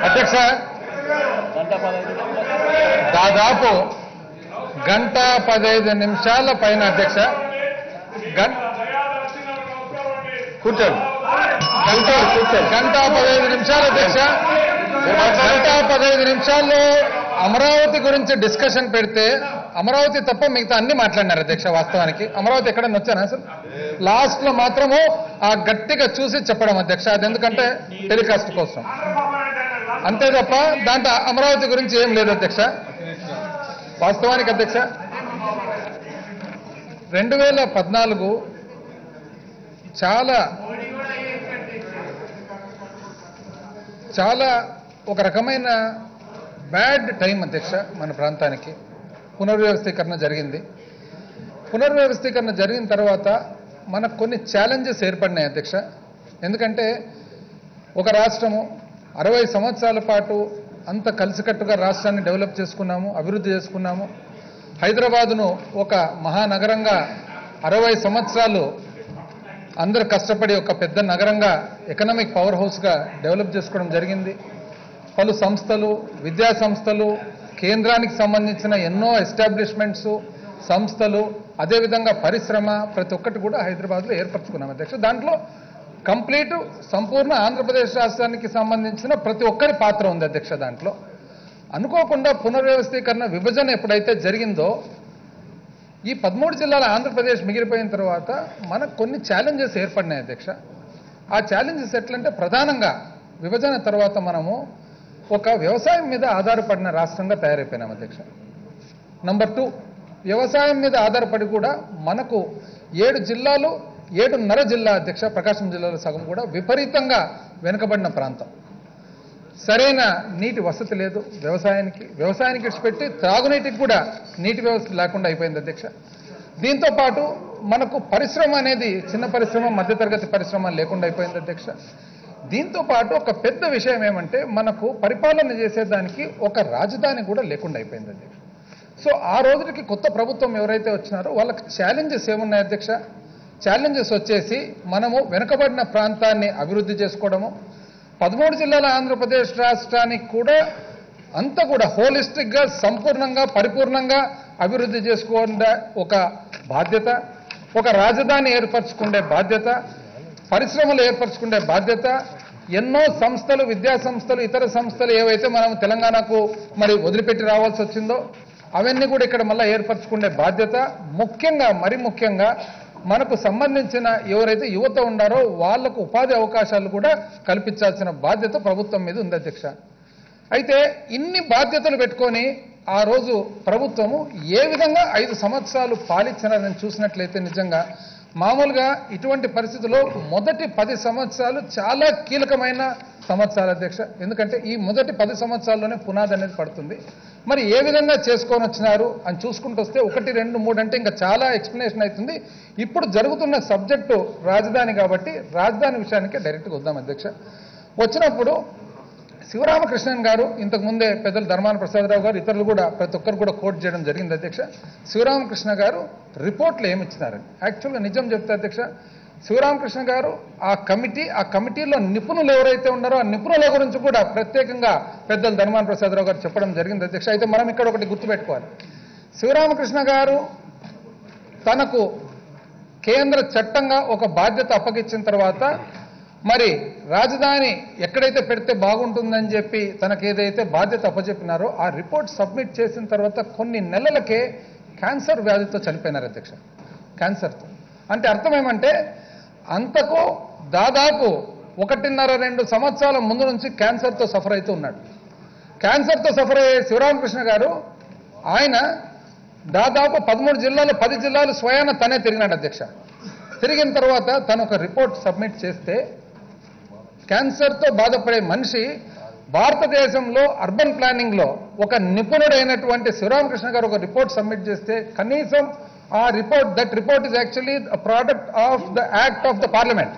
అధ్యక్ష దాదాపు గంట పదహైదు నిమిషాల పైన అధ్యక్ష గం- కూర్చోండి గంట గంట పదహైదు నిమిషాలు అధ్యక్ష గంట పదహైదు నిమిషాల్లో అమరావతి గురించి డిస్కషన్ పెడితే అమరావతి తప్ప మిగతా అన్ని మాట్లాడినారు అధ్యక్ష వాస్తవానికి అమరావతి ఎక్కడన్నా వచ్చానా అసలు లాస్ట్ లో మాత్రము ఆ గట్టిగా చూసి చెప్పడం అధ్యక్ష అది ఎందుకంటే టెలికాస్ట్ కోసం అంతే తప్ప దాంట్లో అమరావతి గురించి ఏం లేదు అధ్యక్ష వాస్తవానికి అధ్యక్ష రెండు వేల పద్నాలుగు చాలా చాలా ఒక రకమైన బ్యాడ్ టైం అధ్యక్ష మన ప్రాంతానికి పునర్వ్యవస్థీకరణ జరిగింది పునర్వ్యవస్థీకరణ జరిగిన తర్వాత మనకు కొన్ని ఛాలెంజెస్ ఏర్పడినాయి అధ్యక్ష ఎందుకంటే ఒక రాష్ట్రము అరవై సంవత్సరాల పాటు అంత కలిసికట్టుగా రాష్ట్రాన్ని డెవలప్ చేసుకున్నాము అభివృద్ధి చేసుకున్నాము హైదరాబాదును ఒక మహానగరంగా అరవై సంవత్సరాలు అందరు కష్టపడి ఒక పెద్ద నగరంగా ఎకనామిక్ పవర్ హౌస్గా డెవలప్ చేసుకోవడం జరిగింది పలు సంస్థలు విద్యా సంస్థలు కేంద్రానికి సంబంధించిన ఎన్నో ఎస్టాబ్లిష్మెంట్స్ సంస్థలు అదేవిధంగా పరిశ్రమ ప్రతి ఒక్కటి కూడా హైదరాబాద్లో ఏర్పరచుకున్నాం అధ్యక్ష దాంట్లో కంప్లీట్ సంపూర్ణ ఆంధ్రప్రదేశ్ రాష్ట్రానికి సంబంధించిన ప్రతి ఒక్కరి పాత్ర ఉంది అధ్యక్ష దాంట్లో అనుకోకుండా పునర్వ్యవస్థీకరణ విభజన ఎప్పుడైతే జరిగిందో ఈ పదమూడు జిల్లాల ఆంధ్రప్రదేశ్ మిగిలిపోయిన తర్వాత మనకు కొన్ని ఛాలెంజెస్ ఏర్పడినాయి అధ్యక్ష ఆ ఛాలెంజెస్ ఎట్లంటే ప్రధానంగా విభజన తర్వాత మనము ఒక వ్యవసాయం మీద ఆధారపడిన రాష్ట్రంగా తయారైపోయినాం అధ్యక్ష నంబర్ టూ వ్యవసాయం మీద ఆధారపడి కూడా మనకు ఏడు జిల్లాలు ఏడున్నర జిల్లా అధ్యక్ష ప్రకాశం జిల్లాలో సగం కూడా విపరీతంగా వెనుకబడిన ప్రాంతం సరైన నీటి వసతి లేదు వ్యవసాయానికి వ్యవసాయానికి ఇచ్చిపెట్టి త్రాగునీటికి కూడా నీటి వ్యవస్థ లేకుండా అయిపోయింది అధ్యక్ష దీంతో పాటు మనకు పరిశ్రమ అనేది చిన్న పరిశ్రమ మధ్యతరగతి పరిశ్రమ లేకుండా అయిపోయింది అధ్యక్ష దీంతో పాటు ఒక పెద్ద విషయం ఏమంటే మనకు పరిపాలన చేసేదానికి ఒక రాజధాని కూడా లేకుండా అయిపోయింది అధ్యక్ష సో ఆ రోజుకి కొత్త ప్రభుత్వం ఎవరైతే వచ్చినారో వాళ్ళకి ఛాలెంజెస్ ఏమున్నాయి అధ్యక్ష ఛాలెంజెస్ వచ్చేసి మనము వెనుకబడిన ప్రాంతాన్ని అభివృద్ధి చేసుకోవడము పదమూడు జిల్లాల ఆంధ్రప్రదేశ్ రాష్ట్రానికి కూడా అంతా కూడా హోలిస్టిక్గా సంపూర్ణంగా పరిపూర్ణంగా అభివృద్ధి చేసుకునే ఒక బాధ్యత ఒక రాజధాని ఏర్పరచుకునే బాధ్యత పరిశ్రమలు ఏర్పరచుకునే బాధ్యత ఎన్నో సంస్థలు విద్యా సంస్థలు ఇతర సంస్థలు ఏవైతే మనం తెలంగాణకు మరి వదిలిపెట్టి రావాల్సి వచ్చిందో అవన్నీ కూడా ఇక్కడ మళ్ళీ ఏర్పరచుకునే బాధ్యత ముఖ్యంగా మరి ముఖ్యంగా మనకు సంబంధించిన ఎవరైతే యువత ఉన్నారో వాళ్లకు ఉపాధి అవకాశాలు కూడా కల్పించాల్సిన బాధ్యత ప్రభుత్వం మీద ఉంది అధ్యక్ష అయితే ఇన్ని బాధ్యతలు పెట్టుకొని ఆ రోజు ప్రభుత్వము ఏ విధంగా ఐదు సంవత్సరాలు పాలించినారని చూసినట్లయితే నిజంగా మామూలుగా ఇటువంటి పరిస్థితుల్లో మొదటి పది సంవత్సరాలు చాలా కీలకమైన సంవత్సరాలు అధ్యక్ష ఎందుకంటే ఈ మొదటి పది సంవత్సరాల్లోనే పునాది అనేది పడుతుంది మరి ఏ విధంగా చేసుకొని వచ్చినారు అని చూసుకుంటూ వస్తే ఒకటి రెండు మూడు అంటే ఇంకా చాలా ఎక్స్ప్లెనేషన్ అవుతుంది ఇప్పుడు జరుగుతున్న సబ్జెక్టు రాజధాని కాబట్టి రాజధాని విషయానికి డైరెక్ట్గా వద్దాం అధ్యక్ష వచ్చినప్పుడు శివరామకృష్ణన్ గారు ఇంతకు ముందే పెద్దలు ధర్మాన ప్రసాదరావు గారు ఇతరులు కూడా ప్రతి ఒక్కరు కూడా కోట్ చేయడం జరిగింది అధ్యక్ష శివరామకృష్ణ గారు రిపోర్ట్లు ఏమి ఇచ్చినారని యాక్చువల్గా నిజం చెప్తే అధ్యక్ష శివరామకృష్ణ గారు ఆ కమిటీ ఆ కమిటీలో నిపుణులు ఎవరైతే ఉన్నారో ఆ నిపుణుల గురించి కూడా ప్రత్యేకంగా పెద్దలు ధర్మాన ప్రసాదరావు గారు చెప్పడం జరిగింది అధ్యక్ష అయితే మనం ఇక్కడ ఒకటి గుర్తుపెట్టుకోవాలి శివరామకృష్ణ గారు తనకు కేంద్ర చట్టంగా ఒక బాధ్యత అప్పగించిన తర్వాత మరి రాజధాని ఎక్కడైతే పెడితే బాగుంటుందని చెప్పి తనకు ఏదైతే బాధ్యత అప్పచెప్పినారో ఆ రిపోర్ట్ సబ్మిట్ చేసిన తర్వాత కొన్ని నెలలకే క్యాన్సర్ వ్యాధితో చనిపోయినారు అధ్యక్ష క్యాన్సర్తో అంటే అర్థం ఏమంటే అంతకు దాదాపు ఒకటిన్నర రెండు సంవత్సరాల ముందు నుంచి క్యాన్సర్తో సఫర్ అవుతూ ఉన్నాడు క్యాన్సర్తో సఫర్ అయ్యే శివరామకృష్ణ గారు ఆయన దాదాపు పదమూడు జిల్లాలు పది జిల్లాలు స్వయాన తనే తిరిగినాడు అధ్యక్ష తిరిగిన తర్వాత తను ఒక రిపోర్ట్ సబ్మిట్ చేస్తే క్యాన్సర్తో బాధపడే మనిషి భారతదేశంలో అర్బన్ ప్లానింగ్లో ఒక నిపుణుడైనటువంటి శివరామకృష్ణ గారు ఒక రిపోర్ట్ సబ్మిట్ చేస్తే కనీసం ఆ report that report is actually product of the act of the parliament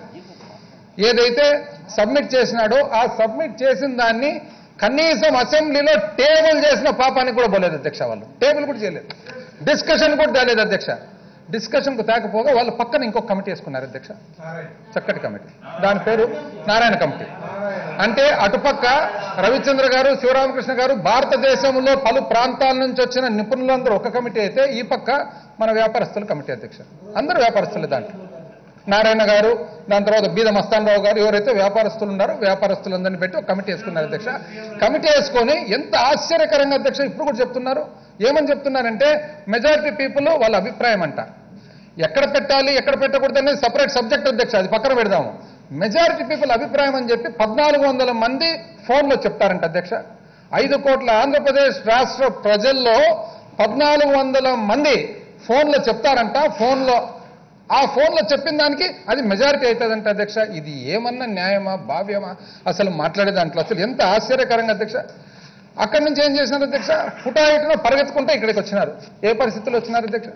ఏదైతే సబ్మిట్ చేసినాడో ఆ సబ్మిట్ చేసిన దాన్ని కనీసం అసెంబ్లీలో టేబుల్ చేసిన పాపానికి కూడా పోలేదు అధ్యక్ష వాళ్ళు టేబుల్ కూడా చేయలేదు డిస్కషన్ కూడా తేలేదు అధ్యక్ష డిస్కషన్కు తేకపోగా వాళ్ళు పక్కన ఇంకొక కమిటీ వేసుకున్నారు అధ్యక్ష చక్కటి కమిటీ దాని పేరు నారాయణ కమిటీ అంటే అటుపక్క రవిచంద్ర గారు శివరామకృష్ణ గారు భారతదేశంలో పలు ప్రాంతాల నుంచి వచ్చిన నిపుణులందరూ ఒక కమిటీ అయితే ఈ పక్క మన వ్యాపారస్తుల కమిటీ అధ్యక్ష అందరూ వ్యాపారస్తులే దాంట్లో నారాయణ గారు దాని తర్వాత బీద మస్తానరావు గారు ఎవరైతే వ్యాపారస్తులు ఉన్నారో వ్యాపారస్తులందరినీ పెట్టి ఒక కమిటీ వేసుకున్నారు అధ్యక్ష కమిటీ వేసుకొని ఎంత ఆశ్చర్యకరంగా అధ్యక్ష ఇప్పుడు కూడా చెప్తున్నారు ఏమని చెప్తున్నారంటే మెజారిటీ పీపుల్ వాళ్ళ అభిప్రాయం అంట ఎక్కడ పెట్టాలి ఎక్కడ పెట్టకూడదు అనేది సపరేట్ సబ్జెక్ట్ అధ్యక్ష అది పక్కన పెడదాము మెజారిటీ పీపుల్ అభిప్రాయం అని చెప్పి పద్నాలుగు వందల మంది ఫోన్లో చెప్తారంట అధ్యక్ష ఐదు కోట్ల ఆంధ్రప్రదేశ్ రాష్ట్ర ప్రజల్లో పద్నాలుగు వందల మంది ఫోన్లో చెప్తారంట ఫోన్లో ఆ ఫోన్లో చెప్పిన దానికి అది మెజారిటీ అవుతుందంట అధ్యక్ష ఇది ఏమన్నా న్యాయమా భావ్యమా అసలు మాట్లాడే దాంట్లో అసలు ఎంత ఆశ్చర్యకరంగా అధ్యక్ష అక్కడి నుంచి ఏం చేసినారు అధ్యక్ష హుటాహుటిన పరిగెత్తుకుంటే ఇక్కడికి వచ్చినారు ఏ పరిస్థితుల్లో వచ్చినారు అధ్యక్ష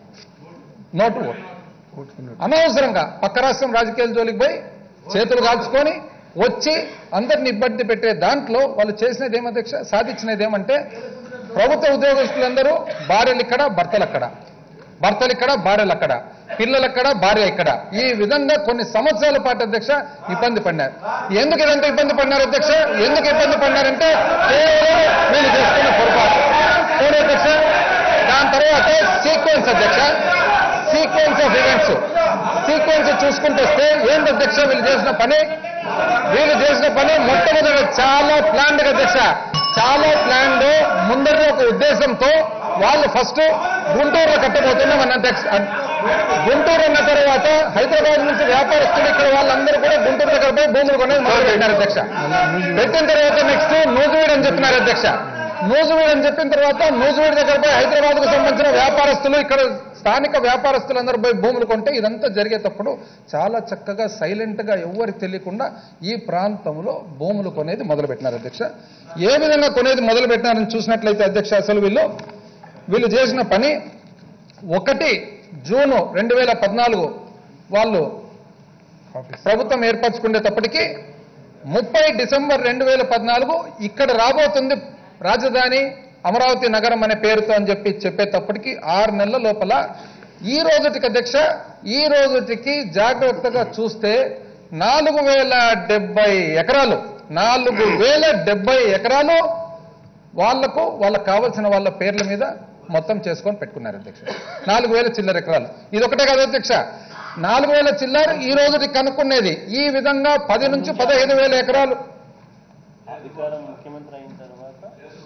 నోటు ఓటు అనవసరంగా పక్క రాష్ట్రం రాజకీయాల జోలికి పోయి చేతులు కాల్చుకొని వచ్చి అందరిని ఇబ్బంది పెట్టే దాంట్లో వాళ్ళు చేసినది ఏం అధ్యక్ష సాధించినది ఏమంటే ప్రభుత్వ ఉద్యోగస్తులందరూ భార్యలు ఇక్కడ భర్తలు అక్కడ భర్తలు ఇక్కడ భార్యలు అక్కడ పిల్లలు అక్కడ భార్య ఇక్కడ ఈ విధంగా కొన్ని సంవత్సరాల పాటు అధ్యక్ష ఇబ్బంది పడినారు ఎందుకు ఇదంతా ఇబ్బంది పడినారు అధ్యక్ష ఎందుకు ఇబ్బంది పడినారంటే కేవలం వీళ్ళు చేసుకున్న పొరపాటు పోనీ అధ్యక్ష దాని తర్వాత సీక్వెన్స్ అధ్యక్ష సీక్వెన్స్ ఆఫ్ ఈవెంట్స్ సీక్వెన్స్ చూసుకుంటూ వస్తే ఏంటి అధ్యక్ష వీళ్ళు చేసిన పని వీళ్ళు చేసిన పని మొట్టమొదటి చాలా ప్లాన్డ్ అధ్యక్ష చాలా ప్లాన్డ్ ముందర ఒక ఉద్దేశంతో వాళ్ళు ఫస్ట్ గుంటూరులో కట్టబోతున్నాం అన్న అధ్యక్ష గుంటూరు అన్న తర్వాత హైదరాబాద్ నుంచి వ్యాపారస్తులు ఇక్కడ వాళ్ళందరూ కూడా గుంటూరు దగ్గర పోయి భూములు కొనేది మొదలు పెట్టినారు అధ్యక్ష పెట్టిన తర్వాత నెక్స్ట్ నూజివీడ్ అని చెప్పినారు అధ్యక్ష నూజివీడ్ అని చెప్పిన తర్వాత నూజివీడ్ దగ్గర పోయి హైదరాబాద్ కు సంబంధించిన వ్యాపారస్తులు ఇక్కడ స్థానిక వ్యాపారస్తులందరూ పోయి భూములు కొంటే ఇదంతా జరిగేటప్పుడు చాలా చక్కగా సైలెంట్ గా ఎవరికి తెలియకుండా ఈ ప్రాంతంలో భూములు కొనేది మొదలు పెట్టినారు అధ్యక్ష ఏ విధంగా కొనేది మొదలు పెట్టినారని చూసినట్లయితే అధ్యక్ష అసలు వీళ్ళు వీళ్ళు చేసిన పని ఒకటి జూను రెండు వేల పద్నాలుగు వాళ్ళు ప్రభుత్వం ఏర్పరచుకునేటప్పటికీ ముప్పై డిసెంబర్ రెండు వేల పద్నాలుగు ఇక్కడ రాబోతుంది రాజధాని అమరావతి నగరం అనే పేరుతో అని చెప్పి చెప్పేటప్పటికి ఆరు నెలల లోపల ఈ రోజుటికి అధ్యక్ష ఈ రోజుటికి జాగ్రత్తగా చూస్తే నాలుగు వేల డెబ్బై ఎకరాలు నాలుగు వేల డెబ్బై ఎకరాలు వాళ్లకు వాళ్ళకు కావలసిన వాళ్ళ పేర్ల మీద మొత్తం చేసుకొని పెట్టుకున్నారు అధ్యక్ష నాలుగు వేల చిల్లర ఎకరాలు ఇది ఒకటే కదా అధ్యక్ష నాలుగు వేల చిల్లర ఈ రోజుకి కనుక్కునేది ఈ విధంగా పది నుంచి పదహైదు వేల ఎకరాలు అధికారం ముఖ్యమంత్రి అయిన తర్వాత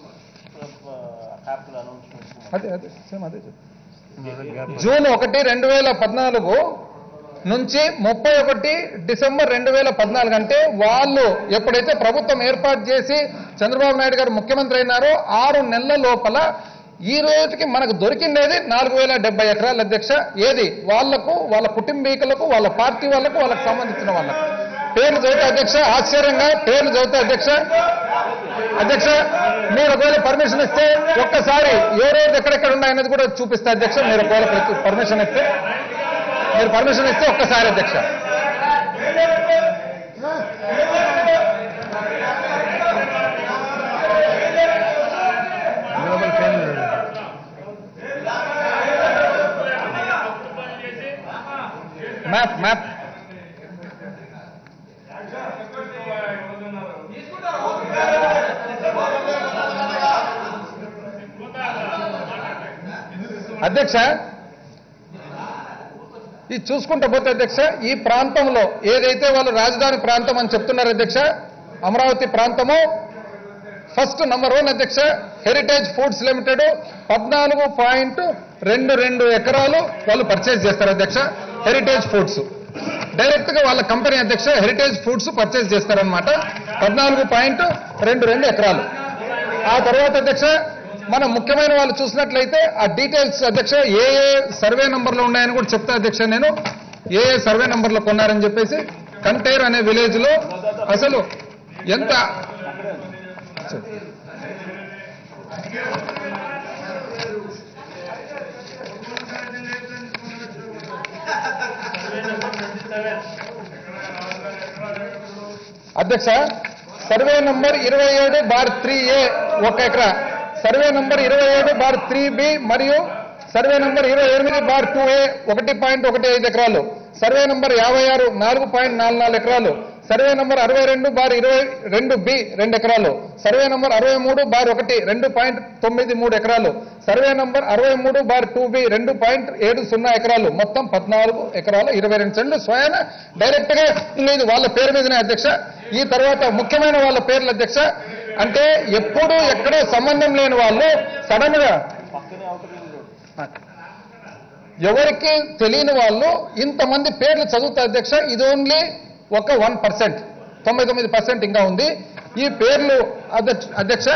యాప్లు అనౌన్స్మెంట్ అదే అదే సేమ్ అదే చెప్పు. జూన్ ఒకటి రెండు వేల పద్నాలుగు నుంచి ముప్పై ఒకటి డిసెంబర్ రెండు వేల పద్నాలుగు అంటే వాళ్ళు ఎప్పుడైతే ప్రభుత్వం ఏర్పాటు చేసి చంద్రబాబు నాయుడు గారు ముఖ్యమంత్రి అయినారో ఆరు నెలల లోపల ఈ రోజుకి మనకు దొరికిండేది నాలుగు వేల డెబ్బై ఎకరాల అధ్యక్ష ఏది వాళ్లకు వాళ్ళ కుటుంబీకులకు వాళ్ళ పార్టీ వాళ్ళకు వాళ్ళకు సంబంధించిన వాళ్ళకు పేర్లు చదివితే అధ్యక్ష ఆశ్చర్యంగా పేర్లు చదివితే అధ్యక్ష అధ్యక్ష మీరు ఒకవేళ పర్మిషన్ ఇస్తే ఒక్కసారి ఏ రోజు ఎక్కడెక్కడ ఉన్నాయనేది కూడా చూపిస్తా అధ్యక్ష మీరు ఒకవేళ పర్మిషన్ ఇస్తే మీరు పర్మిషన్ ఇస్తే ఒక్కసారి అధ్యక్ష మ్యాప్ మ్యాప్ అధ్యక్ష ఇది చూసుకుంటూ పోతే అధ్యక్ష ఈ ప్రాంతంలో ఏదైతే వాళ్ళు రాజధాని ప్రాంతం అని చెప్తున్నారు అధ్యక్ష అమరావతి ప్రాంతము ఫస్ట్ నంబర్ వన్ అధ్యక్ష హెరిటేజ్ ఫుడ్స్ లిమిటెడ్ పద్నాలుగు పాయింట్ రెండు రెండు ఎకరాలు వాళ్ళు పర్చేజ్ చేస్తారు అధ్యక్ష హెరిటేజ్ ఫుడ్స్ డైరెక్ట్ గా వాళ్ళ కంపెనీ అధ్యక్ష హెరిటేజ్ ఫుడ్స్ పర్చేజ్ చేస్తారనమాట పద్నాలుగు పాయింట్ రెండు రెండు ఎకరాలు ఆ తర్వాత అధ్యక్ష మనం ముఖ్యమైన వాళ్ళు చూసినట్లయితే ఆ డీటెయిల్స్ అధ్యక్ష ఏ ఏ సర్వే నంబర్లు ఉన్నాయని కూడా చెప్తా అధ్యక్ష నేను ఏ ఏ సర్వే నంబర్లో కొన్నారని చెప్పేసి కంటేర్ అనే విలేజ్ లో అసలు ఎంత అధ్యక్ష సర్వే నంబర్ ఇరవై ఏడు బార్ త్రీ ఏ ఒక ఎకరా సర్వే నంబర్ ఇరవై ఏడు బార్ త్రీ బి మరియు సర్వే నంబర్ ఇరవై ఎనిమిది బార్ టూ ఏ ఒకటి పాయింట్ ఒకటి ఐదు ఎకరాలు సర్వే నంబర్ యాభై ఆరు నాలుగు పాయింట్ నాలుగు నాలుగు ఎకరాలు సర్వే నంబర్ అరవై రెండు బార్ ఇరవై రెండు బి రెండు ఎకరాలు సర్వే నంబర్ అరవై మూడు బార్ ఒకటి రెండు పాయింట్ తొమ్మిది మూడు ఎకరాలు సర్వే నంబర్ అరవై మూడు బార్ టూ బి రెండు పాయింట్ ఏడు సున్నా ఎకరాలు మొత్తం పద్నాలుగు ఎకరాలు ఇరవై రెండు సెంట్లు స్వయాన డైరెక్ట్ గా లేదు వాళ్ళ పేరు మీదనే అధ్యక్ష ఈ తర్వాత ముఖ్యమైన వాళ్ళ పేర్లు అధ్యక్ష అంటే ఎప్పుడు ఎక్కడో సంబంధం లేని వాళ్ళు సడన్ గా పక్కనే అవుటర్ రింగ్ రోడ్ ఎవరికి తెలియని వాళ్ళు ఇంతమంది పేర్లు చదువుతా అధ్యక్ష ఇది ఓన్లీ ఒక వన్ పర్సెంట్ తొంభై తొమ్మిది పర్సెంట్ ఇంకా ఉంది ఈ పేర్లు అధ్యక్ష- అధ్యక్ష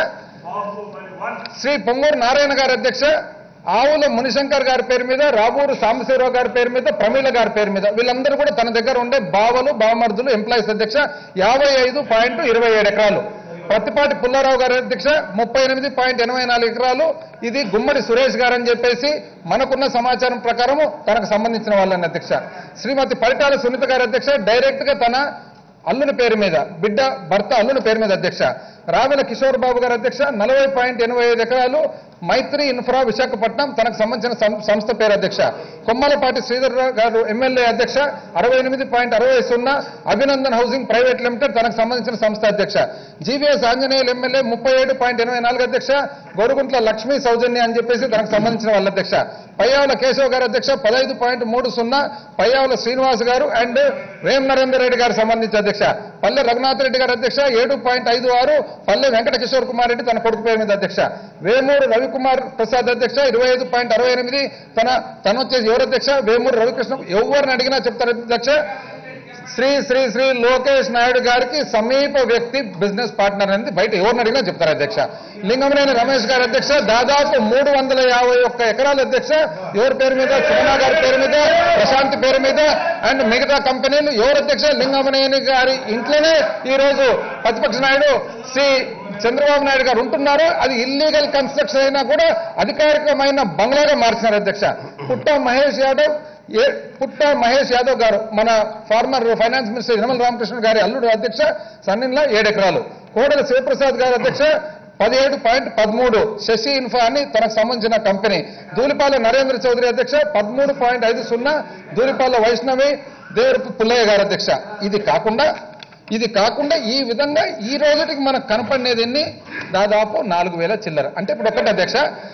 శ్రీ పొంగూరు నారాయణ గారి అధ్యక్ష ఆవుల మునిశంకర్ గారి పేరు మీద రాబూరు సాంబశివరావు గారి పేరు మీద ప్రమీల గారి పేరు మీద వీళ్ళందరూ కూడా తన దగ్గర ఉండే బావలు బావమర్దులు ఎంప్లాయీస్ అధ్యక్ష యాభై ఐదు పాయింట్ ఇరవై ఏడు ఎకరాలు ప్రతిపాటి పుల్లారావు గారి అధ్యక్ష ముప్పై ఎనిమిది పాయింట్ ఎనభై నాలుగు ఎకరాలు ఇది గుమ్మడి సురేష్ గారు అని చెప్పేసి మనకున్న సమాచారం ప్రకారము తనకు సంబంధించిన వాళ్ళని అధ్యక్ష శ్రీమతి పరిటాల సునీత గారి అధ్యక్ష డైరెక్ట్ గా తన అల్లుని పేరు మీద బిడ్డ భర్త అల్లుని పేరు మీద అధ్యక్ష రావెల కిషోర్ బాబు గారు అధ్యక్ష నలభై పాయింట్ ఎనభై ఐదు ఎకరాలు మైత్రి ఇన్ఫ్రా విశాఖపట్నం తనకు సంబంధించిన సం- సంస్థ పేరు అధ్యక్ష కొమ్మలపాటి శ్రీధర్ రావు గారు ఎమ్మెల్యే అధ్యక్ష అరవై ఎనిమిది పాయింట్ అరవై సున్నా అభినందన్ హౌసింగ్ ప్రైవేట్ లిమిటెడ్ తనకు సంబంధించిన సంస్థ అధ్యక్ష జీవీఎస్ ఆంజనేయులు ఎమ్మెల్యే ముప్పై ఏడు పాయింట్ ఎనభై నాలుగు అధ్యక్ష గోరుగుంట్ల లక్ష్మీ సౌజన్య అని చెప్పేసి తనకు సంబంధించిన వాళ్ళ అధ్యక్ష పయ్యావుల కేశవ్ గారు అధ్యక్ష పదహైదు పాయింట్ మూడు సున్నా పయ్యావుల శ్రీనివాస్ గారు అండ్ వేం నరేందర్ రెడ్డి గారు సంబంధించి అధ్యక్ష పల్లె రఘునాథ్ రెడ్డి గారు అధ్యక్ష ఏడు పాయింట్ ఐదు ఆరు పల్లె వెంకట కిషోర్ కుమార్ రెడ్డి తన కొడుకు పేరు మీద అధ్యక్ష వేమూరు రవికుమార్ ప్రసాద్ అధ్యక్ష ఇరవై ఐదు పాయింట్ అరవై ఎనిమిది తన తను వచ్చేసి ఎవరు అధ్యక్ష వేమూరు రవికృష్ణ ఎవరిని అడిగినా చెప్తారు అధ్యక్ష శ్రీ శ్రీ శ్రీ లోకేష్ నాయుడు గారికి సమీప వ్యక్తి బిజినెస్ పార్ట్నర్ అనేది బయట ఎవరిని అడిగినా చెప్తారు అధ్యక్ష లింగమనేని రమేష్ గారు అధ్యక్ష దాదాపు మూడు వందల యాభై ఒక్క ఎకరాల అధ్యక్ష ఎవరి పేరు మీద సుమనా గారి పేరు మీద ప్రశాంత్ పేరు మీద అండ్ మిగతా కంపెనీలు ఎవరు అధ్యక్ష లింగమనేని గారి ఇంట్లోనే ఈ రోజు ప్రతిపక్ష నాయుడు శ్రీ చంద్రబాబు నాయుడు గారు ఉంటున్నారు అది ఇల్లీగల్ కన్స్ట్రక్షన్ అయినా కూడా అధికారికమైన బంగ్లాగా మార్చినారు అధ్యక్ష పుట్ట మహేష్ యాదవ్ ఏ పుట్ట మహేష్ యాదవ్ గారు మన former finance minister Yanamala Ramakrishna గారి అల్లుడు అధ్యక్ష సన్నిన్లా ఏడు ఎకరాలు కోడల శివప్రసాద్ గారు అధ్యక్ష పదిహేడు పాయింట్ పదమూడు శశి ఇన్ఫా అని తనకు సంబంధించిన కంపెనీ ధూళిపాల నరేంద్ర చౌదరి అధ్యక్ష పదమూడు పాయింట్ ఐదు సున్నా ధూళిపాల వైష్ణవి దేవరపు పుల్లయ్య గారు అధ్యక్ష ఇది కాకుండా ఇది కాకుండా ఈ విధంగా ఈ రోజుటికి మనకు కనపడినది ఎన్ని దాదాపు నాలుగు వేల చిల్లర అంటే ఇప్పుడు ఒకటి అధ్యక్ష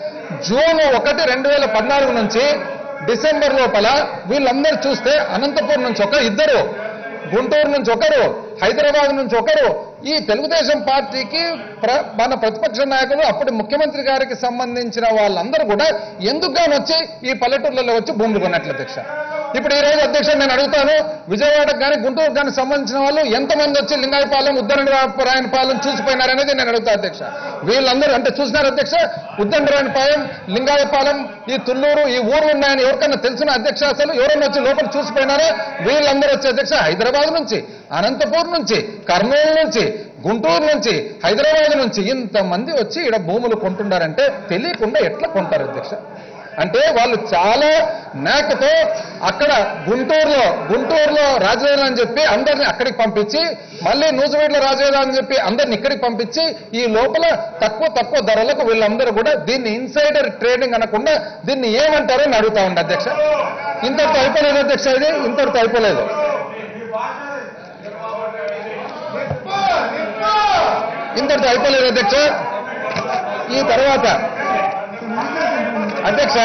జూన్ ఒకటి రెండు వేల పద్నాలుగు నుంచి డిసెంబర్ లోపల వీళ్ళందరూ చూస్తే అనంతపురం నుంచి ఒక ఇద్దరు గుంటూరు నుంచి ఒకరు హైదరాబాద్ నుంచి ఒకరు ఈ తెలుగుదేశం పార్టీకి ప్ర- మన ప్రతిపక్ష నాయకులు అప్పటి ముఖ్యమంత్రి గారికి సంబంధించిన వాళ్ళందరూ కూడా ఎందుకు గాని వచ్చి ఈ పల్లెటూర్లలో వచ్చి భూములు కొన్నట్లు అధ్యక్ష ఇప్పుడు ఈ రోజు అధ్యక్ష నేను అడుగుతాను విజయవాడకు కానీ గుంటూరు కానీ సంబంధించిన వాళ్ళు ఎంతమంది వచ్చి లింగాయపాలెం ఉద్దరణరాయపాలెం చూసిపోయినారనేది నేను అడుగుతా అధ్యక్ష వీళ్ళందరూ అంటే చూసినారు అధ్యక్ష ఉద్దండరాయపాలెం లింగాయపాలెం ఈ తుళ్ళూరు ఈ ఊరు ఉన్నాయని ఎవరికన్నా తెలిసిన అధ్యక్ష అసలు ఎవరన్నా వచ్చి లోపల చూసిపోయినారా వీళ్ళందరూ వచ్చి అధ్యక్ష హైదరాబాద్ నుంచి అనంతపూర్ నుంచి కర్నూలు నుంచి గుంటూరు నుంచి హైదరాబాద్ నుంచి ఇంతమంది వచ్చి ఇక్కడ భూములు కొంటున్నారంటే తెలియకుండా ఎట్లా కొంటారు అధ్యక్ష అంటే వాళ్ళు చాలా నాకతో అక్కడ గుంటూరులో గుంటూరులో రాజవేద అని చెప్పి అందరిని అక్కడికి పంపించి మళ్ళీ నూజివీడులో రాజవేద అని చెప్పి అందరిని ఇక్కడికి పంపించి ఈ లోపల తక్కువ తక్కువ ధరలకు వీళ్ళందరూ కూడా దీన్ని ఇన్సైడర్ ట్రేడింగ్ అనకుండా దీన్ని ఏమంటారో అని అడుగుతా ఉండే అధ్యక్ష ఇంతటితో అయిపోలేదు అధ్యక్ష ఇది ఇంతటితో అయిపోలేదు ఇంతటితో అయిపోలేదు అధ్యక్ష ఈ తర్వాత అధ్యక్ష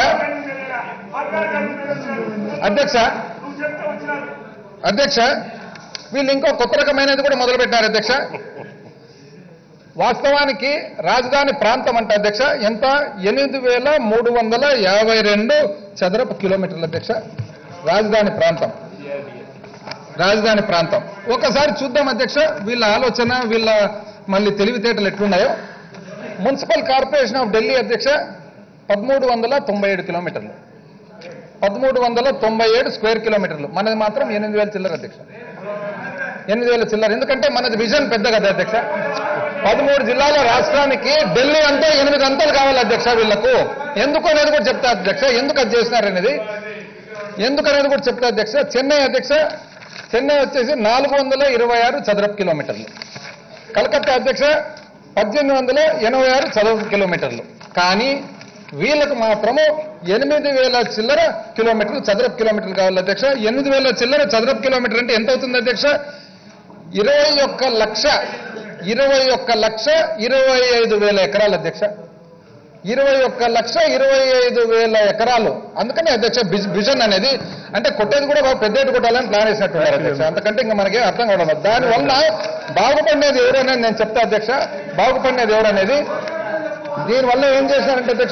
అధ్యక్ష అధ్యక్ష వీళ్ళు ఇంకో కొత్త రకమైనది కూడా మొదలుపెట్టారు అధ్యక్ష వాస్తవానికి రాజధాని ప్రాంతం అంటే అధ్యక్ష ఎంత ఎనిమిది వేల మూడు వందల యాభై రెండు చదరపు కిలోమీటర్ల అధ్యక్ష రాజధాని ప్రాంతం రాజధాని ప్రాంతం ఒకసారి చూద్దాం అధ్యక్ష వీళ్ళ ఆలోచన వీళ్ళ మళ్ళీ తెలివితేటలు ఎట్లున్నాయో మున్సిపల్ కార్పొరేషన్ ఆఫ్ ఢిల్లీ అధ్యక్ష పదమూడు వందల తొంభై ఏడు కిలోమీటర్లు పదమూడు వందల తొంభై ఏడు స్క్వేర్ కిలోమీటర్లు మనది మాత్రం ఎనిమిది వేల చిల్లర అధ్యక్ష ఎనిమిది వేల చిల్లర ఎందుకంటే మనది విజన్ పెద్ద కదా అధ్యక్ష పదమూడు జిల్లాల రాష్ట్రానికి ఢిల్లీ అంటే ఎనిమిది అంతలు కావాలి అధ్యక్ష వీళ్లకు ఎందుకు అనేది కూడా చెప్తా అధ్యక్ష ఎందుకు అది చేసినారనేది ఎందుకు అనేది కూడా చెప్తా అధ్యక్ష చెన్నై అధ్యక్ష చెన్నై వచ్చేసి నాలుగు వందల ఇరవై ఆరు చదరపు కిలోమీటర్లు కలకత్తా అధ్యక్ష పద్దెనిమిది వందల ఎనభై ఆరు చదరపు కిలోమీటర్లు కానీ వీళ్ళకు మాత్రము ఎనిమిది వేల చిల్లర కిలోమీటర్లు చదరపు కిలోమీటర్లు కావాలి అధ్యక్ష ఎనిమిది వేల చిల్లర చదరపు కిలోమీటర్ అంటే ఎంత అవుతుంది అధ్యక్ష ఇరవై ఒక్క లక్ష ఇరవై ఒక్క లక్ష ఇరవై ఐదు వేల ఎకరాలు అధ్యక్ష ఇరవై ఒక్క లక్ష ఇరవై ఐదు వేల ఎకరాలు అందుకని అధ్యక్ష విజ్- విజన్ అనేది అంటే కొట్టేది కూడా బాగా పెద్దది కొట్టాలని ప్లాన్ వేసినట్టున్నారు అధ్యక్ష అంతకంటే ఇంకా మనకి అర్థం కావడం లేదు. దానివల్ల బాగుపడినది ఎవరనేది నేను చెప్తా అధ్యక్ష బాగుపడినది ఎవరనేది దీనివల్ల ఏం చేశారంటే అధ్యక్ష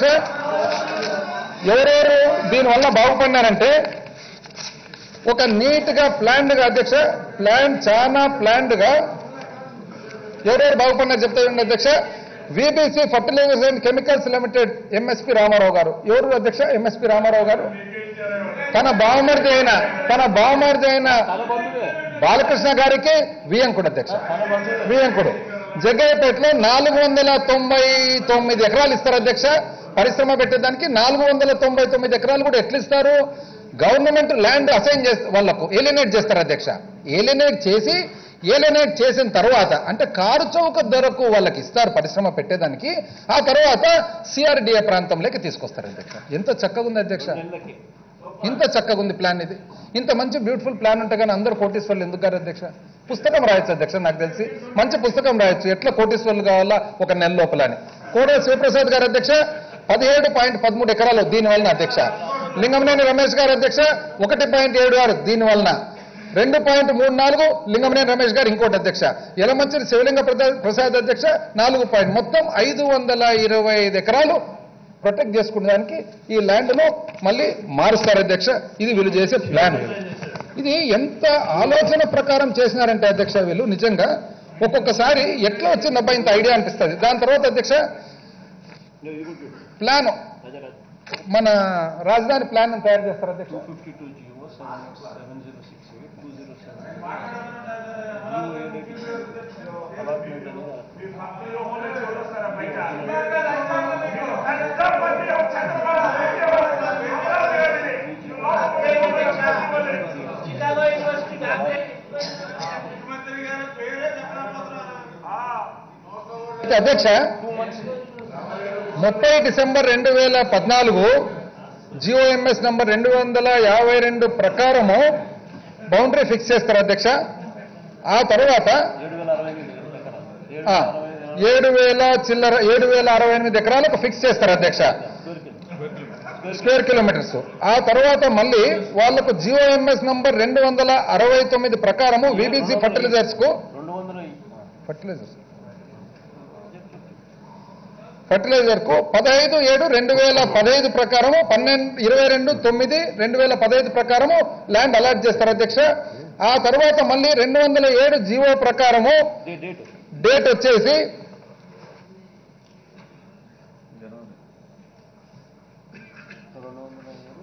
ఎవరెవరు దీనివల్ల బాగుపడినారంటే ఒక నీట్ గా ప్లాన్డ్ గా అధ్యక్ష ప్లాన్ చాలా ప్లాన్డ్ గా ఎవరెవరు బాగుపడినారు చెప్తా ఉండండి అధ్యక్ష VBC fertilizers and chemicals limited MSP Ramarao garu ఎవరు అధ్యక్ష ఎంఎస్పి రామారావు గారు తన బావమరిది అయిన తన బావమరిది అయిన తన బంధువే బాలకృష్ణ గారికి వియంకుడు అధ్యక్ష తన బంధువే వియంకుడు జగ్గయ్యపేటలో నాలుగు వందల తొంభై తొమ్మిది ఎకరాలు ఇస్తారు అధ్యక్ష పరిశ్రమ పెట్టేదానికి నాలుగు వందల తొంభై తొమ్మిది ఎకరాలు కూడా ఎట్లా ఇస్తారు గవర్నమెంట్ ల్యాండ్ అసైన్ చేస్తారు వాళ్లకు ఏలినేట్ చేస్తారు అధ్యక్ష ఏలినేట్ చేసి ఏలినేట్ చేసిన తర్వాత అంటే కారు చౌక ధరకు వాళ్ళకి ఇస్తారు పరిశ్రమ పెట్టేదానికి ఆ తర్వాత సిఆర్డిఏ ప్రాంతంలోకి తీసుకొస్తారు అధ్యక్ష ఎంత చక్కగా ఉంది అధ్యక్ష నెలకి ఇంత చక్కగా ఉంది ప్లాన్ ఇది ఇంత మంచి బ్యూటిఫుల్ ప్లాన్ ఉంటే కానీ అందరూ కోటీశ్వర్లు ఎందుకు గారు అధ్యక్ష పుస్తకం రాయొచ్చు అధ్యక్ష నాకు తెలిసి మంచి పుస్తకం రాయొచ్చు ఎట్లా కోటీశ్వర్లు కావాలా ఒక నెల లోపల అని కోడ శివప్రసాద్ గారు అధ్యక్ష పదిహేడు పాయింట్ పదమూడు ఎకరాలు దీని వలన అధ్యక్ష లింగంనేని రమేష్ గారు అధ్యక్ష ఒకటి పాయింట్ ఏడు ఆరు దీని వలన రెండు పాయింట్ మూడు నాలుగు లింగంనేని రమేష్ గారు ఇంకోటి అధ్యక్ష యలమంచిరి శివలింగ ప్రసాద్- ప్రసాద్ అధ్యక్ష నాలుగు పాయింట్ మొత్తం ఐదు వందల ఇరవై ఐదు ఎకరాలు ప్రొటెక్ట్ చేసుకునే దానికి ఈ ల్యాండ్ ను మళ్ళీ మారుస్తారు అధ్యక్ష ఇది వీళ్ళు చేసే ప్లాన్ ఇది ఎంత ఆలోచన ప్రకారం చేసినారంటే అధ్యక్ష వీళ్ళు నిజంగా ఒక్కొక్కసారి ఎట్లా వచ్చింది అబ్బాయి ఇంత ఐడియా అనిపిస్తుంది దాని తర్వాత అధ్యక్ష నువ్వు ఇది కూడా చూడు ప్లాన్ రాజా రాజా మన రాజధాని ప్లాన్ తయారు చేస్తారు అధ్యక్ష two fifty two GO seven seven zero six eight two zero seven GO ఏదైతే అలాట్మెంట్ అనేది అయితే అధ్యక్ష టూ మంత్స్ ముప్పై డిసెంబర్ రెండు వేల పద్నాలుగు జిఓఎంఎస్ నంబర్ రెండు వందల యాభై రెండు ప్రకారము బౌండరీ ఫిక్స్ చేస్తారు అధ్యక్ష ఆ తర్వాత ఏడు వేల అరవై ఎనిమిది ఎకరాలు ఏడు ఆ, వేల అరవై ఎనిమిది ఏడు వేల చిల్లర ఏడు వేల అరవై ఎనిమిది ఎకరాలకు ఫిక్స్ చేస్తారు అధ్యక్ష స్క్వేర్ స్క్వేర్ కిలోమీటర్స్ ఆ తర్వాత మళ్ళీ వాళ్లకు జిఓఎంఎస్ నంబర్ రెండు వందల అరవై తొమ్మిది ప్రకారము విబిసి ఫర్టిలైజర్స్ కు రెండు వందల ఫర్టిలైజర్స్ ఫర్టిలైజర్ కు పదహైదు ఏడు రెండు వేల పదహైదు ప్రకారము పన్నెండు ఇరవై రెండు తొమ్మిది రెండు వేల పదహైదు ప్రకారము ల్యాండ్ అలాట్ చేస్తారు అధ్యక్ష ఆ తర్వాత మళ్ళీ రెండు వందల ఏడు జీవో ప్రకారము డేట్ డేట్ డేట్ వచ్చేసి రెండు వందల ఏడు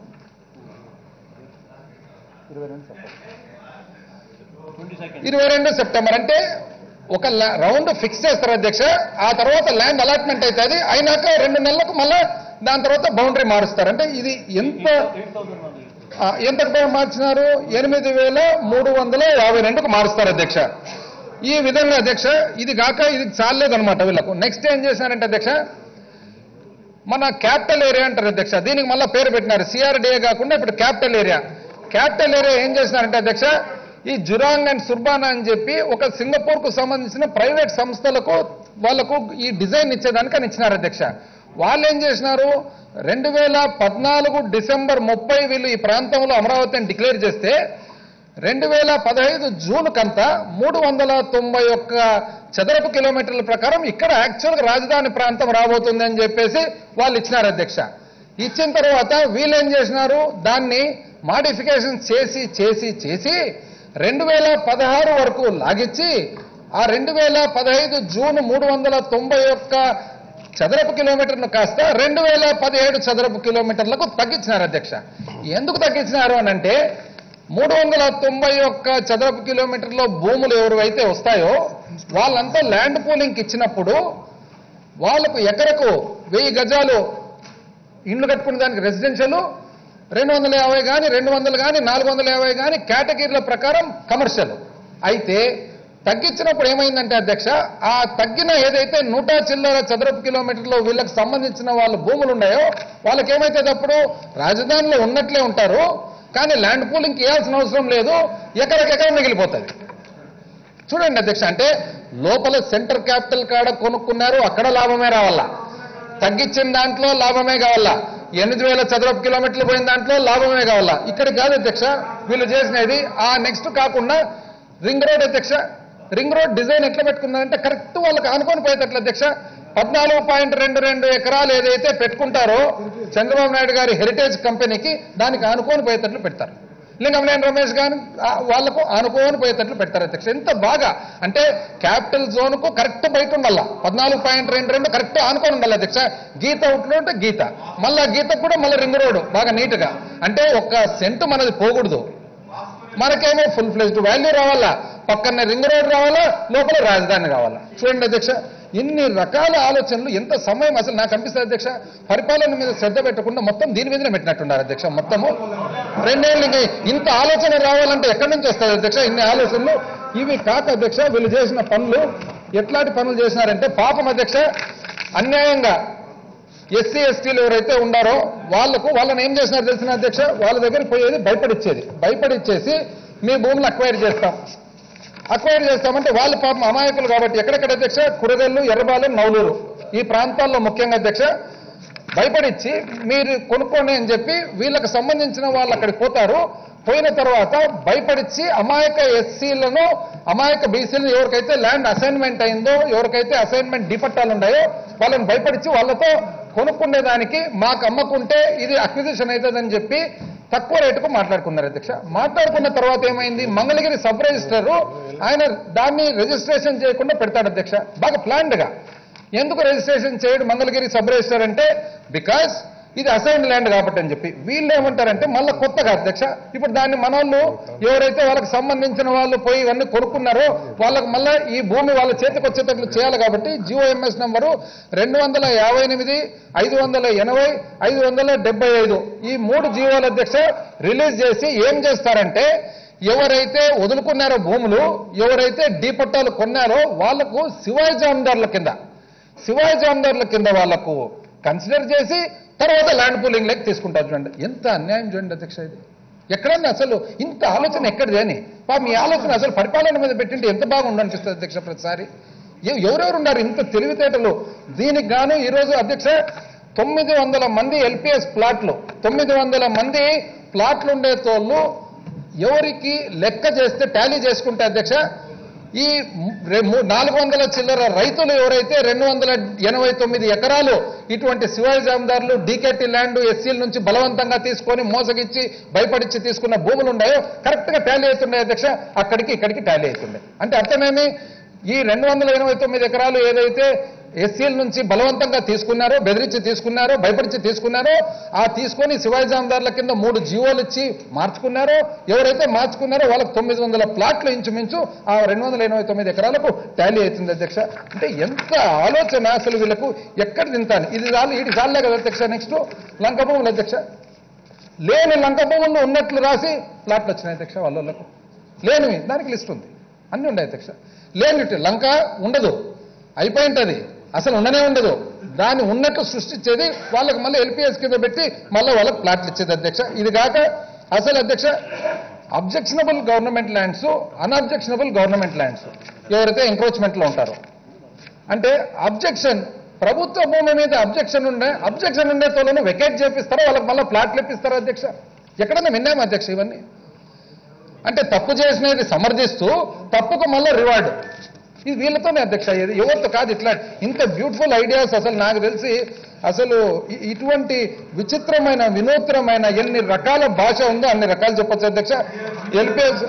ట్వంటీ సెకండ్ ఇరవై రెండు సెప్టెంబర్ అంటే ఒక లా- రౌండ్ ఫిక్స్ చేస్తారు అధ్యక్ష ఆ తర్వాత ల్యాండ్ అలాట్మెంట్ అవుతుంది అయినాక రెండు నెలలకు మళ్ళా దాని తర్వాత బౌండరీ మారుస్తారు అంటే ఇది ఎంత ఎయిట్ థౌసండ్ మంది ఆ, ఎంతకు పైన మార్చినారు ఎనిమిది వేల మూడు వందల యాభై రెండుకు మారుస్తారు అధ్యక్ష ఈ విధంగా అధ్యక్ష ఇది కాక ఇది చాలేదనమాట వీళ్ళకు నెక్స్ట్ ఏం చేశారంటే అధ్యక్ష మన క్యాపిటల్ ఏరియా అంటారు అధ్యక్ష దీనికి మళ్ళీ పేరు పెట్టినారు సిఆర్డిఏ కాకుండా ఇప్పుడు క్యాపిటల్ ఏరియా క్యాపిటల్ ఏరియా ఏం చేసినారంటే అధ్యక్ష ఈ జురాంగ్ అండ్ సుర్బానా అని చెప్పి ఒక సింగపూర్ కు సంబంధించిన ప్రైవేట్ సంస్థలకు వాళ్ళకు ఈ డిజైన్ ఇచ్చేదానికి అని ఇచ్చినారు అధ్యక్ష వాళ్ళు ఏం చేసినారు రెండు వేల పద్నాలుగు డిసెంబర్ ముప్పై వీళ్ళు ఈ ప్రాంతంలో అమరావతిని డిక్లేర్ చేస్తే రెండు వేల పదహైదు జూన్ కంతా మూడు వందల తొంభై ఒక్క చదరపు కిలోమీటర్ల ప్రకారం ఇక్కడ యాక్చువల్గా రాజధాని ప్రాంతం రాబోతుంది అని చెప్పేసి వాళ్ళు ఇచ్చినారు అధ్యక్ష ఇచ్చిన తర్వాత వీళ్ళు ఏం చేసినారు దాన్ని మాడిఫికేషన్ చేసి చేసి చేసి రెండు వేల పదహారు వరకు లాగిచ్చి ఆ రెండు వేల పదహైదు జూన్ మూడు వందల తొంభై ఒక్క చదరపు కిలోమీటర్ను కాస్త రెండు వేల పదిహేడు చదరపు కిలోమీటర్లకు తగ్గించినారు అధ్యక్ష ఎందుకు తగ్గించినారు అని అంటే మూడు వందల తొంభై ఒక్క చదరపు కిలోమీటర్లో భూములు ఎవరైతే వస్తాయో వాళ్ళంతా ల్యాండ్ పూలింగ్కి ఇచ్చినప్పుడు వాళ్ళకు ఎకరకు వెయ్యి గజాలు ఇండ్లు కట్టుకునే దానికి రెసిడెన్షియల్ రెండు వందల యాభై కానీ రెండు వందలు కానీ నాలుగు వందల యాభై కానీ కేటగిరీల ప్రకారం కమర్షియల్ అయితే తగ్గించినప్పుడు ఏమైందంటే అధ్యక్ష ఆ తగ్గిన ఏదైతే నూట చిల్లర చదరపు కిలోమీటర్లు వీళ్ళకి సంబంధించిన వాళ్ళ భూములు ఉన్నాయో వాళ్ళకి ఏమైతుంది అప్పుడు రాజధానిలో ఉన్నట్లే ఉంటారు కానీ ల్యాండ్ పూలింగ్ చేయాల్సిన అవసరం లేదు ఎకరకెకర మిగిలిపోతుంది చూడండి అధ్యక్ష అంటే లోపల సెంటర్ క్యాపిటల్ కాడ కొనుక్కున్నారు అక్కడ లాభమే రావాలా తగ్గించిన దాంట్లో లాభమే కావాలా ఎనిమిది వేల చదరపు కిలోమీటర్లు పోయిన దాంట్లో లాభమే కావాలా ఇక్కడ కాదు అధ్యక్ష వీళ్ళు చేసినది ఆ నెక్స్ట్ కాకుండా రింగ్ రోడ్ అధ్యక్ష రింగ్ రోడ్ డిజైన్ ఎట్లా పెట్టుకున్నారంటే కరెక్ట్ వాళ్ళకి ఆనుకొని పోయేటట్లు అధ్యక్ష పద్నాలుగు పాయింట్ రెండు రెండు ఎకరాలు ఏదైతే పెట్టుకుంటారో చంద్రబాబు నాయుడు గారి హెరిటేజ్ కంపెనీకి దానికి ఆనుకొని పోయేటట్లు పెడతారు లింగంనేని రమేష్ గారు వాళ్లకు ఆనుకోని పోయేటట్లు పెడతారు అధ్యక్ష ఎంత బాగా అంటే క్యాపిటల్ జోన్ కు కరెక్ట్ బయట ఉండాల పద్నాలుగు పాయింట్ రెండు రెండు కరెక్ట్ ఆనుకొని ఉండాలి అధ్యక్ష గీత అవుట్లో ఉంటే గీత మళ్ళా గీతకు కూడా మళ్ళీ రింగ్ రోడ్ బాగా నీట్ గా అంటే ఒక్క సెంటు మనది పోకూడదు మనకేమో ఫుల్ ఫ్లెజ్డ్ వాల్యూ రావాలా పక్కనే రింగ్ రోడ్ రావాలా లోపల రాజధాని కావాలా చూడండి అధ్యక్ష ఇన్ని రకాల ఆలోచనలు ఎంత సమయం అసలు నాకు అనిపిస్తుంది అధ్యక్ష పరిపాలన మీద శ్రద్ధ పెట్టకుండా మొత్తం దీని మీదనే పెట్టినట్టున్నారు అధ్యక్ష మొత్తము రెండేళ్ళు ఇంకా ఇంత ఆలోచన రావాలంటే ఎక్కడి నుంచి వస్తుంది అధ్యక్ష ఇన్ని ఆలోచనలు ఇవి కాక అధ్యక్ష వీళ్ళు చేసిన పనులు ఎట్లాంటి పనులు చేసినారంటే పాపం అధ్యక్ష అన్యాయంగా ఎస్సీ ఎస్టీలు ఎవరైతే ఉన్నారో వాళ్లకు వాళ్ళని ఏం చేసినారు తెలిసిన అధ్యక్ష వాళ్ళ దగ్గరికి పోయేది భయపడిచ్చేది భయపడిచ్చేసి మీ భూములు అక్వైర్ చేస్తాం అక్వైర్ చేస్తామంటే వాళ్ళు పాపం అమాయకులు కాబట్టి ఎక్కడెక్కడ అధ్యక్ష కురగల్లు ఎర్రబాలెం నవలూరు ఈ ప్రాంతాల్లో ముఖ్యంగా అధ్యక్ష భయపడిచ్చి మీరు కొనుక్కోండి అని చెప్పి వీళ్ళకి సంబంధించిన వాళ్ళు అక్కడికి పోతారు పోయిన తర్వాత భయపడిచ్చి అమాయక ఎస్సీలను అమాయక బీసీలను ఎవరికైతే ల్యాండ్ అసైన్మెంట్ అయిందో ఎవరికైతే అసైన్మెంట్ డిపట్టాలు ఉన్నాయో వాళ్ళని భయపడిచ్చి వాళ్ళతో కొనుక్కునేదానికి మాకు అమ్మకుంటే ఇది అక్విజిషన్ అవుతుందని చెప్పి తక్కువ రేటుకు మాట్లాడుకున్నారు అధ్యక్ష మాట్లాడుకున్న తర్వాత ఏమైంది మంగళగిరి సబ్ రిజిస్టర్ ఆయన దాన్ని రిజిస్ట్రేషన్ చేయకుండా పెడతాడు అధ్యక్ష బాగా ప్లాన్డ్ గా ఎందుకు రిజిస్ట్రేషన్ చేయడు మంగళగిరి సబ్ రిజిస్టర్ అంటే బికాస్ ఇది అసైన్ ల్యాండ్ కాబట్టి అని చెప్పి వీళ్ళు ఏమంటారంటే మళ్ళీ కొత్తగా అధ్యక్ష ఇప్పుడు దాన్ని మనోళ్ళు ఎవరైతే వాళ్ళకి సంబంధించిన వాళ్ళు పోయి ఇవన్నీ కొనుక్కున్నారో వాళ్ళకి మళ్ళీ ఈ భూమి వాళ్ళ చేతికి వచ్చేటట్లు చేయాలి కాబట్టి జిఓఎంఎస్ నంబరు రెండు వందల యాభై ఎనిమిది ఐదు వందల ఎనభై ఐదు వందల డెబ్బై ఐదు ఈ మూడు జీవోల అధ్యక్ష రిలీజ్ చేసి ఏం చేస్తారంటే ఎవరైతే వదులుకున్నారో భూములు ఎవరైతే డీ పట్టాలు కొన్నారో వాళ్లకు శివాయి జామదారుల కింద శివాయి జామదారుల కింద వాళ్లకు కన్సిడర్ చేసి తర్వాత ల్యాండ్ పూలింగ్ లెక్క తీసుకుంటారు చూడండి ఎంత అన్యాయం చూడండి అధ్యక్ష ఇది ఎక్కడన్నా అసలు ఇంత ఆలోచన ఎక్కడిది అని పా మీ ఆలోచన అసలు పరిపాలన మీద పెట్టింటే ఎంత బాగుండు అనిపిస్తుంది అధ్యక్ష ప్రతిసారి ఎవ- ఎవరెవరు ఉన్నారు ఇంత తెలివితేటలు దీనికి గాను ఈరోజు అధ్యక్ష తొమ్మిది వందల మంది ఎల్పిఎస్ ప్లాట్లు తొమ్మిది వందల మంది ప్లాట్లు ఉండే తోళ్ళు ఎవరికి లెక్క చేస్తే టాలీ చేసుకుంటే అధ్యక్ష ఈ రె- ము- నాలుగు వందల చిల్లర రైతులు ఎవరైతే రెండు వందల ఎనభై తొమ్మిది ఎకరాలు ఇటువంటి శివాజీ జామదారులు డీకేటీ ల్యాండ్ ఎస్సీల నుంచి బలవంతంగా తీసుకొని మోసగిచ్చి భయపడిచ్చి తీసుకున్న భూములు ఉన్నాయో కరెక్ట్ గా టాలీ అవుతున్నాయి అధ్యక్ష అక్కడికి ఇక్కడికి టాలీ అవుతుంది అంటే అర్థమేమి ఈ రెండు వందల ఎనభై తొమ్మిది ఎకరాలు ఏదైతే ఎస్సీల నుంచి బలవంతంగా తీసుకున్నారో బెదిరించి తీసుకున్నారో భయపడిచి తీసుకున్నారో ఆ తీసుకొని శివాజీ జామదారుల కింద మూడు జీవోలు ఇచ్చి మార్చుకున్నారో ఎవరైతే మార్చుకున్నారో వాళ్ళకి తొమ్మిది వందల ప్లాట్లు ఇంచుమించు ఆ రెండు వందల ఎనభై తొమ్మిది ఎకరాలకు టాలీ అవుతుంది అధ్యక్ష అంటే ఎంత ఆలోచన అసలు వీళ్ళకు ఎక్కడ తింటాను ఇది చాలు ఇది చాలే కదా అధ్యక్ష నెక్స్ట్ లంక భూములు అధ్యక్ష లేని లంక భూములు ఉన్నట్లు రాసి ప్లాట్లు వచ్చినాయి అధ్యక్ష వాళ్ళకు లేనివి దానికి లిస్ట్ ఉంది అన్ని ఉన్నాయి అధ్యక్ష లేనిటి లంక ఉండదు అయిపోయింటది అసలు ఉండనే ఉండదు దాన్ని ఉన్నట్టు సృష్టించేది వాళ్ళకి మళ్ళీ ఎల్పిఎస్ కింద పెట్టి మళ్ళీ వాళ్ళకి ప్లాట్లు ఇచ్చేది అధ్యక్ష ఇది కాక అసలు అధ్యక్ష objectionable government lands unobjectionable government lands ఎవరైతే ఎంక్రోచ్మెంట్ లో ఉంటారో అంటే అబ్జెక్షన్ ప్రభుత్వ భూమి మీద అబ్జెక్షన్ ఉండే అబ్జెక్షన్ ఉండే తోలను వెకేట్ చేపిస్తారో వాళ్ళకి మళ్ళీ ప్లాట్లు ఇప్పిస్తారో అధ్యక్ష ఎక్కడన్నా విన్నాము అధ్యక్ష ఇవన్నీ అంటే తప్పు చేసినది సమర్థిస్తూ తప్పుకు మళ్ళీ రివార్డు ఇది వీళ్ళతోనే అధ్యక్ష అయ్యేది ఎవరితో కాదు ఇట్లా ఇంత బ్యూటిఫుల్ ఐడియాస్ అసలు నాకు తెలిసి అసలు ఇ- ఇటువంటి విచిత్రమైన వినూత్నమైన ఎన్ని రకాల భాష ఉందో అన్ని రకాలు చెప్పొచ్చు అధ్యక్ష ఎల్పిఎస్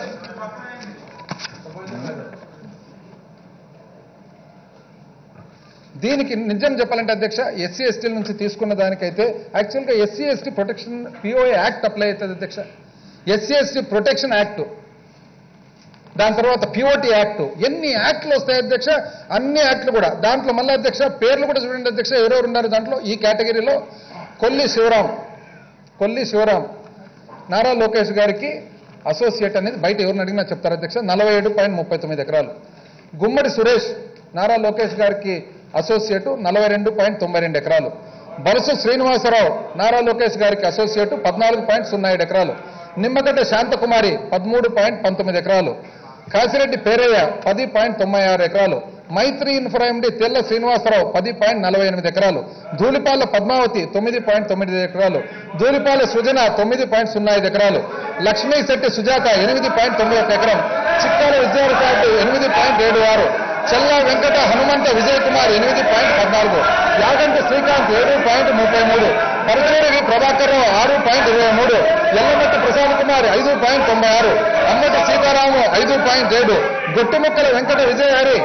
దీనికి నిజం చెప్పాలంటే అధ్యక్ష ఎస్సీ ఎస్టీల నుంచి తీసుకున్న దానికైతే యాక్చువల్గా SC ST protection POA act apply అవుతుంది అధ్యక్ష ఎస్సీ ఎస్టీ ప్రొటెక్షన్ యాక్ట్ దాని తర్వాత పిఓటి యాక్ట్ ఎన్ని యాక్ట్లు వస్తాయి అధ్యక్ష అన్ని యాక్ట్లు కూడా దాంట్లో మళ్ళీ అధ్యక్ష పేర్లు కూడా చూడండి అధ్యక్ష ఎవరెవరు ఉన్నారు దాంట్లో ఈ కేటగిరీలో కొల్లి శివరాం కొల్లి శివరాం నారా లోకేష్ గారికి అసోసియేట్ అనేది బయట ఎవరిని అడిగినా చెప్తారు అధ్యక్ష నలభై ఏడు పాయింట్ ముప్పై తొమ్మిది ఎకరాలు గుమ్మడి సురేష్ నారా లోకేష్ గారికి అసోసియేటు నలభై రెండు పాయింట్ తొంభై రెండు ఎకరాలు బలుసు శ్రీనివాసరావు నారా లోకేష్ గారికి అసోసియేటు పద్నాలుగు పాయింట్ సున్నా ఏడు ఎకరాలు నిమ్మగడ్డ శాంతకుమారి పదమూడు పాయింట్ పంతొమ్మిది ఎకరాలు కాసిరెడ్డి పేరయ్య పది పాయింట్ తొంభై ఆరు ఎకరాలు మైత్రి ఇన్ఫ్రా ఎండి తెల్ల శ్రీనివాసరావు పది పాయింట్ నలభై ఎనిమిది ఎకరాలు ధూళిపాల పద్మావతి తొమ్మిది పాయింట్ తొమ్మిది ఎకరాలు ధూళిపాల సృజన తొమ్మిది పాయింట్ సున్నా ఐదు ఎకరాలు లక్ష్మీ శెట్టి సుజాత ఎనిమిది పాయింట్ తొమ్మిది ఒక ఎకరం చిక్కాల విద్యార్థి ఎనిమిది పాయింట్ ఏడు ఆరు చల్లా వెంకట హనుమంత విజయ్ కుమార్ ఎనిమిది పాయింట్ పద్నాలుగు యాగంటి శ్రీకాంత్ ఏడు పాయింట్ ముప్పై మూడు పరచూరి ప్రభాకర్ రావు ఆరు పాయింట్ ఇరవై మూడు ఎల్లమట్టి ప్రసాద్ కుమార్ ఐదు పాయింట్ తొంభై ఆరు అమ్మటి సీతారాము ఐదు పాయింట్ ఏడు గొట్టుముక్కల వెంకట విజయహరి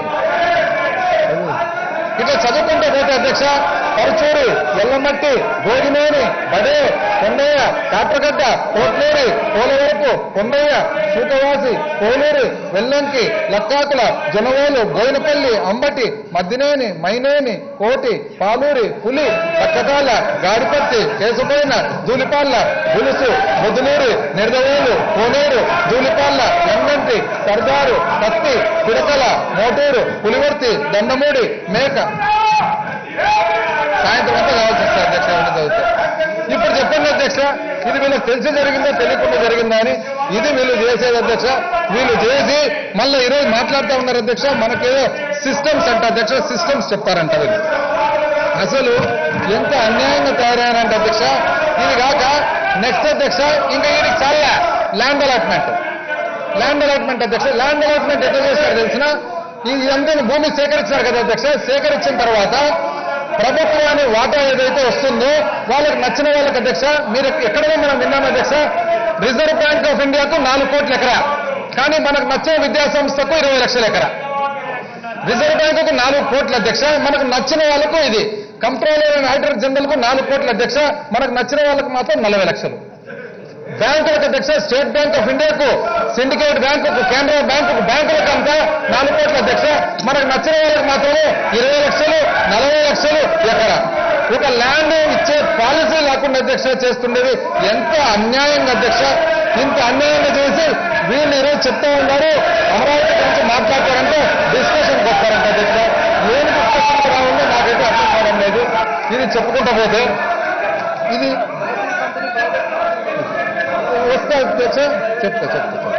ఇట్లా చదువుకుంటూ పోతే అధ్యక్ష పరచూరి ఎల్లమట్టి భోగినేని బడే కొండయ్య కాట్రగడ్డ కోట్లేరి పోలవరపు కొండయ్య సూకవాసి కోలూరు వెల్లంకి లక్కాకుల జనవేలు బోయినపల్లి అంబటి మద్దినేని మైనేని కోటి పాలూరి పులి పక్కకాల గాడిపత్తి కేసుపోయిన దూలిపాళ్ళ గులుసు ముదులూరు నిడదవేలు కోనేరు దూలిపాళ్ళ ఎంగంటి సర్దారు కత్తి పిడకల మోటూరు పులివర్తి దండమూడి మేక సాయంత్రం అంతా కావాల్సి వస్తుంది అధ్యక్ష ఇవన్నీ చదివితే ఇప్పుడు చెప్పండి అధ్యక్ష ఇది వీళ్ళకి తెలిసి జరిగిందా తెలియకుండా జరిగిందా అని ఇది వీళ్ళు చేసేది అధ్యక్ష వీళ్ళు చేసి మళ్ళీ ఈరోజు మాట్లాడుతూ ఉన్నారు అధ్యక్ష మనకేదో సిస్టమ్స్ అంట అధ్యక్ష సిస్టమ్స్ చెప్తారంట వీళ్ళు అసలు ఎంత అన్యాయంగా తయారయ్యారంటే అధ్యక్ష ఇది కాక నెక్స్ట్ అధ్యక్ష ఇంకా వీరికి చాలా ల్యాండ్ అలాట్మెంట్ ల్యాండ్ అలాట్మెంట్ అధ్యక్ష ల్యాండ్ అలాట్మెంట్ ఎట్లా చేస్తారు తెలిసిన ఇదంతా భూమి సేకరించారు కదా అధ్యక్ష సేకరించిన తర్వాత ప్రభుత్వాన్ని వాటా ఏదైతే వస్తుందో వాళ్ళకి నచ్చిన వాళ్ళకి అధ్యక్ష మీరు ఎక్కడైనా మనం విన్నాం అధ్యక్ష రిజర్వ్ బ్యాంక్ ఆఫ్ ఇండియాకు నాలుగు కోట్ల ఎకరా కానీ మనకు నచ్చిన విద్యా సంస్థకు ఇరవై లక్షల ఎకరా రిజర్వ్ బ్యాంకుకు నాలుగు కోట్ల అధ్యక్ష మనకు నచ్చిన వాళ్ళకు ఇది కంట్రోలర్ అండ్ ఆడిటర్ జనరల్ కు నాలుగు కోట్ల అధ్యక్ష మనకు నచ్చిన వాళ్ళకు మాత్రం నలభై లక్షలు బ్యాంకులకు అధ్యక్ష స్టేట్ బ్యాంక్ ఆఫ్ ఇండియాకు సిండికేట్ బ్యాంకుకు కేంద్ర బ్యాంకుకు బ్యాంకులకు అంతా నాలుగు కోట్ల అధ్యక్ష మనకు నచ్చిన వాళ్ళకి మాత్రమే ఇరవై లక్షలు నలభై లక్షలు ఎకరా ఒక ల్యాండ్ ఇచ్చే పాలసీ లేకుండా అధ్యక్ష చేస్తుండేది ఎంత అన్యాయంగా అధ్యక్ష ఇంత అన్యాయంగా చేసి వీళ్ళు ఈరోజు చెప్తా ఉన్నారు అమరావతి గురించి మాట్లాడతారంటే డిస్కషన్కి వస్తారంట అధ్యక్ష ఏం డిస్కషన్ కావాలో నాకైతే అర్థం కావడం లేదు ఇది చెప్పుకుంటా పోతే ఇది వస్తా అధ్యక్ష చెప్తా చెప్తా చెప్తా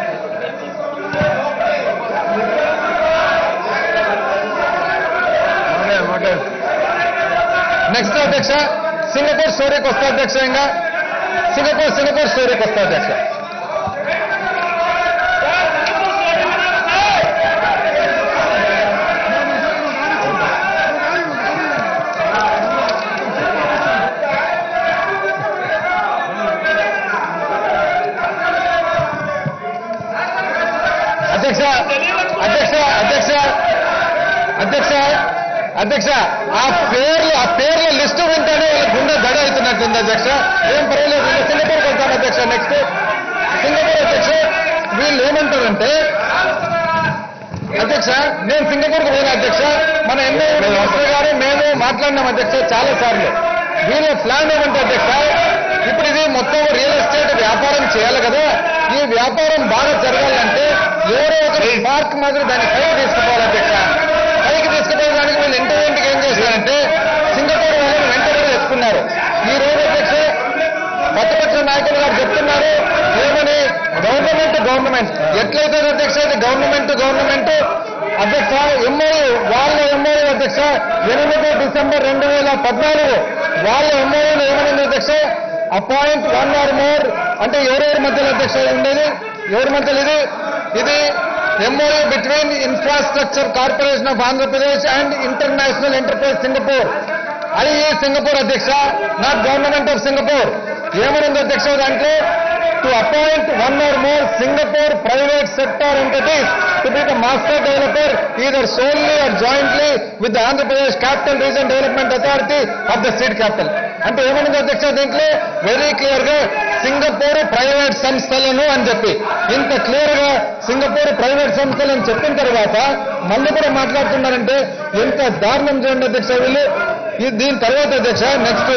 నెక్స్ట్ అధ్యక్ష సింగపూర్ స్టోరీకి వస్తా అధ్యక్ష ఇంకా సింగపూర్ సింగపూర్ స్టోరీకి వస్తా అధ్యక్ష అధ్యక్ష అధ్యక్ష అధ్యక్ష అధ్యక్ష అధ్యక్ష ఆ పేర్లు ఆ పేర్ల లిస్టు వింటేనే వాళ్ళ గుండె దడ అవుతున్నట్టుంది అధ్యక్ష ఏం పర్వాలేదు వీళ్ళు సింగపూర్కి వెళ్తాను అధ్యక్ష నెక్స్ట్ సింగపూర్ అధ్యక్ష వీళ్ళు ఏమంటారంటే అధ్యక్ష నేను సింగపూర్కి పోయిన అధ్యక్ష మన ఎన్నో మినిస్టర్ గారు మేము మాట్లాడినాం అధ్యక్ష చాలా సార్లు వీళ్ళ ప్లాన్ ఏమంటే అధ్యక్ష ఇప్పుడు ఇది మొత్తం రియల్ ఎస్టేట్ వ్యాపారం చేయాలి కదా ఈ వ్యాపారం బాగా జరగాలంటే ఎవరో ఒకరు పార్క్ మాదిరి దాన్ని పైకి తీసుకుపోవాలి అధ్యక్ష పైకి తీసుకుపోవడానికి వీళ్ళు ఇంటి ఇంటికి ఏం చేశారంటే సింగపూర్ వాళ్ళని వెంటనే తెచ్చుకున్నారు ఈ రోజు అధ్యక్ష ప్రతిపక్ష నాయకులు గారు చెప్తున్నారు ఏమని గవర్నమెంట్ గవర్నమెంట్ ఎట్లయితే అధ్యక్ష ఇది గవర్నమెంట్ గవర్నమెంట్ అధ్యక్ష ఎంఓయూ వాళ్ళ ఎంఓయూ అధ్యక్ష ఎనిమిది డిసెంబర్ రెండు వేల పద్నాలుగు వాళ్ళ ఎంఓయూలు ఏమనింది అధ్యక్ష అపాయింట్ వన్ ఆర్ మోర్ అంటే ఎవరెవరి మధ్యలో అధ్యక్ష ఉండేది ఎవరి మధ్యలో ఇది ఇది MOU between infrastructure corporation of Andhra Pradesh and international enterprise Singapore అది సింగపూర్ అధ్యక్ష నాట్ గవర్నమెంట్ ఆఫ్ సింగపూర్ ఏమనుంది అధ్యక్ష దాంట్లో to appoint one or more Singapore private sector entities to be the master developer either solely or jointly with the Andhra Pradesh capital region development authority of the state capital అంటే ఏమనుంది అధ్యక్ష దీంట్లో very clear గా Singapore private సంస్థలను అని చెప్పి ఇంత clear గా సింగపూర్ ప్రైవేట్ సంస్థలను చెప్పిన తర్వాత మళ్ళీ కూడా మాట్లాడుతున్నారంటే ఎంత దారుణం చేయండి అధ్యక్ష వీళ్ళు ఇది దీని తర్వాత అధ్యక్ష నెక్స్ట్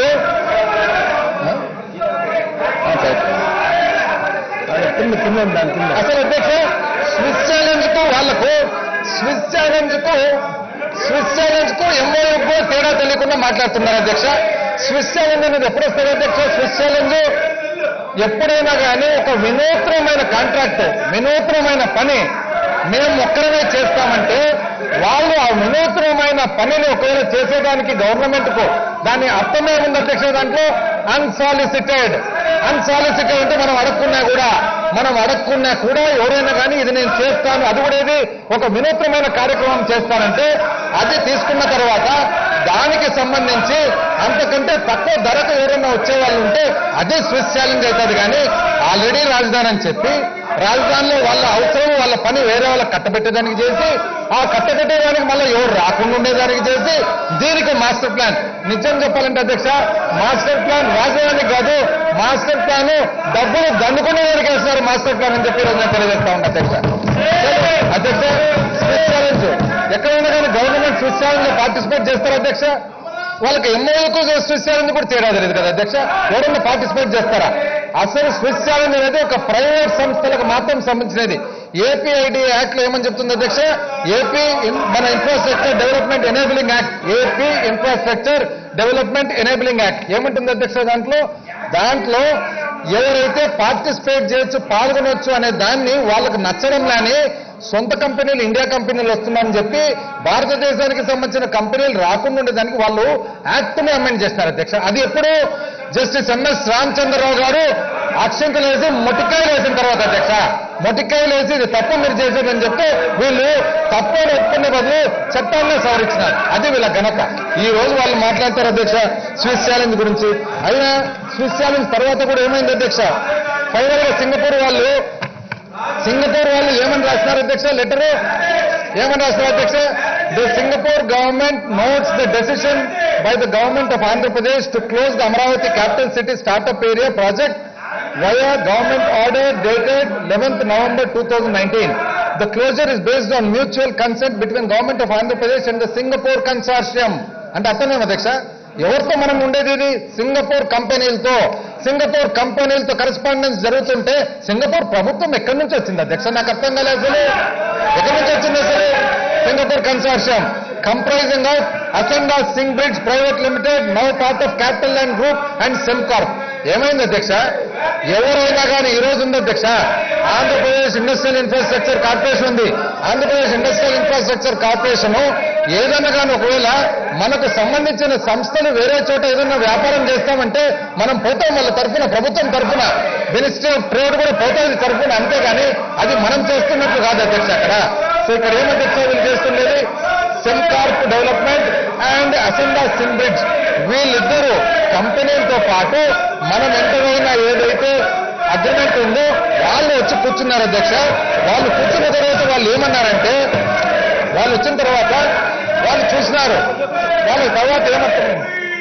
అసలు అధ్యక్ష స్విస్ ఛాలెంజ్ కు వాళ్లకు స్విస్ ఛాలెంజ్ కు స్విస్ ఛాలెంజ్ కు ఎంఓఎఫ్ తేడా తెలియకుండా మాట్లాడుతున్నారు అధ్యక్ష స్విస్ ఛాలెంజ్ అనేది ఎప్పుడు వస్తుంది అధ్యక్ష స్విస్ ఛాలెంజ్ ఎప్పుడైనా కానీ ఒక వినూత్నమైన కాంట్రాక్ట్ వినూత్నమైన పని మేము ఒక్కరమే చేస్తామంటే వాళ్ళు ఆ వినూత్నమైన పనిని ఒకవేళ చేసేదానికి గవర్నమెంట్ కు దాని అర్థమే ఉంది అధ్యక్ష దాంట్లో అన్సాలిసిటెడ్ అన్సాలిసిటెడ్ అంటే మనం అడగకున్నా కూడా మనం అడగకున్నా కూడా ఎవరైనా కానీ ఇది నేను చేస్తాను అది కూడా ఇది ఒక వినూత్నమైన కార్యక్రమం చేస్తానంటే అది తీసుకున్న తర్వాత దానికి సంబంధించి అంతకంటే తక్కువ ధరకు ఎవరైనా వచ్చే వాళ్ళు ఉంటే అదే స్విస్ ఛాలెంజ్ అవుతుంది కానీ ఆల్రెడీ రాజధాని అని చెప్పి రాజధానిలో వాళ్ళ అవసరం వాళ్ళ పని వేరే వాళ్ళకి కట్టబెట్టేదానికి చేసి ఆ కట్టబెట్టేదానికి మళ్ళీ ఎవరు రాకుండా ఉండేదానికి చేసి దీనికి మాస్టర్ ప్లాన్ నిజం చెప్పాలంటే అధ్యక్ష మాస్టర్ ప్లాన్ రాజధానికి కాదు మాస్టర్ ప్లాన్ డబ్బులు దండుకునేదానికి వేస్తున్నారు మాస్టర్ ప్లాన్ అని చెప్పి ఈరోజు నేను తెలియజేస్తా ఉన్నా అధ్యక్ష అధ్యక్ష స్విస్ ఛాలెంజ్ ఎక్కడైనా కానీ గవర్నమెంట్ స్విస్ ఛాలెంజ్ లో పార్టిసిపేట్ చేస్తారు అధ్యక్ష వాళ్ళకి ఎమ్మెల్యేలకు స్విస్ ఛాలెంజ్ కూడా తేడా తెలియదు కదా అధ్యక్ష ఎవరన్నా పార్టిసిపేట్ చేస్తారా అసలు స్విస్ ఛాలెంజ్ అనేది ఒక ప్రైవేట్ సంస్థలకు మాత్రం సంబంధించినది ఏపీఐడి యాక్ట్ లో ఏమని చెప్తుంది అధ్యక్ష ఏపీ ఇన్- మన infrastructure development enabling act AP infrastructure development enabling act ఏమంటుంది అధ్యక్ష దాంట్లో దాంట్లో ఎవరైతే పార్టిసిపేట్ చేయొచ్చు పాల్గొనొచ్చు అనే దాన్ని వాళ్ళకు నచ్చడంలానే సొంత కంపెనీలు ఇండియా కంపెనీలు వస్తున్నాయని చెప్పి భారతదేశానికి సంబంధించిన కంపెనీలు రాకుండా ఉండేదానికి వాళ్ళు యాక్ట్ ని అమెండ్ చేస్తారు అధ్యక్ష అది ఎప్పుడు జస్టిస్ ఎంఎస్ రామచంద్రరావు గారు అక్షంతలు వేసి మొటికాయలు వేసిన తర్వాత అధ్యక్ష మొటికాయలు వేసి ఇది తప్పు మీరు చేసేదని చెప్తే వీళ్ళు తప్పు అని ఒప్పుకునే బదులు చట్టాన్ని సవరించినారు అది వీళ్ళ ఘనత ఈ రోజు వాళ్ళు మాట్లాడతారు అధ్యక్ష స్విస్ ఛాలెంజ్ గురించి అయినా స్విస్ ఛాలెంజ్ తర్వాత కూడా ఏమైంది అధ్యక్ష ఫైనల్ గా సింగపూర్ వాళ్ళు సింగపూర్ వాళ్ళు ఏమని రాస్తున్నారు అధ్యక్ష లెటర్ ఏమని రాస్తున్నారు అధ్యక్ష the Singapore government notes the decision by the government of Andhra Pradesh to close the Amaravati capital city startup area project via government order dated 11th November 2019. The closure is based on mutual consent between government of Andhra Pradesh and the Singapore consortium. అంటే అర్థమే అధ్యక్ష ఎవరితో మనం ఉండేది ఇది Singapore కంపెనీలతో Singapore కంపెనీలతో correspondence జరుగుతుంటే సింగపూర్ ప్రభుత్వం ఎక్కడి నుంచి వచ్చింది అధ్యక్ష నాకు అర్థం కాలేదు అసలు ఎక్కడి నుంచి వచ్చింది అసలు Singapore consortium comprising of Ascendas Sing Bridge private limited now part of capital land group and Sembcorp ఏమైంది అధ్యక్ష ఎవరైనా కానీ ఈ రోజు ఉంది అధ్యక్ష ఆంధ్రప్రదేశ్ ఇండస్ట్రియల్ ఇన్ఫ్రాస్ట్రక్చర్ కార్పొరేషన్ ఉంది ఆంధ్రప్రదేశ్ ఇండస్ట్రియల్ ఇన్ఫ్రాస్ట్రక్చర్ కార్పొరేషన్ ఏదైనా కానీ ఒకవేళ మనకు సంబంధించిన సంస్థలు వేరే చోట ఏదైనా వ్యాపారం చేస్తామంటే మనం పోతాం వాళ్ళ తరఫున ప్రభుత్వం తరఫున మినిస్ట్రీ ఆఫ్ ట్రేడ్ కూడా పోతుంది తరఫున అంతేగాని అది మనం చేస్తున్నట్లు కాదు అధ్యక్ష అక్కడ సో ఇక్కడ ఏం అధ్యక్ష వీళ్ళు చేస్తుండేది Sembcorp development and Ascendas Sing Bridge వీళ్ళిద్దరూ కంపెనీలతో పాటు మనం ఎంతైనా ఏదైతే అగ్రిమెంట్ ఉందో వాళ్ళు వచ్చి కూర్చున్నారు అధ్యక్ష వాళ్ళు కూర్చున్న తర్వాత వాళ్ళు ఏమన్నారంటే వాళ్ళు వచ్చిన తర్వాత వాళ్ళు చూసినారు వాళ్ళ తర్వాత ఏమంటున్నారు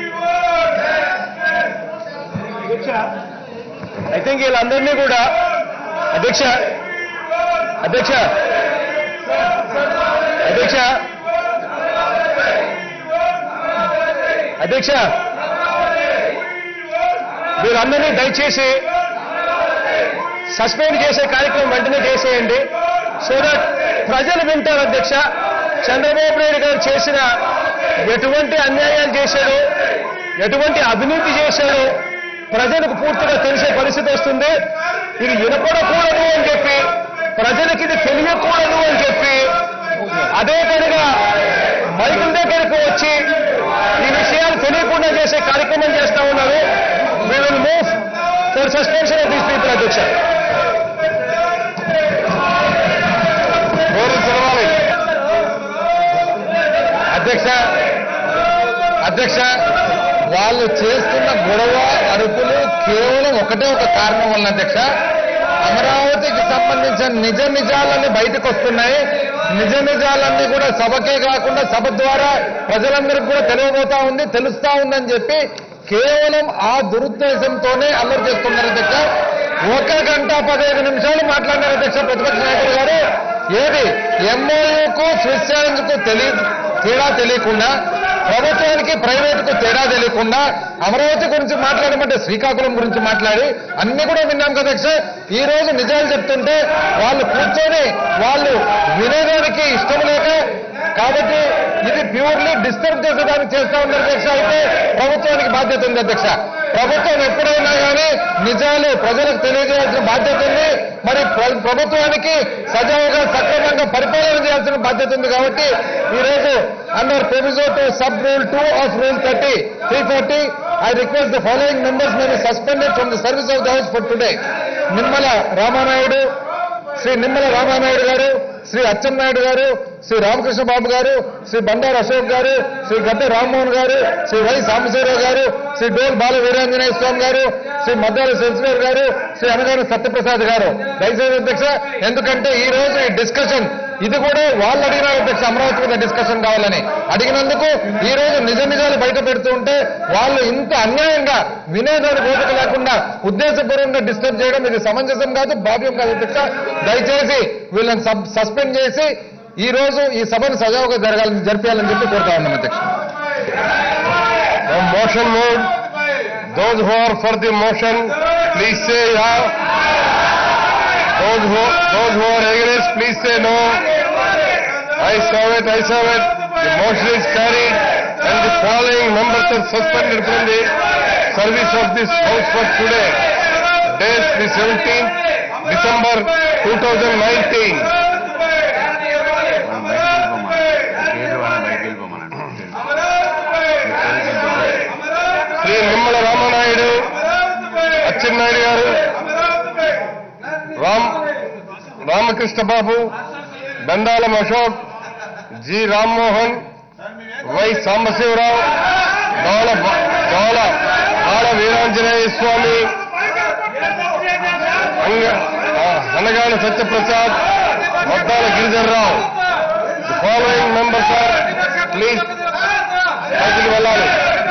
అధ్యక్ష ఐ థింక్ వీళ్ళందరినీ కూడా అధ్యక్ష అధ్యక్ష అధ్యక్ష అధ్యక్ష వీరందరినీ దయచేసి సస్పెండ్ చేసే కార్యక్రమం వెంటనే చేసేయండి సో దట్ ప్రజలు వింటారు అధ్యక్ష చంద్రబాబు నాయుడు గారు చేసిన ఎటువంటి అన్యాయాలు చేశాడు ఎటువంటి అవినీతి చేశాడు ప్రజలకు పూర్తిగా తెలిసే పరిస్థితి వస్తుంది ఇది వినపడకూడదు అని చెప్పి ప్రజలకు ఇది తెలియకూడదు అని చెప్పి అదే పనిగా మైకుల దగ్గరకు వచ్చి ఈ విషయాలు తెలియకుండా చేసే కార్యక్రమం చేస్తా ఉన్నారు we will move for suspension of these people అధ్యక్ష నోరు తెరవాలి అధ్యక్ష అధ్యక్ష వాళ్ళు చేస్తున్న గొడవ అరుపులు కేవలం ఒకటే ఒక కారణం వల్ల అధ్యక్ష అమరావతికి సంబంధించిన నిజ నిజాలన్నీ బయటకు వస్తున్నాయి నిజ నిజాలన్నీ కూడా సభకే కాకుండా సభ ద్వారా ప్రజలందరికీ కూడా తెలియబోతా ఉంది తెలుస్తా ఉందని చెప్పి కేవలం ఆ దురుద్దేశంతోనే అల్లరి చేస్తున్నారు అధ్యక్ష ఒక గంట పదహైదు నిమిషాలు మాట్లాడినారు అధ్యక్ష ప్రతిపక్ష నాయకుడు గారు ఏది ఎంఓయూకు స్విస్ ఛాలెంజ్ కు తెలియ తేడా తెలియకుండా ప్రభుత్వానికి ప్రైవేటుకు తేడా తెలియకుండా అమరావతి గురించి మాట్లాడమంటే శ్రీకాకుళం గురించి మాట్లాడి అన్ని కూడా విన్నాం కదా అధ్యక్ష ఈ రోజు నిజాలు చెప్తుంటే వాళ్ళు కూర్చొని వాళ్ళు వినేదానికి ఇష్టం లేక కాబట్టి ఇది ప్యూర్లీ డిస్టర్బ్ చేసేదానికి చేస్తా ఉంది అధ్యక్ష అయితే ప్రభుత్వానికి బాధ్యత ఉంది అధ్యక్ష ప్రభుత్వం ఎప్పుడైనా కానీ నిజాలు ప్రజలకు తెలియజేయాల్సిన బాధ్యత ఉంది మరి ప్ర- ప్రభుత్వానికి సజావుగా సక్రమంగా పరిపాలన చేయాల్సిన బాధ్యత ఉంది కాబట్టి ఈ రోజు under proviso to sub rule two of rule thirty three forty I request the following members may suspended from the service of the house for today Nimmala Ramanaidu Shri Nimmala Ramanaidu garu Shri Atchannaidu గారు శ్రీ రామకృష్ణ బాబు గారు శ్రీ బండారు అశోక్ గారు శ్రీ గద్దె రామ్మోహన్ గారు శ్రీ వై సాంబశివరావు గారు శ్రీ డోల్ బాల వీరాంజనేయ స్వామి గారు శ్రీ మద్దాల శశిధర్ గారు శ్రీ అనగాని సత్యప్రసాద్ గారు దయచేసి అధ్యక్ష ఎందుకంటే ఈ రోజు ఈ డిస్కషన్ ఇది కూడా వాళ్ళు అడిగిన అధ్యక్ష అమరావతి మీద డిస్కషన్ కావాలని అడిగినందుకు ఈ రోజు నిజ నిజాలు బయట పెడుతూ ఉంటే వాళ్ళు ఇంత అన్యాయంగా వినేదానికి ఓపిక లేకుండా ఉద్దేశపూర్వకంగా డిస్టర్బ్ చేయడం ఇది సమంజసం కాదు భావ్యం కాదు అధ్యక్ష దయచేసి వీళ్ళని సబ్- సస్పెండ్ చేసి ఈ రోజు ఈ సభను సజావుగా జరగాలని జరిపించాలని చెప్పి కోరుతా ఉన్నాం అధ్యక్ష On motion mode, those who are for the motion, please say yeah. Those who, those who are against, please say no. I saw it, I saw it. The motion is carried and the following members are suspended from the service of this house for today. Date the 17th December 2019. పేరు వాళ్ళని బయటికి వెళ్ళిపోమనండి Shri Nimmala Ramanaidu Atchannaidu garu Ram Ramakrishna Babu Bendalam Ashok ji Rammohan Y Sambasivarao Dola Dola Bala Veeranjaneya Swamy అంగ- ఆ, Anagani Satyaprasad Vaddala Giridharrao following members are please బయటికి వెళ్ళాలి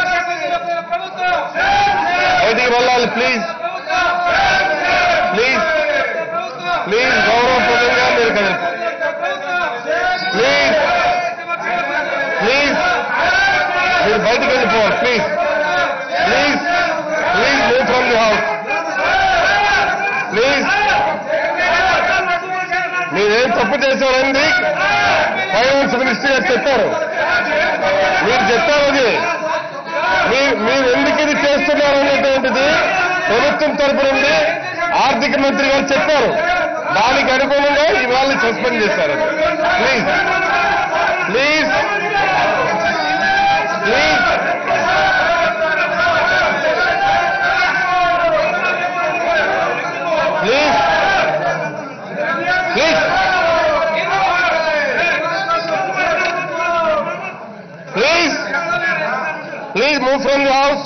బయటికి వెళ్ళాలి please please please గౌరవప్రదంగా మీరు కదండి ప్లీజ్ ప్లీజ్ మీరు బయటికి వెళ్ళిపోవాలి please please please move from the house please మీరేం తప్పు చేశారండి ఫైనాన్స్ మినిస్టర్ గారు చెప్పారు మీరు చెప్పారు అది మీరు మీరు ఎందుకు ఇది చేస్తున్నారు అనేటువంటిది ప్రభుత్వం తరపు నుండి ఆర్థిక మంత్రి గారు చెప్పారు దానికి అనుగుణంగా ఇవాళ సస్పెండ్ చేశారు please please please please please please please move from the house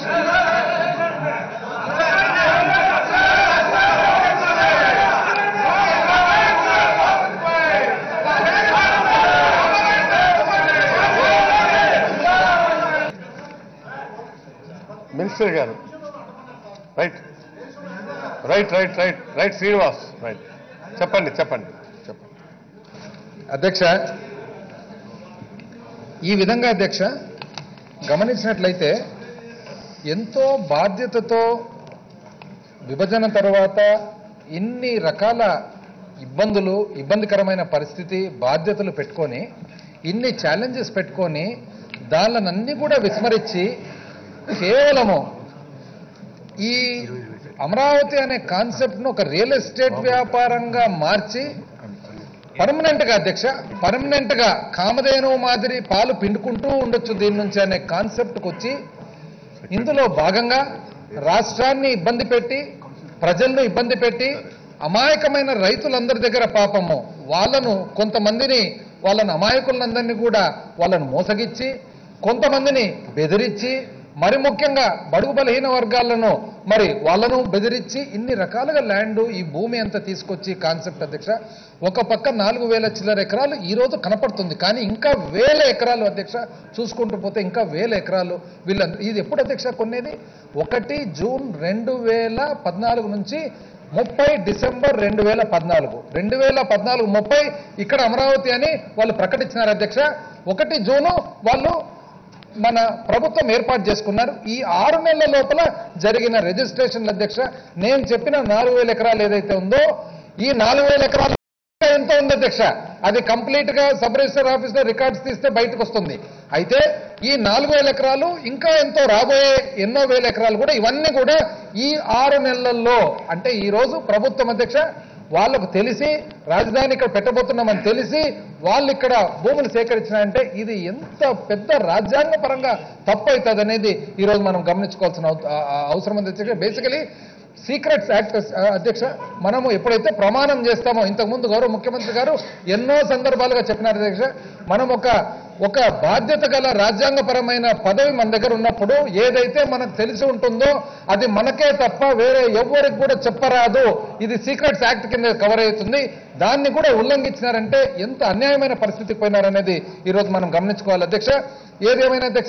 minister garu right right right right right Srinivas right చెప్పండి చెప్పండి చెప్పండి అధ్యక్ష ఈ విధంగా అధ్యక్ష గమనించినట్లయితే ఎంతో బాధ్యతతో విభజన తర్వాత ఇన్ని రకాల ఇబ్బందులు ఇబ్బందికరమైన పరిస్థితి బాధ్యతలు పెట్టుకొని ఇన్ని ఛాలెంజెస్ పెట్టుకొని దానిలన్నీ కూడా విస్మరించి కేవలము ఈ అమరావతి అనే కాన్సెప్ట్ను ఒక రియల్ ఎస్టేట్ వ్యాపారంగా మార్చి పర్మనెంట్ గా అధ్యక్ష పర్మనెంట్ గా కామధేనువు మాదిరి పాలు పిండుకుంటూ ఉండొచ్చు దీని నుంచి అనే కాన్సెప్ట్ వచ్చి ఇందులో భాగంగా రాష్ట్రాన్ని ఇబ్బంది పెట్టి ప్రజలను ఇబ్బంది పెట్టి అమాయకమైన రైతులందరి దగ్గర పాపము వాళ్ళను కొంతమందిని వాళ్ళని అమాయకులందరినీ కూడా వాళ్ళను మోసగిచ్చి కొంతమందిని బెదిరించి మరి ముఖ్యంగా బడుగు బలహీన వర్గాలను మరి వాళ్ళను బెదిరించి ఇన్ని రకాలుగా ల్యాండ్ ఈ భూమి అంతా తీసుకొచ్చి కాన్సెప్ట్ అధ్యక్ష ఒక పక్క నాలుగు వేల చిల్లర ఎకరాలు ఈ రోజు కనపడుతుంది కానీ ఇంకా వేల ఎకరాలు అధ్యక్ష చూసుకుంటూ పోతే ఇంకా వేల ఎకరాలు వీళ్ళందరూ ఇది ఎప్పుడు అధ్యక్ష కొనేది ఒకటి జూన్ రెండు వేల పద్నాలుగు నుంచి ముప్పై డిసెంబర్ రెండు వేల పద్నాలుగు రెండు వేల పద్నాలుగు ముప్పై ఇక్కడ అమరావతి అని వాళ్ళు ప్రకటించినారు అధ్యక్ష ఒకటి జూను వాళ్ళు మన ప్రభుత్వం ఏర్పాటు చేసుకున్నారు ఈ ఆరు నెలల లోపల జరిగిన రిజిస్ట్రేషన్ల అధ్యక్ష నేను చెప్పిన నాలుగు వేల ఎకరాలు ఏదైతే ఉందో ఈ నాలుగు వేల ఎకరాలు ఎంతో ఉంది అధ్యక్ష అది కంప్లీట్ గా సబ్ రిజిస్టర్ ఆఫీస్ లో రికార్డ్స్ తీస్తే బయటకు వస్తుంది అయితే ఈ నాలుగు వేల ఎకరాలు ఇంకా ఎంతో రాబోయే ఎన్నో వేల ఎకరాలు కూడా ఇవన్నీ కూడా ఈ ఆరు నెలల్లో అంటే ఈ రోజు ప్రభుత్వం అధ్యక్ష వాళ్ళకు తెలిసి రాజధాని ఇక్కడ పెట్టబోతున్నామని తెలిసి వాళ్ళు ఇక్కడ భూములు సేకరించినారంటే ఇది ఎంత పెద్ద రాజ్యాంగ పరంగా తప్పు అవుతుంది అనేది ఈరోజు మనం గమనించుకోవాల్సిన అవ- ఆ- ఆ అవసరం ఉంది అధ్యక్ష బేసికలీ సీక్రెట్స్ యాక్ట్ అధ్యక్ష మనము ఎప్పుడైతే ప్రమాణం చేస్తామో ఇంతకుముందు గౌరవ ముఖ్యమంత్రి గారు ఎన్నో సందర్భాలుగా చెప్పినారు అధ్యక్ష మనం ఒక ఒక బాధ్యత గల రాజ్యాంగపరమైన పదవి మన దగ్గర ఉన్నప్పుడు ఏదైతే మనకు తెలిసి ఉంటుందో అది మనకే తప్ప వేరే ఎవ్వరికి కూడా చెప్పరాదు ఇది సీక్రెట్స్ యాక్ట్ కింద కవర్ అవుతుంది దాన్ని కూడా ఉల్లంఘించినారంటే ఎంత అన్యాయమైన పరిస్థితికి పోయినారనేది ఈరోజు మనం గమనించుకోవాలి అధ్యక్ష ఏదేమైనా అధ్యక్ష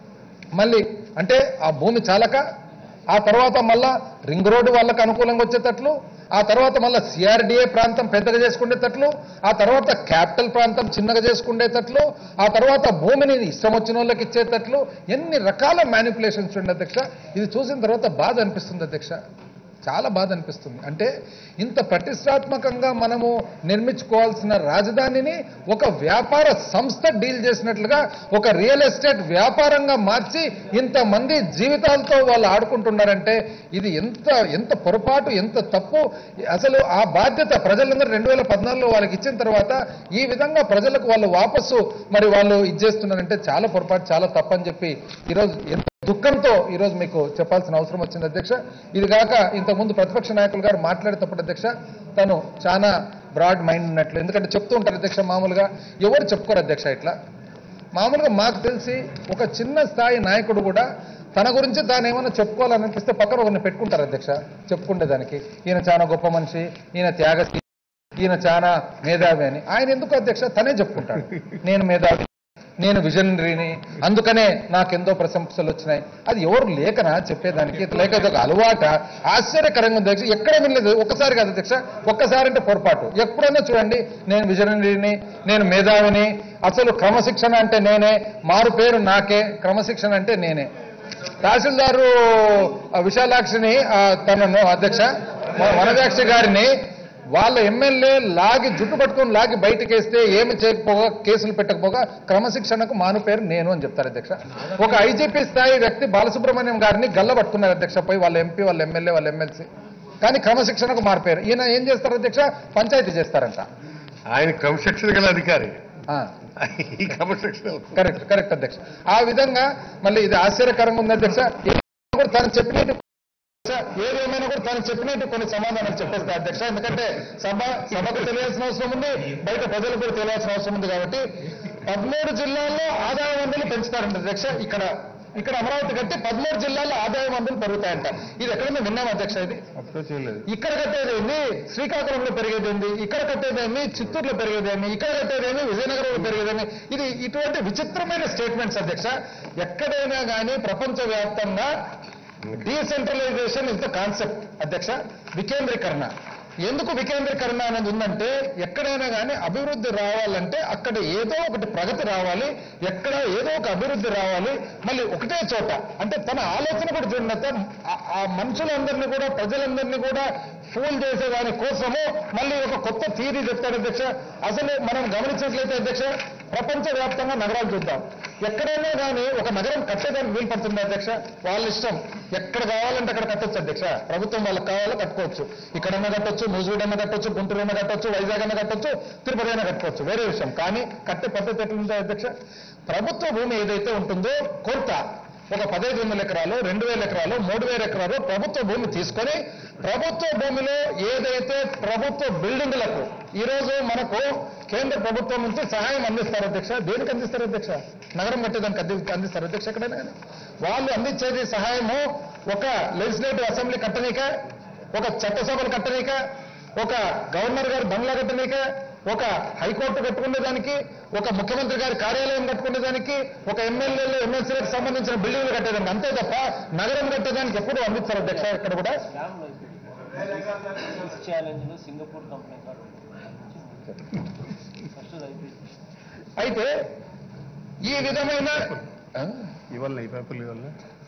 మళ్ళీ అంటే ఆ భూమి చాలక ఆ తర్వాత మళ్ళా రింగ్ రోడ్డు వాళ్ళకు అనుకూలంగా వచ్చేటట్లు ఆ తర్వాత మళ్ళా సిఆర్డిఏ ప్రాంతం పెద్దగా చేసుకునేటట్లు ఆ తర్వాత క్యాపిటల్ ప్రాంతం చిన్నగా చేసుకునేటట్లు ఆ తర్వాత భూమిని ఇష్టం వచ్చిన వాళ్ళకి ఇచ్చేటట్లు ఎన్ని రకాల మ్యానిపులేషన్స్ ఉండే అధ్యక్ష ఇది చూసిన తర్వాత బాధ అనిపిస్తుంది అధ్యక్ష చాలా బాధ అనిపిస్తుంది అంటే ఇంత ప్రతిష్టాత్మకంగా మనము నిర్మించుకోవాల్సిన రాజధానిని ఒక వ్యాపార సంస్థ డీల్ చేసినట్లుగా ఒక రియల్ ఎస్టేట్ వ్యాపారంగా మార్చి ఇంతమంది జీవితాలతో వాళ్ళు ఆడుకుంటున్నారంటే ఇది ఎంత ఎంత పొరపాటు ఎంత తప్పు అసలు ఆ బాధ్యత ప్రజలందరూ రెండు వేల పద్నాలుగులో వాళ్ళకి ఇచ్చిన తర్వాత ఈ విధంగా ప్రజలకు వాళ్ళు వాపసు మరి వాళ్ళు ఇచ్చేస్తున్నారంటే చాలా పొరపాటు చాలా తప్పని చెప్పి ఈరోజు ఎంత దుఃఖంతో ఈరోజు మీకు చెప్పాల్సిన అవసరం వచ్చింది అధ్యక్ష ఇది కాక ఇంతకుముందు ప్రతిపక్ష నాయకులు గారు మాట్లాడేటప్పుడు అధ్యక్ష తను చాలా బ్రాడ్ మైండ్ ఉన్నట్లు ఎందుకంటే చెప్తూ ఉంటారు అధ్యక్ష మామూలుగా ఎవరు చెప్పుకోరు అధ్యక్ష ఇట్లా మామూలుగా మాకు తెలిసి ఒక చిన్న స్థాయి నాయకుడు కూడా తన గురించి తాను ఏమైనా చెప్పుకోవాలనిపిస్తే పక్కన ఒకరిని పెట్టుకుంటారు అధ్యక్ష చెప్పుకునేదానికి ఈయన చాలా గొప్ప మనిషి ఈయన త్యాగశీ ఈయన చాలా మేధావి అని ఆయన ఎందుకు అధ్యక్ష తనే చెప్పుకుంటాడు నేను మేధావి నేను విజనరీని అందుకనే నాకెంతో ప్రశంసలు వచ్చినాయి అది ఎవరు లేకనా చెప్పేదానికి లేక ఇది ఒక అలవాట ఆశ్చర్యకరంగా ఉంది అధ్యక్ష ఎక్కడ వినలేదు ఒక్కసారి కాదు అధ్యక్ష ఒక్కసారి అంటే పొరపాటు ఎప్పుడైనా చూడండి నేను విజనరీని నేను మేధావిని అసలు క్రమశిక్షణ అంటే నేనే మారు పేరు నాకే క్రమశిక్షణ అంటే నేనే తహసీల్దారు ఆ, విశాలాక్షిని ఆ, తనను అధ్యక్ష మ- వనజాక్షి గారిని వాళ్ళ ఎమ్మెల్యే లాగి జుట్టు పట్టుకొని లాగి బయటకేస్తే ఏమి చేయకపోగా కేసులు పెట్టకపోగా క్రమశిక్షణకు మాను పేరు నేను అని చెప్తారు అధ్యక్ష ఒక ఐజీపీ స్థాయి వ్యక్తి బాలసుబ్రహ్మణ్యం గారిని గల్ల పట్టుకున్నారు అధ్యక్ష పోయి వాళ్ళ ఎంపీ వాళ్ళ ఎమ్మెల్యే వాళ్ళ ఎమ్మెల్సీ కానీ క్రమశిక్షణకు మారిపోయారు ఈయన ఏం చేస్తారు అధ్యక్ష పంచాయతీ చేస్తారంట ఆయన క్రమశిక్షణ గల అధికారి ఆ. ఈ క్రమశిక్షణ కరెక్ట్ కరెక్ట్ అధ్యక్ష ఆ విధంగా మళ్ళీ ఇది ఆశ్చర్యకరంగా ఉంది అధ్యక్ష ఏమైనా కూడా తను చెప్పినట్టు ఏదేమైనా కూడా తను చెప్పినట్టు కొన్ని సమాధానాలు చెప్పేస్తా అధ్యక్ష ఎందుకంటే సభ సభకు తెలియాల్సిన అవసరం ఉంది బయట ప్రజలకు కూడా తెలియాల్సిన అవసరం ఉంది కాబట్టి పదమూడు జిల్లాల్లో ఆదాయ వనరులు పెంచుతారంట అధ్యక్ష ఇక్కడ ఇక్కడ అమరావతి కట్టి పదమూడు జిల్లాల్లో ఆదాయ వనరులు పెరుగుతాయంట ఇది ఎక్కడైనా విన్నాం అధ్యక్ష ఇది అప్పుడు చేయలేదు ఇక్కడ కట్టేదేంది శ్రీకాకుళంలో పెరిగేదేంది ఇక్కడ కట్టేదేమి చిత్తూరులో పెరిగేదేమి ఇక్కడ కట్టేదేమి విజయనగరంలో పెరిగేదేమి ఇది ఇటువంటి విచిత్రమైన స్టేట్మెంట్స్ అధ్యక్ష ఎక్కడైనా కానీ ప్రపంచవ్యాప్తంగా డీసెంట్రలైజేషన్ ఇస్ ద కాన్సెప్ట్ అధ్యక్ష వికేంద్రీకరణ ఎందుకు వికేంద్రీకరణ అనేది ఉందంటే ఎక్కడైనా కానీ అభివృద్ధి రావాలంటే అక్కడ ఏదో ఒకటి ప్రగతి రావాలి ఎక్కడ ఏదో ఒక అభివృద్ధి రావాలి మళ్ళీ ఒకటే చోట అంటే తన ఆలోచన కూడా చూడండి అత్త, ఆ- ఆ మనుషులందరినీ కూడా ప్రజలందరినీ కూడా ఫూల్ చేసేదాని కోసము మళ్ళీ ఒక కొత్త థీరీ చెప్తాడు అధ్యక్ష అసలు మనం గమనించినట్లయితే అధ్యక్ష ప్రపంచ వ్యాప్తంగా నగరాలు చూద్దాం ఎక్కడైనా కానీ ఒక నగరం కట్టేదానికి వీలు పడుతుంది అధ్యక్ష వాళ్ళ ఇష్టం ఎక్కడ కావాలంటే అక్కడ కట్టొచ్చు అధ్యక్ష ప్రభుత్వం వాళ్ళకి కావాలో కట్టుకోవచ్చు ఇక్కడైనా కట్టొచ్చు నూజివీడ్ అయినా కట్టొచ్చు గుంటూరు అయినా కట్టొచ్చు వైజాగ్ అయినా కట్టొచ్చు తిరుపతి అయినా కట్టుకోవచ్చు వేరే విషయం కానీ కట్టే పద్ధతి ఎట్లుంటుంది అధ్యక్ష ప్రభుత్వ భూమి ఏదైతే ఉంటుందో కొంత ఒక పదహైదు వందల ఎకరాలు రెండు వేల ఎకరాలు మూడు వేల ఎకరాలు ప్రభుత్వ భూమి తీసుకొని ప్రభుత్వ భూమిలో ఏదైతే ప్రభుత్వ బిల్డింగులకు ఈరోజు మనకు కేంద్ర ప్రభుత్వం నుంచి సహాయం అందిస్తారు అధ్యక్ష దేనికి అందిస్తారు అధ్యక్ష నగరం కట్టేదానికి అంది అందిస్తారు అధ్యక్ష ఎక్కడైనా కానీ వాళ్ళు అందించేది సహాయము ఒక లెజిస్లేటివ్ అసెంబ్లీ కట్టనీక ఒక చట్టసభలు కట్టనీక ఒక గవర్నర్ గారు బంగ్లా కట్టనీక ఒక హైకోర్టు కట్టుకునేదానికి ఒక ముఖ్యమంత్రి గారి కార్యాలయం కట్టుకునేదానికి ఒక ఎమ్మెల్యేలు ఎమ్మెల్సీలకు సంబంధించిన బిల్డింగ్లు కట్టేదానికి అంతే తప్ప నగరం కట్టేదానికి ఎప్పుడు అందిస్తారు అధ్యక్ష ఇక్కడ కూడా ఛాలెంజ్ లో సింగపూర్ కంపెనీ ఫస్ట్ అయిపోయింది అయితే ఈ విధమైన ఆ? ఇవాళ ఈ పేపర్లు ఇవాళ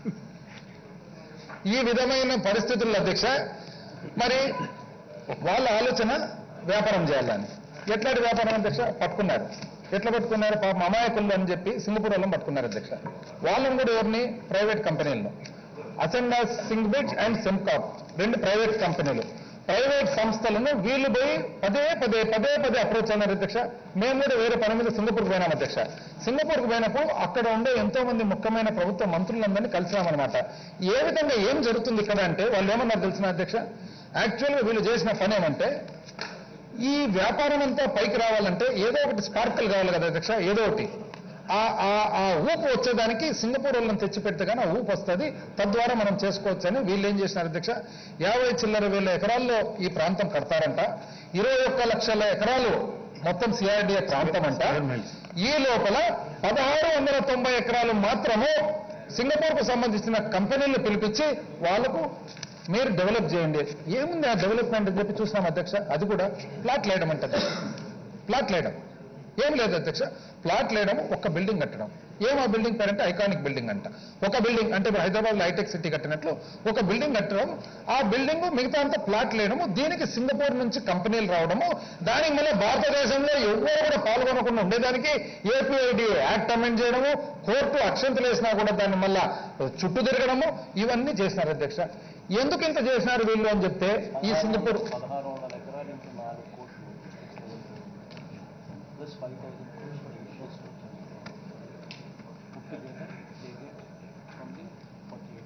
ఈ విధమైన పరిస్థితుల్లో అధ్యక్ష మరి వాళ్ళ ఆలోచన వ్యాపారం చేయాలని ఎట్లాంటి వ్యాపారం అధ్యక్ష పట్టుకున్నారు ఎట్లా పట్టుకున్నారు పాపం అమాయకులు అని చెప్పి సింగపూర్ వాళ్ళని పట్టుకున్నారు అధ్యక్ష వాళ్ళని కూడా ఎవరిని ప్రైవేట్ కంపెనీలను అసెండా సింగ్బిట్ అండ్ సిమ్కాప్ రెండు ప్రైవేట్ కంపెనీలు ప్రైవేట్ సంస్థలను వీళ్ళు పోయి పదే పదే పదే పదే అప్రోచ్ అయినారు అధ్యక్ష మేము కూడా వేరే పని మీద సింగపూర్కి పోయినాం అధ్యక్ష సింగపూర్కి పోయినప్పుడు అక్కడ ఉండే ఎంతో మంది ముఖ్యమైన ప్రభుత్వ మంత్రులందరినీ కలిసామన్నమాట ఏ విధంగా ఏం జరుగుతుంది ఇక్కడ అంటే వాళ్ళు ఏమన్నారు తెలిసిన అధ్యక్ష యాక్చువల్గా వీళ్ళు చేసిన పని ఏమంటే ఈ వ్యాపారం అంతా పైకి రావాలంటే ఏదో ఒకటి స్పార్కల్ కావాలి కదా అధ్యక్ష ఏదో ఒకటి ఆ ఆ- ఆ ఊపు వచ్చేదానికి సింగపూర్ వాళ్ళని తెచ్చి పెడితే కానీ ఆ ఊపు వస్తుంది తద్వారా మనం చేసుకోవచ్చు అని వీళ్ళు ఏం చేసినారు అధ్యక్ష యాభై చిల్లర వేల ఎకరాల్లో ఈ ప్రాంతం కడతారంట ఇరవై ఒక్క లక్షల ఎకరాలు మొత్తం సిఆర్డీఏ ప్రాంతం అంట ఈ లోపల పదహారు వందల తొంభై ఎకరాలు మాత్రము సింగపూర్కు సంబంధించిన కంపెనీలు పిలిపించి వాళ్ళకు మీరు డెవలప్ చేయండి ఏముంది ఆ డెవలప్మెంట్ అని చెప్పి చూసినాం అధ్యక్ష అది కూడా ప్లాట్ లేయడం అంటే ప్లాట్ లేయడం ఏం లేదు అధ్యక్ష ప్లాట్ లేయడం ఒక బిల్డింగ్ కట్టడం ఏం ఆ బిల్డింగ్ పేరంటే ఐకానిక్ బిల్డింగ్ అంట ఒక బిల్డింగ్ అంటే ఇప్పుడు హైదరాబాద్ హైటెక్ సిటీ కట్టినట్లు ఒక బిల్డింగ్ కట్టడం ఆ బిల్డింగ్ మిగతా అంతా ప్లాట్ లేయడము దీనికి సింగపూర్ నుంచి కంపెనీలు రావడము దానికి మళ్ళీ భారతదేశంలో ఎవరు కూడా పాల్గొనకుండా ఉండేదానికి ఏపీఐడి యాక్ట్ అమెండ్ చేయడము కోర్టు అక్షంతలు వేసినా కూడా దాన్ని మళ్ళా చుట్టూ తిరగడము ఇవన్నీ చేసినారు అధ్యక్ష ఎందుకు ఇంత చేసినారు వీళ్ళు అని చెప్తే ఈ సింగపూర్ పదహారు వందల ఎకరాలు ఇంటూ నాలుగు కోట్లు plus five thousand crores for insurance పుట్టి ఫ్రమ్ ది ఫార్టీ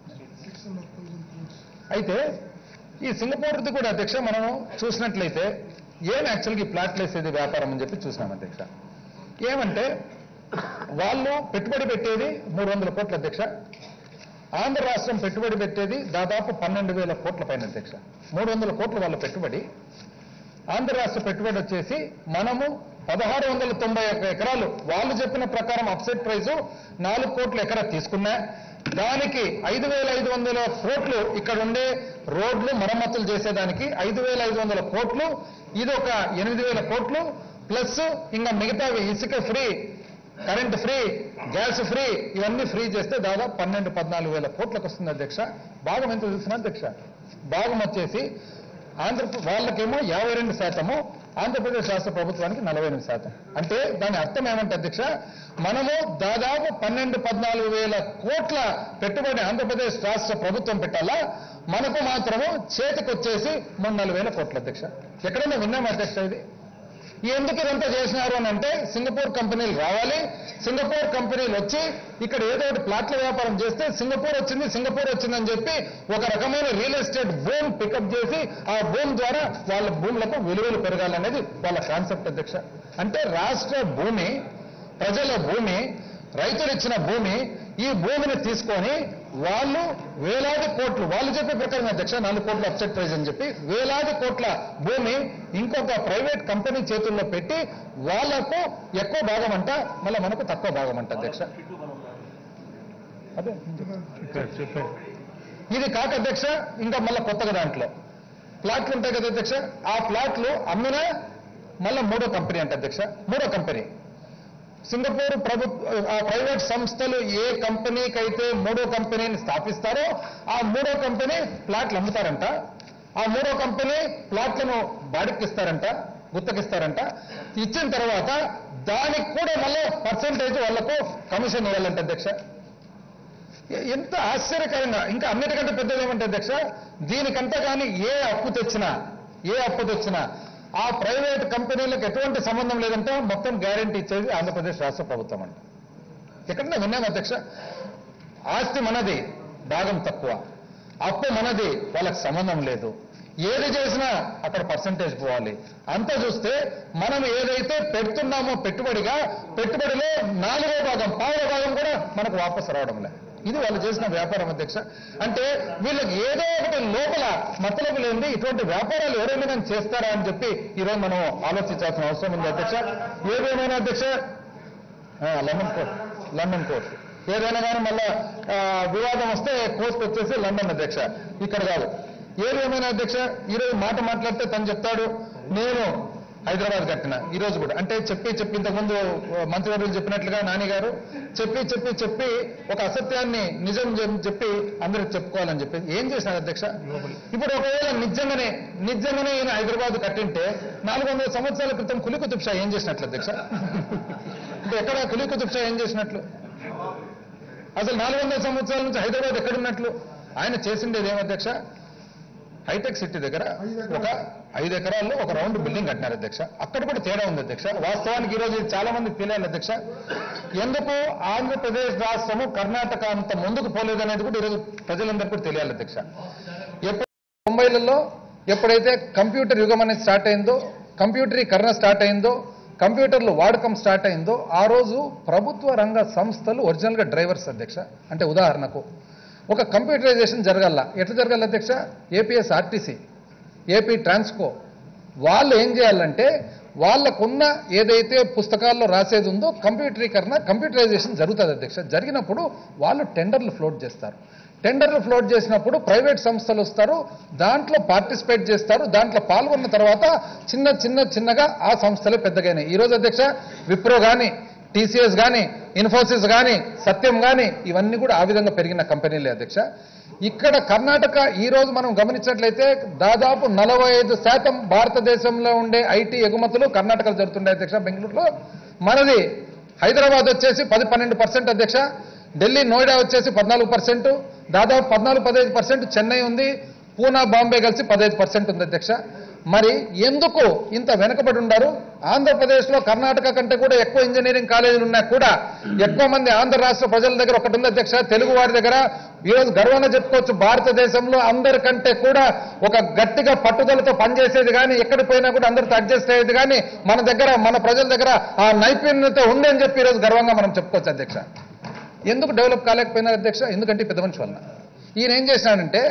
స్టేట్స్ అయితే ఈ సింగపూర్ది కూడా అధ్యక్ష మనం చూసినట్లయితే ఏం యాక్చువల్గా ఈ ప్లాట్లు వేసేది వ్యాపారం అని చెప్పి చూసినాం అధ్యక్ష ఏమంటే వాళ్ళు పెట్టుబడి పెట్టేది మూడు వందల కోట్ల అధ్యక్ష ఆంధ్ర రాష్ట్రం పెట్టుబడి పెట్టేది దాదాపు పన్నెండు వేల కోట్ల పైన అధ్యక్ష మూడు వందల కోట్ల వాళ్ళ పెట్టుబడి ఆంధ్ర రాష్ట్ర పెట్టుబడి వచ్చేసి మనము పదహారు వందల తొంభై ఒక్క ఎకరాలు వాళ్ళు చెప్పిన ప్రకారం అప్సెట్ ప్రైస్ నాలుగు కోట్లు ఎకరా తీసుకున్నా దానికి ఐదు వేల ఐదు వందల కోట్లు ఇక్కడ ఉండే రోడ్లు మరమ్మతులు చేసేదానికి ఐదు వేల ఐదు వందల కోట్లు ఇది ఒక ఎనిమిది వేల కోట్లు ప్లస్ ఇంకా మిగతావి ఇసుక free current free gas free ఇవన్నీ ఫ్రీ చేస్తే దాదాపు పన్నెండు పద్నాలుగు వేల కోట్లకు వస్తుంది అధ్యక్ష భాగం ఎంత చూసిన అధ్యక్ష భాగం వచ్చేసి ఆంధ్ర వాళ్ళకేమో యాభై రెండు శాతము ఆంధ్రప్రదేశ్ రాష్ట్ర ప్రభుత్వానికి నలభై ఎనిమిది శాతం అంటే దాని అర్థం ఏమంటే అధ్యక్ష మనము దాదాపు పన్నెండు పద్నాలుగు వేల కోట్ల పెట్టుబడి ఆంధ్రప్రదేశ్ రాష్ట్ర ప్రభుత్వం పెట్టాలా మనకు మాత్రము చేతికి వచ్చేసి మూడు నాలుగు వేల కోట్ల అధ్యక్ష ఎక్కడైనా విన్నామా అధ్యక్ష ఇది ఎందుకు ఇదంతా చేసినారు అని అంటే సింగపూర్ కంపెనీలు రావాలి సింగపూర్ కంపెనీలు వచ్చి ఇక్కడ ఏదో ఒకటి ప్లాట్ల వ్యాపారం చేస్తే సింగపూర్ వచ్చింది సింగపూర్ వచ్చిందని చెప్పి ఒక రకమైన రియల్ ఎస్టేట్ భూమ్ పికప్ చేసి ఆ భూమి ద్వారా వాళ్ళ భూములకు విలువలు పెరగాలనేది వాళ్ళ కాన్సెప్ట్ అధ్యక్ష అంటే రాష్ట్ర భూమి ప్రజల భూమి రైతులు ఇచ్చిన భూమి ఈ భూమిని తీసుకొని వాళ్ళు వేలాది కోట్లు వాళ్ళు చెప్పే ప్రకారం అధ్యక్ష నాలుగు కోట్ల అప్సెట్ ప్రైజ్ అని చెప్పి వేలాది కోట్ల భూమి ఇంకొక ప్రైవేట్ కంపెనీ చేతుల్లో పెట్టి వాళ్లకు ఎక్కువ భాగం అంట మళ్ళీ మనకు తక్కువ భాగం అంట అధ్యక్ష ఫిఫ్టీ మనం అదే చెప్పండి ఇది కాక అధ్యక్ష ఇంకా మళ్ళీ కొత్తగా దాంట్లో ప్లాట్లు ఉంటాయి కదా అధ్యక్ష ఆ ప్లాట్లు అమ్మినా మళ్ళీ మూడో కంపెనీ అంట అధ్యక్ష మూడో కంపెనీ సింగపూర్ ప్రభుత్వ ఆ ప్రైవేట్ సంస్థలు ఏ కంపెనీకి అయితే మూడో కంపెనీని స్థాపిస్తారో ఆ మూడో కంపెనీ ప్లాట్లు అమ్ముతారంట ఆ మూడో కంపెనీ ప్లాట్లను బాడికిస్తారంట గుత్తకిస్తారంట ఇచ్చిన తర్వాత దానికి కూడా మళ్ళీ పర్సంటేజ్ వాళ్లకు కమిషన్ ఇవ్వాలంట అధ్యక్ష ఎ- ఎంత ఆశ్చర్యకరంగా ఇంకా అన్నిటికంటే పెద్దది ఏమంటే అధ్యక్ష దీనికంతా కానీ ఏ అప్పు తెచ్చినా ఏ అప్పు తెచ్చినా ఆ ప్రైవేట్ కంపెనీలకు ఎటువంటి సంబంధం లేదంటే మొత్తం గ్యారంటీ ఇచ్చేది ఆంధ్రప్రదేశ్ రాష్ట్ర ప్రభుత్వం అంట ఎక్కడన్నా విన్నాం అధ్యక్ష ఆస్తి మనది భాగం తక్కువ అప్పు మనది వాళ్ళకి సంబంధం లేదు ఏది చేసినా అక్కడ పర్సంటేజ్ పోవాలి అంతా చూస్తే మనం ఏదైతే పెడుతున్నామో పెట్టుబడిగా పెట్టుబడిలో నాలుగో భాగం పావుల భాగం కూడా మనకు వాపసు రావడం లేదు ఇది వాళ్ళు చేసిన వ్యాపారం అధ్యక్ష అంటే వీళ్ళకి ఏదో ఒకటి లోపల మతలబు లేనిది ఇటువంటి వ్యాపారాలు ఎవరైనా కానీ చేస్తారా అని చెప్పి ఈరోజు మనం ఆలోచించాల్సిన అవసరం ఉంది అధ్యక్ష ఏదేమైనా అధ్యక్ష ఆ, లండన్ కోర్ట్ లండన్ కోర్ట్ ఏదైనా కానీ మళ్ళా ఆ, వివాదం వస్తే కోర్టుకు వచ్చేసి లండన్ అధ్యక్ష ఇక్కడ కాదు ఏది ఏమైనా అధ్యక్ష ఈరోజు మాట మాట్లాడితే తను చెప్తాడు నేను హైదరాబాద్ కట్టిన ఈ రోజు కూడా అంటే చెప్పి చెప్పి ఇంతకుముందు మంత్రివర్యులు చెప్పినట్లుగా నాని గారు చెప్పి చెప్పి చెప్పి ఒక అసత్యాన్ని నిజం చెప్- చెప్పి అందరికి చెప్పుకోవాలని చెప్పి ఏం చేశారు అధ్యక్ష ఇప్పుడు ఒకవేళ నిజంగానే నిజంగానే ఈయన హైదరాబాద్ కట్టింటే నాలుగు వందల సంవత్సరాల క్రితం కులి కుతుబ్ షా ఏం చేసినట్లు అధ్యక్ష అంటే ఎక్కడ కులి కుతుబ్ షా ఏం చేసినట్లు అసలు నాలుగు వందల సంవత్సరాల నుంచి హైదరాబాద్ ఎక్కడున్నట్లు ఆయన చేసిండేది ఏం అధ్యక్ష హైటెక్ సిటీ దగ్గర ఒక ఐదు ఎకరాల్లో ఒక రౌండ్ బిల్డింగ్ కట్టినారు అధ్యక్ష అక్కడ కూడా తేడా ఉంది అధ్యక్ష వాస్తవానికి ఈరోజు ఇది చాలా మంది తెలియాలి అధ్యక్ష ఎందుకు ఆంధ్రప్రదేశ్ రాష్ట్రము కర్ణాటక అంత ముందుకు పోలేదనేది కూడా ఈరోజు ప్రజలందరికీ కూడా తెలియాలి అధ్యక్ష ఎప్పుడు తొంభైలలో ఎప్పుడైతే కంప్యూటర్ యుగం అనేది స్టార్ట్ అయిందో కంప్యూటరీకరణ స్టార్ట్ అయిందో కంప్యూటర్లు వాడకం స్టార్ట్ అయిందో ఆ రోజు ప్రభుత్వ రంగ సంస్థలు ఒరిజినల్గా డ్రైవర్స్ అధ్యక్ష అంటే ఉదాహరణకు ఒక కంప్యూటరైజేషన్ జరగాల ఎట్లా జరగాలి అధ్యక్ష ఏపీఎస్ ఆర్టీసీ ఏపీ ట్రాన్స్కో వాళ్ళు ఏం చేయాలంటే వాళ్ళకున్న ఏదైతే పుస్తకాల్లో రాసేది ఉందో కంప్యూటరీకరణ కంప్యూటరైజేషన్ జరుగుతుంది అధ్యక్ష జరిగినప్పుడు వాళ్ళు టెండర్లు ఫ్లోట్ చేస్తారు టెండర్లు ఫ్లోట్ చేసినప్పుడు ప్రైవేట్ సంస్థలు వస్తారు దాంట్లో పార్టిసిపేట్ చేస్తారు దాంట్లో పాల్గొన్న తర్వాత చిన్న చిన్న చిన్నగా ఆ సంస్థలే పెద్దగానే ఈరోజు అధ్యక్ష విప్రో కానీ టీసీఎస్ కానీ ఇన్ఫోసిస్ కానీ సత్యం కానీ ఇవన్నీ కూడా ఆ విధంగా పెరిగిన కంపెనీలే అధ్యక్ష ఇక్కడ కర్ణాటక ఈ రోజు మనం గమనించినట్లయితే దాదాపు నలభై ఐదు శాతం భారతదేశంలో ఉండే ఐటీ ఎగుమతులు కర్ణాటకలో జరుగుతుండే అధ్యక్ష బెంగళూరులో మనది హైదరాబాద్ వచ్చేసి పది పన్నెండు పర్సెంట్ అధ్యక్ష ఢిల్లీ నోయిడా వచ్చేసి పద్నాలుగు పర్సెంట్ దాదాపు పద్నాలుగు పదహైదు పర్సెంట్ చెన్నై ఉంది పూనా బాంబే కలిసి పదహైదు పర్సెంట్ ఉంది అధ్యక్ష మరి ఎందుకు ఇంత వెనకబడి ఉన్నారు ఆంధ్రప్రదేశ్లో కర్ణాటక కంటే కూడా ఎక్కువ ఇంజనీరింగ్ కాలేజీలు ఉన్నా కూడా ఎక్కువ మంది ఆంధ్ర రాష్ట్ర ప్రజల దగ్గర ఒకటి ఉంది అధ్యక్ష తెలుగు వారి దగ్గర ఈరోజు గర్వంగా చెప్పుకోవచ్చు భారతదేశంలో అందరికంటే కూడా ఒక గట్టిగా పట్టుదలతో పనిచేసేది కానీ ఎక్కడికి పోయినా కూడా అందరితో అడ్జస్ట్ అయ్యేది కానీ మన దగ్గర మన ప్రజల దగ్గర ఆ నైపుణ్యత ఉంది అని చెప్పి ఈరోజు గర్వంగా మనం చెప్పుకోవచ్చు అధ్యక్ష ఎందుకు డెవలప్ కాలేకపోయినారు అధ్యక్ష ఎందుకంటే ఈ పెద్ద మనిషి వలన ఈయన ఏం చేసినాడంటే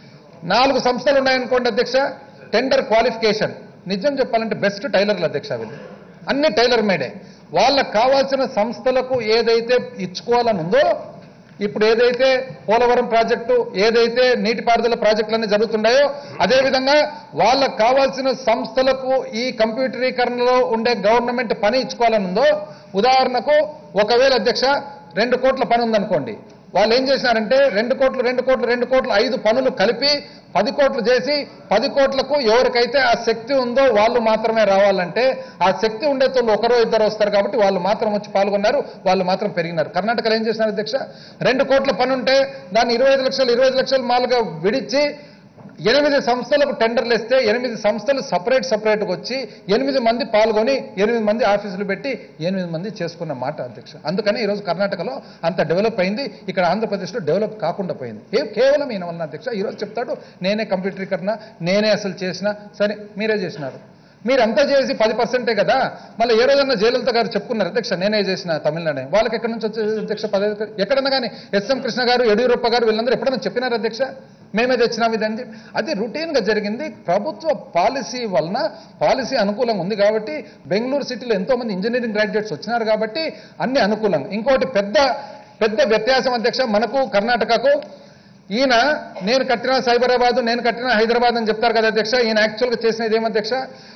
నాలుగు సంస్థలు ఉన్నాయనుకోండి అధ్యక్ష టెండర్ క్వాలిఫికేషన్ నిజం చెప్పాలంటే బెస్ట్ టైలర్లు అధ్యక్ష వీళ్ళు అన్ని టైలర్ మేడే వాళ్ళకు కావాల్సిన సంస్థలకు ఏదైతే ఇచ్చుకోవాలని ఉందో ఇప్పుడు ఏదైతే పోలవరం ప్రాజెక్టు ఏదైతే నీటిపారుదల ప్రాజెక్టులన్నీ జరుగుతున్నాయో అదేవిధంగా వాళ్ళకు కావాల్సిన సంస్థలకు ఈ కంప్యూటరీకరణలో ఉండే గవర్నమెంట్ పని ఇచ్చుకోవాలని ఉందో ఉదాహరణకు ఒకవేళ అధ్యక్ష రెండు కోట్ల పని ఉందనుకోండి వాళ్ళు ఏం చేశారంటే రెండు కోట్లు రెండు కోట్లు రెండు కోట్లు ఐదు పనులు కలిపి పది కోట్లు చేసి పది కోట్లకు ఎవరికైతే ఆ శక్తి ఉందో వాళ్ళు మాత్రమే రావాలంటే ఆ శక్తి ఉండేతోళ్ళు ఒకరో ఇద్దరు వస్తారు కాబట్టి వాళ్ళు మాత్రం వచ్చి పాల్గొన్నారు వాళ్ళు మాత్రం పెరిగినారు కర్ణాటకలో ఏం చేసినారు అధ్యక్ష రెండు కోట్ల పని ఉంటే దాన్ని ఇరవై ఐదు లక్షలు ఇరవై ఐదు లక్షలు మాలుగా విడిచి ఎనిమిది సంస్థలకు టెండర్లు ఇస్తే ఎనిమిది సంస్థలు సపరేట్ సపరేట్గా వచ్చి ఎనిమిది మంది పాల్గొని ఎనిమిది మంది ఆఫీసులు పెట్టి ఎనిమిది మంది చేసుకున్న మాట అధ్యక్ష అందుకని ఈరోజు కర్ణాటకలో అంత డెవలప్ అయింది ఇక్కడ ఆంధ్రప్రదేశ్లో డెవలప్ కాకుండా పోయింది ఏ కేవలం ఈయన వలన అధ్యక్ష ఈరోజు చెప్తాడు నేనే కంప్యూటరీకరణ నేనే అసలు చేసిన సరే మీరే చేసినారు మీరంతా చేసి పది పర్సెంటే కదా మళ్ళీ ఏ రోజన్నా జయలలిత గారు చెప్పుకున్నారు అధ్యక్ష నేనే చేసిన తమిళనాడు వాళ్ళకి ఎక్కడి నుంచి వచ్చే అధ్యక్ష పదవి ఎక్కడన్నా కానీ ఎస్ఎం కృష్ణ గారు యడియూరప్ప గారు వీళ్ళందరూ ఎప్పుడన్నా చెప్పినారు అధ్యక్ష మేమే తెచ్చినాం ఇది అని చెప్పి అది రొటీన్గా జరిగింది ప్రభుత్వ పాలసీ వలన పాలసీ అనుకూలంగా ఉంది కాబట్టి బెంగళూరు సిటీలో ఎంతో మంది ఇంజనీరింగ్ గ్రాడ్యుయేట్స్ వచ్చినారు కాబట్టి అన్ని అనుకూలంగా ఇంకోటి పెద్ద పెద్ద వ్యత్యాసం అధ్యక్ష మనకు కర్ణాటకకు ఈయన నేను కట్టిన సైబరాబాద్ నేను కట్టిన హైదరాబాద్ అని చెప్తారు కదా అధ్యక్ష ఈయన యాక్చువల్గా చేసినది ఏమధ్యక్ష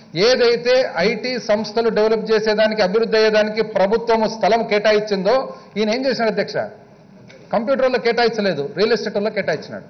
ఏదైతే ఐటీ సంస్థలు డెవలప్ చేసేదానికి అభివృద్ధి అయ్యేదానికి ప్రభుత్వం స్థలం కేటాయించిందో ఈయన ఏం చేసినాడు అధ్యక్ష కంప్యూటర్లో కేటాయించలేదు రియల్ ఎస్టేట్ వల్ల కేటాయించినాడు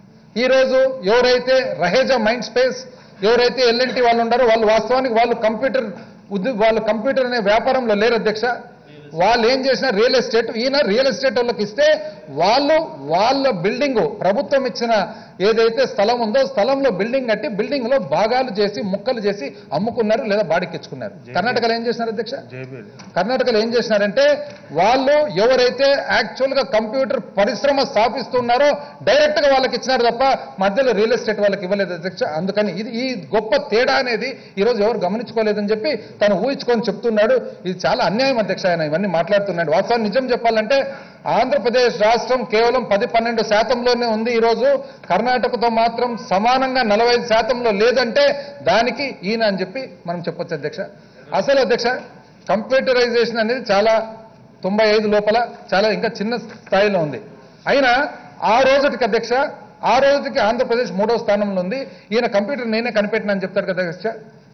ఈ రోజు ఎవరైతే రహేజా మైండ్ స్పేస్ ఎవరైతే ఎల్ఎన్టీ వాళ్ళు ఉన్నారో వాళ్ళు వాస్తవానికి వాళ్ళు కంప్యూటర్ ఉద్య- వాళ్ళు కంప్యూటర్ అనే వ్యాపారంలో లేరు అధ్యక్ష వాళ్ళు ఏం చేసినా రియల్ ఎస్టేట్ ఈయన రియల్ ఎస్టేట్ వాళ్ళకి ఇస్తే వాళ్ళు వాళ్ళ బిల్డింగ్ ప్రభుత్వం ఇచ్చిన ఏదైతే స్థలం ఉందో స్థలంలో బిల్డింగ్ కట్టి బిల్డింగ్ లో భాగాలు చేసి ముక్కలు చేసి అమ్ముకున్నారు లేదా బాడికిచ్చుకున్నారు కర్ణాటకలో ఏం చేసినారు అధ్యక్ష జైబీర్ కర్ణాటకలో ఏం చేసినారంటే వాళ్ళు ఎవరైతే యాక్చువల్ గా కంప్యూటర్ పరిశ్రమ స్థాపిస్తున్నారో డైరెక్ట్ గా వాళ్ళకి ఇచ్చినారు తప్ప మధ్యలో రియల్ ఎస్టేట్ వాళ్ళకి ఇవ్వలేదు అధ్యక్ష అందుకని ఇది ఈ గొప్ప తేడా అనేది ఈ రోజు ఎవరు గమనించుకోలేదని చెప్పి తను ఊహించుకొని చెప్తున్నాడు ఇది చాలా అన్యాయం అధ్యక్ష ఆయన ఇవన్నీ మాట్లాడుతున్నాడు వాస్తవం నిజం చెప్పాలంటే ఆంధ్రప్రదేశ్ రాష్ట్రం కేవలం పది పన్నెండు శాతంలోనే ఉంది ఈ రోజు కర్ణాటకతో మాత్రం సమానంగా నలభై ఐదు శాతంలో లేదంటే దానికి ఈయన అని చెప్పి మనం చెప్పొచ్చు అధ్యక్ష అసలు అధ్యక్ష కంప్యూటరైజేషన్ అనేది చాలా తొంభై ఐదు లోపల చాలా ఇంకా చిన్న స్థాయిలో ఉంది అయినా ఆ రోజుకి అధ్యక్ష ఆ రోజుకి ఆంధ్రప్రదేశ్ మూడో స్థానంలో ఉంది ఈయన కంప్యూటర్ నేనే కనిపెట్టినా అని చెప్తారు కదా అధ్యక్ష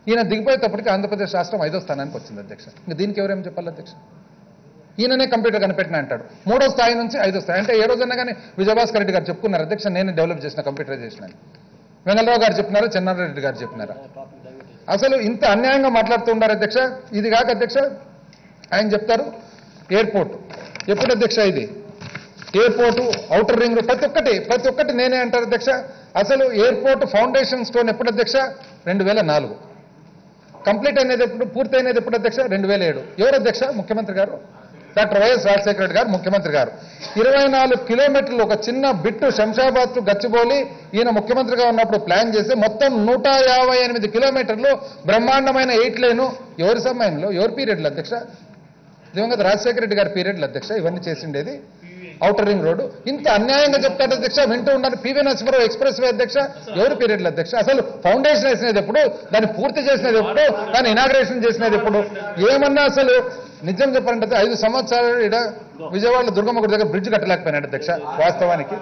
ఈయన దిగిపోయేటప్పటికి ఆంధ్రప్రదేశ్ రాష్ట్రం ఐదో స్థానానికి వచ్చింది అధ్యక్ష ఇంకా దీనికి ఎవరేం చెప్పాలి అధ్యక్ష ఈయననే కంప్యూటర్ కనిపెట్టిన అంటాడు మూడో స్థాయి నుంచి ఐదో స్థాయి అంటే ఏ రోజన్నా కానీ విజయభాస్కర్ రెడ్డి గారు చెప్పుకున్నారు అధ్యక్ష నేను డెవలప్ చేసిన కంప్యూటరైజేషన్ అని వెంగళరావు గారు చెప్పినారా చెన్నారెడ్డి గారు చెప్పినారా అసలు ఇంత అన్యాయంగా మాట్లాడుతూ ఉన్నారు అధ్యక్ష ఇది కాక అధ్యక్ష ఆయన చెప్తారు ఎయిర్పోర్ట్ ఎప్పుడు అధ్యక్ష ఇది ఎయిర్పోర్టు ఔటర్ రింగ్ రోడ్, ప్రతి ఒక్కటి ప్రతి ఒక్కటి నేనే అంటారు అధ్యక్ష అసలు ఎయిర్పోర్ట్ ఫౌండేషన్ స్టోన్ ఎప్పుడు అధ్యక్ష రెండు వేల నాలుగు కంప్లీట్ అయినది ఎప్పుడు పూర్తి అయినది ఎప్పుడు అధ్యక్ష రెండు వేల ఏడు ఎవరు అధ్యక్ష ముఖ్యమంత్రి గారు డాక్టర్ వైఎస్ రాజశేఖర రెడ్డి గారు ముఖ్యమంత్రి గారు ఇరవై నాలుగు కిలోమీటర్లు ఒక చిన్న బిట్టు శంషాబాద్ టు గచ్చిబౌలి ఈయన ముఖ్యమంత్రిగా ఉన్నప్పుడు ప్లాన్ చేసి మొత్తం నూట యాభై ఎనిమిది కిలోమీటర్లు బ్రహ్మాండమైన ఎయిట్ లేను ఎవరి సమయంలో ఎవరి పీరియడ్లు అధ్యక్ష దివంగత రాజశేఖర రెడ్డి గారి పీరియడ్లు అధ్యక్ష ఇవన్నీ చేసిండేది ఔటర్ రింగ్ రోడ్డు ఇంత అన్యాయంగా చెప్తాడు అధ్యక్ష వింటూ ఉన్నారు పివి నరసింహరావు ఎక్స్ప్రెస్ వే అధ్యక్ష ఎవరు పీరియడ్లు అధ్యక్ష అసలు ఫౌండేషన్ వేసినది ఎప్పుడు దాన్ని పూర్తి చేసినది ఎప్పుడు దాన్ని ఇనాగ్రేషన్ చేసినది ఎప్పుడు ఏమన్నా అసలు నిజం చెప్పాలంటే ఐదు సంవత్సరాలు ఈడ విజయవాడలో దుర్గమ్మ గుడి దగ్గర బ్రిడ్జ్ కట్టలేకపోయినాడు అధ్యక్ష వాస్తవానికి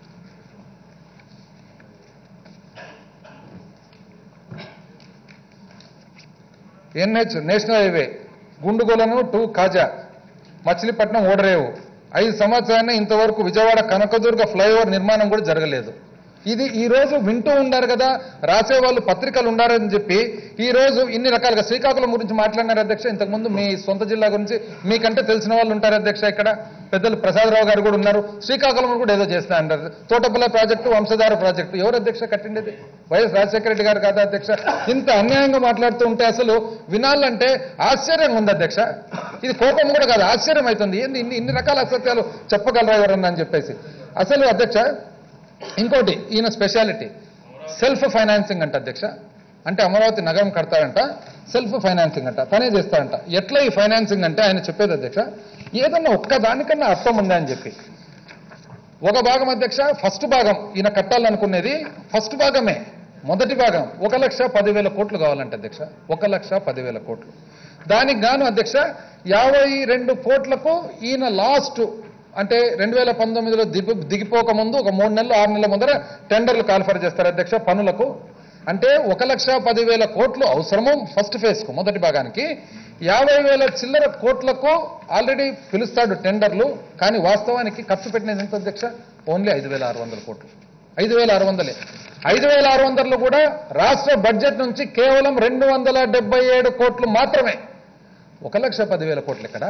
NH national highway Gundugolanu to Kaja Machilipatnam ఓడరేవు ఐదు సంవత్సరాన్ని ఇంతవరకు విజయవాడ కనకదుర్గ ఫ్లైఓవర్ నిర్మాణం కూడా జరగలేదు ఇది ఈ రోజు వింటూ ఉన్నారు కదా రాసే వాళ్ళు పత్రికలు ఉండారని చెప్పి ఈ రోజు ఇన్ని రకాలుగా శ్రీకాకుళం గురించి మాట్లాడినారు అధ్యక్ష ఇంతకుముందు మీ సొంత జిల్లా గురించి మీకంటే తెలిసిన వాళ్ళు ఉంటారు అధ్యక్ష ఇక్కడ పెద్దలు ప్రసాదరావు గారు కూడా ఉన్నారు శ్రీకాకుళం కూడా ఏదో చేస్తా అంటారు తోటపల్లి ప్రాజెక్టు వంశధార ప్రాజెక్టు ఎవరు అధ్యక్ష కట్టిండేది వైఎస్ రాజశేఖర రెడ్డి గారు కాదా అధ్యక్ష ఇంత అన్యాయంగా మాట్లాడుతూ ఉంటే అసలు వినాలంటే ఆశ్చర్యంగా ఉంది అధ్యక్ష ఇది కోపం కూడా కాదు ఆశ్చర్యం అవుతుంది ఏంది ఇన్ని ఇన్ని రకాల అసత్యాలు చెప్పగలరా ఎవరన్నా అని చెప్పేసి అసలు అధ్యక్ష ఇంకోటి ఈయన స్పెషాలిటీ సెల్ఫ్ ఫైనాన్సింగ్ అంట అధ్యక్ష అంటే అమరావతి నగరం కడతాడంట సెల్ఫ్ ఫైనాన్సింగ్ అంట తనే చేస్తాడంట ఎట్లా ఈ ఫైనాన్సింగ్ అంటే ఆయన చెప్పేది అధ్యక్ష ఏదన్నా ఒక్క దానికన్నా అర్థం ఉందా అని చెప్పి ఒక భాగం అధ్యక్ష ఫస్ట్ భాగం ఈయన కట్టాలనుకునేది ఫస్ట్ భాగమే మొదటి భాగం ఒక లక్ష పదివేల కోట్లు కావాలంట అధ్యక్ష ఒక లక్ష పదివేల కోట్లు దానికి గాను అధ్యక్ష యాభై రెండు కోట్లకు ఈయన లాస్ట్ అంటే రెండు వేల పంతొమ్మిదిలో దిగి దిగిపోక ముందు ఒక మూడు నెలలు ఆరు నెలల ముందర టెండర్లు కాల్ఫర్ చేస్తారు అధ్యక్ష పనులకు అంటే ఒక లక్ష పదివేల కోట్లు అవసరము ఫస్ట్ ఫేజ్కు మొదటి భాగానికి యాభై వేల చిల్లర కోట్లకు ఆల్రెడీ పిలుస్తాడు టెండర్లు కానీ వాస్తవానికి ఖర్చు పెట్టినది ఎంత అధ్యక్ష ఓన్లీ ఐదు వేల ఆరు వందల కోట్లు ఐదు వేల ఆరు వందలే ఐదు వేల ఆరు వందలు కూడా రాష్ట్ర బడ్జెట్ నుంచి కేవలం రెండు వందల డెబ్బై ఏడు కోట్లు మాత్రమే ఒక లక్ష పదివేల కోట్లు ఎక్కడ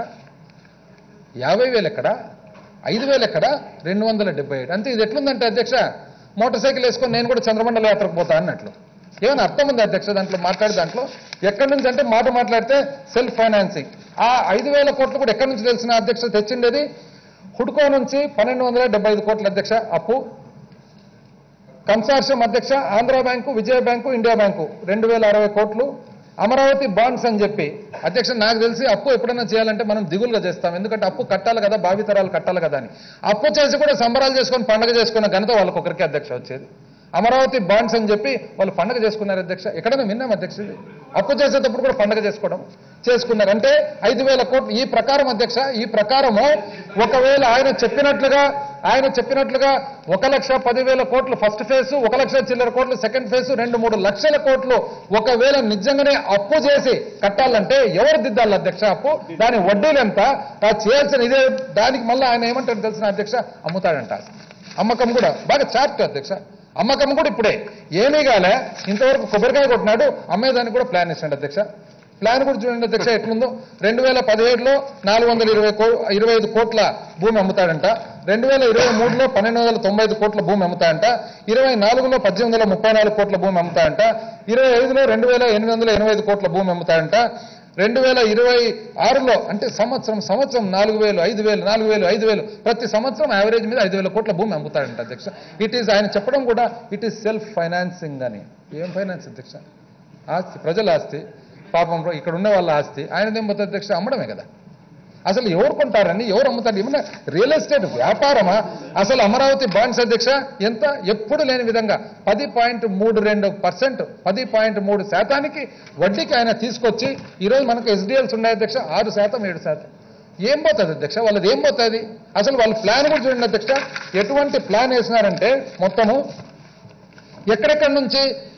యాభై వేలు ఎక్కడ ఐదు వేలు ఎక్కడ రెండు వందల డెబ్బై ఏడు అంతే ఇది ఎట్లుందంటే అధ్యక్ష మోటార్ సైకిల్ వేసుకొని నేను కూడా చంద్రమండల యాత్రకు పోతా అన్నట్లు ఏమైనా అర్థం ఉంది అధ్యక్ష దాంట్లో మాట్లాడే దాంట్లో ఎక్కడి నుంచి అంటే మాట మాట్లాడితే సెల్ఫ్ ఫైనాన్సింగ్ ఆ ఐదు వేల కోట్లు కూడా ఎక్కడి నుంచి తెలిసిన అధ్యక్ష తెచ్చిండేది హుడ్కో నుంచి పన్నెండు వందల డెబ్బై ఐదు కోట్ల అధ్యక్ష అప్పు కన్సార్షియం అధ్యక్ష Andhra bank Vijaya bank India bank రెండు వేల అరవై కోట్లు అమరావతి బాండ్స్ అని చెప్పి అధ్యక్ష నాకు తెలిసి అప్పు ఎప్పుడైనా చేయాలంటే మనం దిగులుగా చేస్తాం ఎందుకంటే అప్పు కట్టాలి కదా భావితరాలు కట్టాలి కదా అని అప్పు చేసి కూడా సంబరాలు చేసుకొని పండగ చేసుకున్న ఘనత వాళ్ళకి ఒకరికి అధ్యక్ష వచ్చేది అమరావతి బాండ్స్ అని చెప్పి వాళ్ళు పండగ చేసుకున్నారు అధ్యక్ష ఎక్కడైనా విన్నాం అధ్యక్ష ఇది అప్పు చేసేటప్పుడు కూడా పండగ చేసుకోవడం చేసుకున్నారు అంటే ఐదు వేల కోట్లు ఈ ప్రకారం అధ్యక్ష ఈ ప్రకారము ఒకవేళ ఆయన చెప్పినట్లుగా ఆయన చెప్పినట్లుగా ఒక లక్ష పదివేల కోట్లు ఫస్ట్ ఫేజ్ ఒక లక్ష చిల్లర కోట్లు సెకండ్ ఫేజ్ రెండు మూడు లక్షల కోట్లు ఒకవేళ నిజంగానే అప్పు చేసి కట్టాలంటే ఎవరు దిద్దాలి అధ్యక్ష అప్పు దాని వడ్డీలు ఎంత ఆ చేయాల్సిన ఇదే దానికి మళ్ళీ ఆయన ఏమంటాడు తెలిసిన అధ్యక్ష అమ్ముతాడంట అమ్మకం కూడా బాగా చార్ట్ అధ్యక్ష అమ్మకం కూడా ఇప్పుడే ఏమీ కాలే ఇంతవరకు కొబ్బరికాయ కొట్టినాడు అమ్మేదానికి కూడా ప్లాన్ ఇస్తాడు అధ్యక్ష ప్లాన్ కూడా చూడండి అధ్యక్ష ఎట్లుందో రెండు వేల పదిహేడులో నాలుగు వందల ఇరవై కో ఇరవై ఐదు కోట్ల భూమి అమ్ముతాడంట రెండు వేల ఇరవై మూడులో పన్నెండు వందల తొంభై ఐదు కోట్ల భూమి అమ్ముతాడంట ఇరవై నాలుగులో పద్దెనిమిది వందల ముప్పై నాలుగు కోట్ల భూమి అమ్ముతాడంట ఇరవై ఐదులో రెండు వేల ఎనిమిది వందల ఎనభై ఐదు కోట్ల భూమి అమ్ముతాడంట రెండు వేల ఇరవై ఆరులో అంటే సంవత్సరం సంవత్సరం నాలుగు వేలు ఐదు వేలు నాలుగు వేలు ఐదు వేలు ప్రతి సంవత్సరం యావరేజ్ మీద ఐదు వేల కోట్ల భూమి అమ్ముతాడంట అధ్యక్ష ఇట్ ఈస్ ఆయన చెప్పడం కూడా ఇట్ ఈస్ సెల్ఫ్ ఫైనాన్సింగ్ అని ఏం ఫైనాన్స్ అధ్యక్ష ఆస్తి ప్రజల ఆస్తి పాపం ఇక్కడ ఉన్న వాళ్ళ ఆస్తి ఆయనదేం పోతుంది అధ్యక్ష అమ్మడమే కదా అసలు ఎవరు కొంటారని ఎవరు అమ్ముతారు ఏమన్నా రియల్ ఎస్టేట్ వ్యాపారమా అసలు అమరావతి బాండ్స్ అధ్యక్ష ఎంత ఎప్పుడు లేని విధంగా పది పాయింట్ మూడు రెండు పర్సెంట్ పది పాయింట్ మూడు శాతానికి వడ్డీకి ఆయన తీసుకొచ్చి ఈరోజు మనకు ఎస్డిఎల్స్ ఉన్నాయి అధ్యక్ష ఆరు శాతం ఏడు శాతం ఏం పోతుంది అధ్యక్ష వాళ్ళది ఏం పోతుంది అసలు వాళ్ళ ప్లాన్ కూడా చూడండి అధ్యక్ష ఎటువంటి ప్లాన్ వేసినారంటే మొత్తము ఎక్కడెక్కడి నుంచి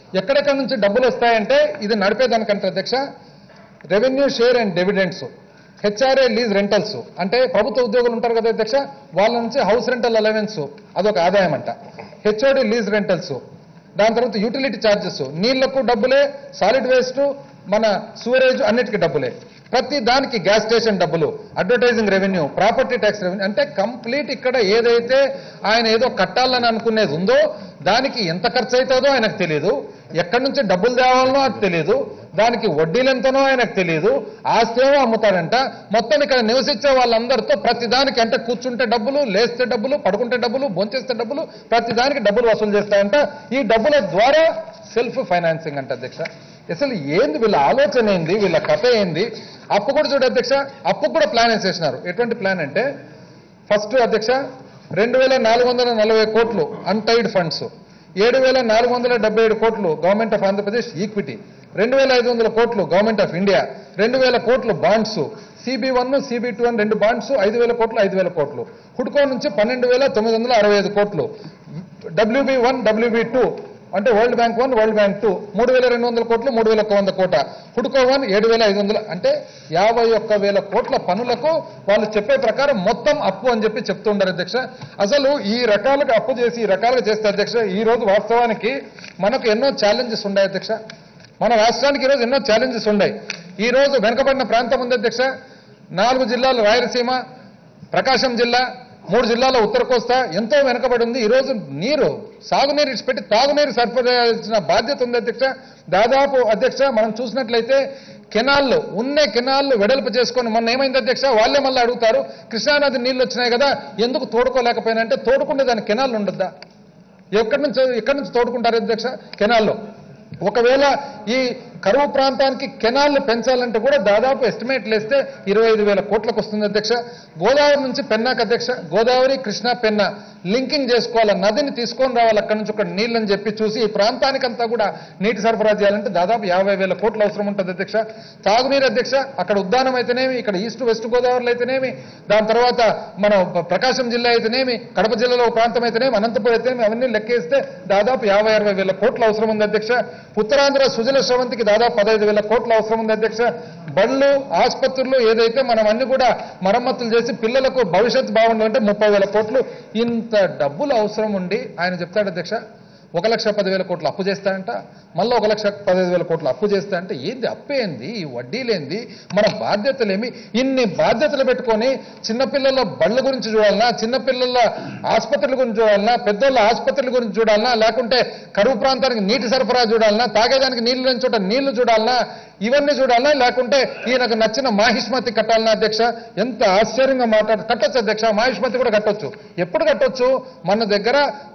ఎక్కడెక్కడ నుంచి డబ్బులు వస్తాయంటే ఇది నడిపేదానికంటే అధ్యక్ష revenue share and dividends HRA lease rentals అంటే ప్రభుత్వ ఉద్యోగులు ఉంటారు కదా అధ్యక్ష వాళ్ళ నుంచి హౌస్ రెంటల్ అలవెన్స్ అదొక ఆదాయం అంట హెచ్ఓడి లీజ్ రెంటల్స్ దాని తర్వాత యూటిలిటీ ఛార్జెస్ నీళ్లకు డబ్బులే సాలిడ్ వేస్ట్ మన సూరేజ్ అన్నిటికీ డబ్బులే ప్రతి దానికి గ్యాస్ స్టేషన్ డబ్బులు advertising revenue property tax revenue అంటే కంప్లీట్ ఇక్కడ ఏదైతే ఆయన ఏదో కట్టాలని అనుకునేది ఉందో దానికి ఎంత ఖర్చు అవుతుందో ఆయనకు తెలియదు ఎక్కడి నుంచి డబ్బులు తేవాలనో అది తెలియదు దానికి వడ్డీలు ఎంతనో ఆయనకు తెలియదు ఆస్తి ఏమో అమ్ముతాడంట మొత్తం ఇక్కడ నివసించే వాళ్ళందరితో ప్రతి దానికి అంటే కూర్చుంటే డబ్బులు లేస్తే డబ్బులు పడుకుంటే డబ్బులు భోంచేస్తే డబ్బులు ప్రతి దానికి డబ్బులు వసూలు చేస్తాడంట ఈ డబ్బుల ద్వారా సెల్ఫ్ ఫైనాన్సింగ్ అంట అధ్యక్ష అసలు ఏంది వీళ్ళ ఆలోచన ఏంది వీళ్ళ కథ ఏంది అప్పు కూడా చూడు అధ్యక్ష అప్పు కూడా ప్లాన్ వేసేసినారు ఎటువంటి ప్లాన్ అంటే ఫస్ట్ అధ్యక్ష రెండు వేల నాలుగు వందల నలభై కోట్లు అన్టైడ్ ఫండ్స్ ఏడు వేల నాలుగు వందల డెబ్బై ఏడు కోట్లు గవర్నమెంట్ ఆఫ్ ఆంధ్రప్రదేశ్ ఈక్విటీ రెండు వేల ఐదు వందల కోట్లు గవర్నమెంట్ ఆఫ్ ఇండియా రెండు వేల కోట్లు bonds CB one CB two అని రెండు బాండ్స్ ఐదు వేల కోట్లు ఐదు వేల కోట్లు హుడ్కో నుంచి పన్నెండు వేల తొమ్మిది వందల అరవై ఐదు కోట్లు డబ్ల్యూబి వన్ డబ్ల్యూబి టూ అంటే world bank one world bank two మూడు వేల రెండు వందల కోట్లు మూడు వేల ఒక వంద కోట హుడ్కో వన్ ఏడు వేల ఐదు వందలు అంటే యాభై ఒక్క వేల కోట్ల పనులకు వాళ్ళు చెప్పే ప్రకారం మొత్తం అప్పు అని చెప్పి చెప్తుండారు అధ్యక్ష అసలు ఈ రకాలుగా అప్పు చేసి ఈ రకాలుగా చేస్తే అధ్యక్ష ఈ రోజు వాస్తవానికి మనకు ఎన్నో ఛాలెంజెస్ ఉన్నాయి అధ్యక్ష మన రాష్ట్రానికి ఈరోజు ఎన్నో ఛాలెంజెస్ ఉన్నాయి ఈ రోజు వెనుకబడిన ప్రాంతం ఉంది అధ్యక్ష నాలుగు జిల్లాలు రాయలసీమ ప్రకాశం జిల్లా మూడు జిల్లాల ఉత్తర కోస్తా ఎంతో వెనుకబడి ఉంది ఈరోజు నీరు సాగునీరు ఇచ్చిపెట్టి తాగునీరు సరఫరా చేయాల్సిన బాధ్యత ఉంది అధ్యక్ష దాదాపు అధ్యక్ష మనం చూసినట్లయితే కెనాళ్ళు ఉన్నే కెనాళ్ళు వెడల్పు చేసుకొని మొన్న ఏమైంది అధ్యక్ష వాళ్ళే మళ్ళీ అడుగుతారు కృష్ణానది నీళ్ళు వచ్చినాయి కదా ఎందుకు తోడుకోలేకపోయినా అంటే తోడుకుంటే దాని కెనాళ్ళు ఉండద్దా ఎక్కడి నుంచి ఎక్కడి నుంచి తోడుకుంటారు అధ్యక్ష కెనాల్లో ఒకవేళ ఈ కరువు ప్రాంతానికి కెనాల్ని పెంచాలంటే కూడా దాదాపు ఎస్టిమేట్లు వేస్తే ఇరవై ఐదు వేల కోట్లకు వస్తుంది అధ్యక్ష గోదావరి నుంచి పెన్నాకు అధ్యక్ష గోదావరి కృష్ణా పెన్నా లింకింగ్ చేసుకోవాలి నదిని తీసుకొని రావాలి అక్కడి నుంచి ఒక నీళ్ళని చెప్పి చూసి ఈ ప్రాంతానికంతా కూడా నీటి సరఫరా చేయాలంటే దాదాపు యాభై వేల కోట్లు అవసరం ఉంటుంది అధ్యక్ష తాగునీరు అధ్యక్ష అక్కడ ఉద్దానం అయితేనేమి ఇక్కడ ఈస్ట్ వెస్ట్ గోదావరిలో అయితేనేమి దాని తర్వాత మన ప- ప్రకాశం జిల్లా అయితేనేమి కడప జిల్లాలో ఒక ప్రాంతం అయితేనేమి అనంతపురం అయితేనేమి అవన్నీ లెక్కేస్తే దాదాపు యాభై అరవై వేల కోట్ల అవసరం ఉంది అధ్యక్ష ఉత్తరాంధ్ర సుజల స్రవంతికి దాదాపు పదహైదు వేల కోట్ల అవసరం ఉంది అధ్యక్ష బళ్ళు ఆసుపత్రులు ఏదైతే మనం అన్ని కూడా మరమ్మతులు చేసి పిల్లలకు భవిష్యత్తు బాగుండాలంటే ముప్పై వేల కోట్లు ఇంత డబ్బులు అవసరం ఉండి ఆయన చెప్తాడు అధ్యక్ష ఒక లక్ష పదివేల కోట్లు అప్పు చేస్తాడంట మళ్ళీ ఒక లక్ష పదిహేను వేల కోట్లు అప్పు చేస్తా అంటే ఏంది అప్పేంది ఈ వడ్డీలేంది మన బాధ్యతలేమి ఇన్ని బాధ్యతలు పెట్టుకొని చిన్నపిల్లల బళ్ళ గురించి చూడాలన్నా చిన్నపిల్లల ఆసుపత్రుల గురించి చూడాలన్నా పెద్దోళ్ళ ఆసుపత్రుల గురించి చూడాలన్నా లేకుంటే కరువు ప్రాంతానికి నీటి సరఫరా చూడాలన్నా తాగేదానికి నీళ్లు లేని చోట నీళ్లు చూడాలన్నా ఇవన్నీ చూడాలన్నా లేకుంటే ఈయనకు నచ్చిన మాహిష్మతి కట్టాలన్నా అధ్యక్ష ఎంత ఆశ్చర్యంగా మాట్లాడు కట్టొచ్చు అధ్యక్ష మాహిష్మతి కూడా కట్టొచ్చు ఎప్పుడు కట్టొచ్చు మన దగ్గర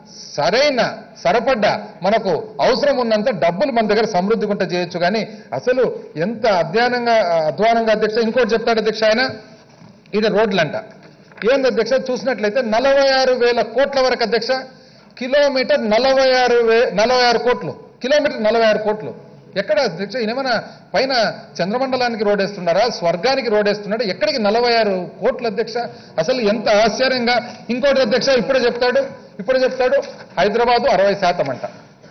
సరైన సరపడ్డ మనకు అవసరం ఉన్నంత డబ్బులు మన దగ్గర సమృద్ధి గుంట చేయొచ్చు కానీ అసలు ఎంత అధ్వానంగా అధ్వానంగా అధ్యక్ష ఇంకోటి చెప్తాడు అధ్యక్ష ఆయన ఇది రోడ్లంట ఏంది అధ్యక్ష చూసినట్లయితే నలభై ఆరు వేల కోట్ల వరకు అధ్యక్ష కిలోమీటర్ నలభై ఆరు వే నలభై ఆరు కోట్లు కిలోమీటర్ నలభై ఆరు కోట్లు ఎక్కడ అధ్యక్ష ఈయనేమైనా పైన చంద్రమండలానికి రోడ్ వేస్తున్నారా స్వర్గానికి రోడ్ వేస్తున్నాడు ఎక్కడికి నలభై ఆరు కోట్ల అధ్యక్ష అసలు ఎంత ఆశ్చర్యంగా ఇంకోటి అధ్యక్ష ఇప్పుడే చెప్తాడు ఇప్పుడే చెప్తాడు హైదరాబాదు అరవై శాతం అంట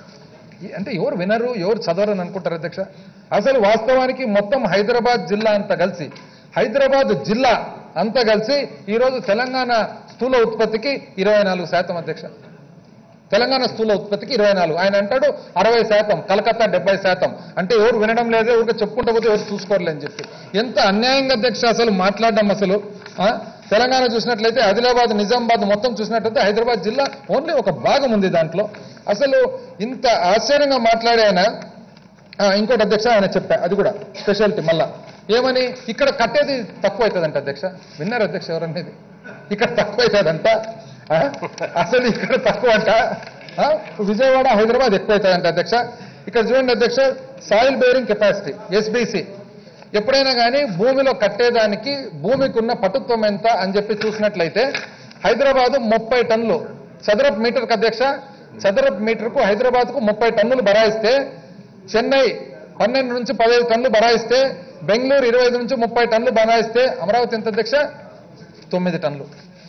ఈ- అంటే ఎవరు వినరు ఎవరు చదవరు అని అనుకుంటారు అధ్యక్ష అసలు వాస్తవానికి మొత్తం హైదరాబాద్ జిల్లా అంతా కలిసి హైదరాబాద్ జిల్లా అంతా కలిసి ఈరోజు తెలంగాణ స్థూల ఉత్పత్తికి ఇరవై నాలుగు శాతం అధ్యక్ష తెలంగాణ స్థూల ఉత్పత్తికి ఇరవై నాలుగు ఆయన అంటాడు అరవై శాతం కలకత్తా డెబ్బై శాతం అంటే ఎవరు వినడం లేదే ఊరికే చెప్పుకుంటూ పోతే ఎవరు చూసుకోరలే అని చెప్పి ఎంత అన్యాయంగా అధ్యక్ష అసలు మాట్లాడడం అసలు ఆ? తెలంగాణ చూసినట్లయితే ఆదిలాబాద్ నిజామాబాద్ మొత్తం చూసినట్లయితే హైదరాబాద్ జిల్లా ఓన్లీ ఒక భాగం ఉంది దాంట్లో అసలు ఇంత ఆశ్చర్యంగా మాట్లాడే ఆయన ఆ, ఇంకోటి అధ్యక్ష ఆయన చెప్పా అది కూడా స్పెషాలిటీ మళ్ళా ఏమని ఇక్కడ కట్టేది తక్కువ అవుతుందంట అధ్యక్ష విన్నారు అధ్యక్ష ఎవరనేది ఇక్కడ తక్కువ అవుతుందంట ఆ? అసలు ఇక్కడ తక్కువ అంట ఆ? విజయవాడ హైదరాబాద్ ఎక్కువ అవుతుందంట అధ్యక్ష ఇక్కడ చూడండి అధ్యక్ష సాయిల్ బేరింగ్ కెపాసిటీ ఎస్బీసీ ఎప్పుడైనా కానీ భూమిలో కట్టేదానికి భూమికి ఉన్న పటుత్వం ఎంత అని చెప్పి చూసినట్లయితే హైదరాబాదు ముప్పై టన్నులు చదరపు మీటర్కి అధ్యక్ష చదరపు మీటర్కు హైదరాబాద్కు ముప్పై టన్నులు బరాయిస్తే చెన్నై పన్నెండు నుంచి పదహైదు టన్నులు బరాయిస్తే బెంగళూరు ఇరవై ఐదు నుంచి ముప్పై టన్నులు బరాయిస్తే అమరావతి ఎంత అధ్యక్ష తొమ్మిది టన్నులు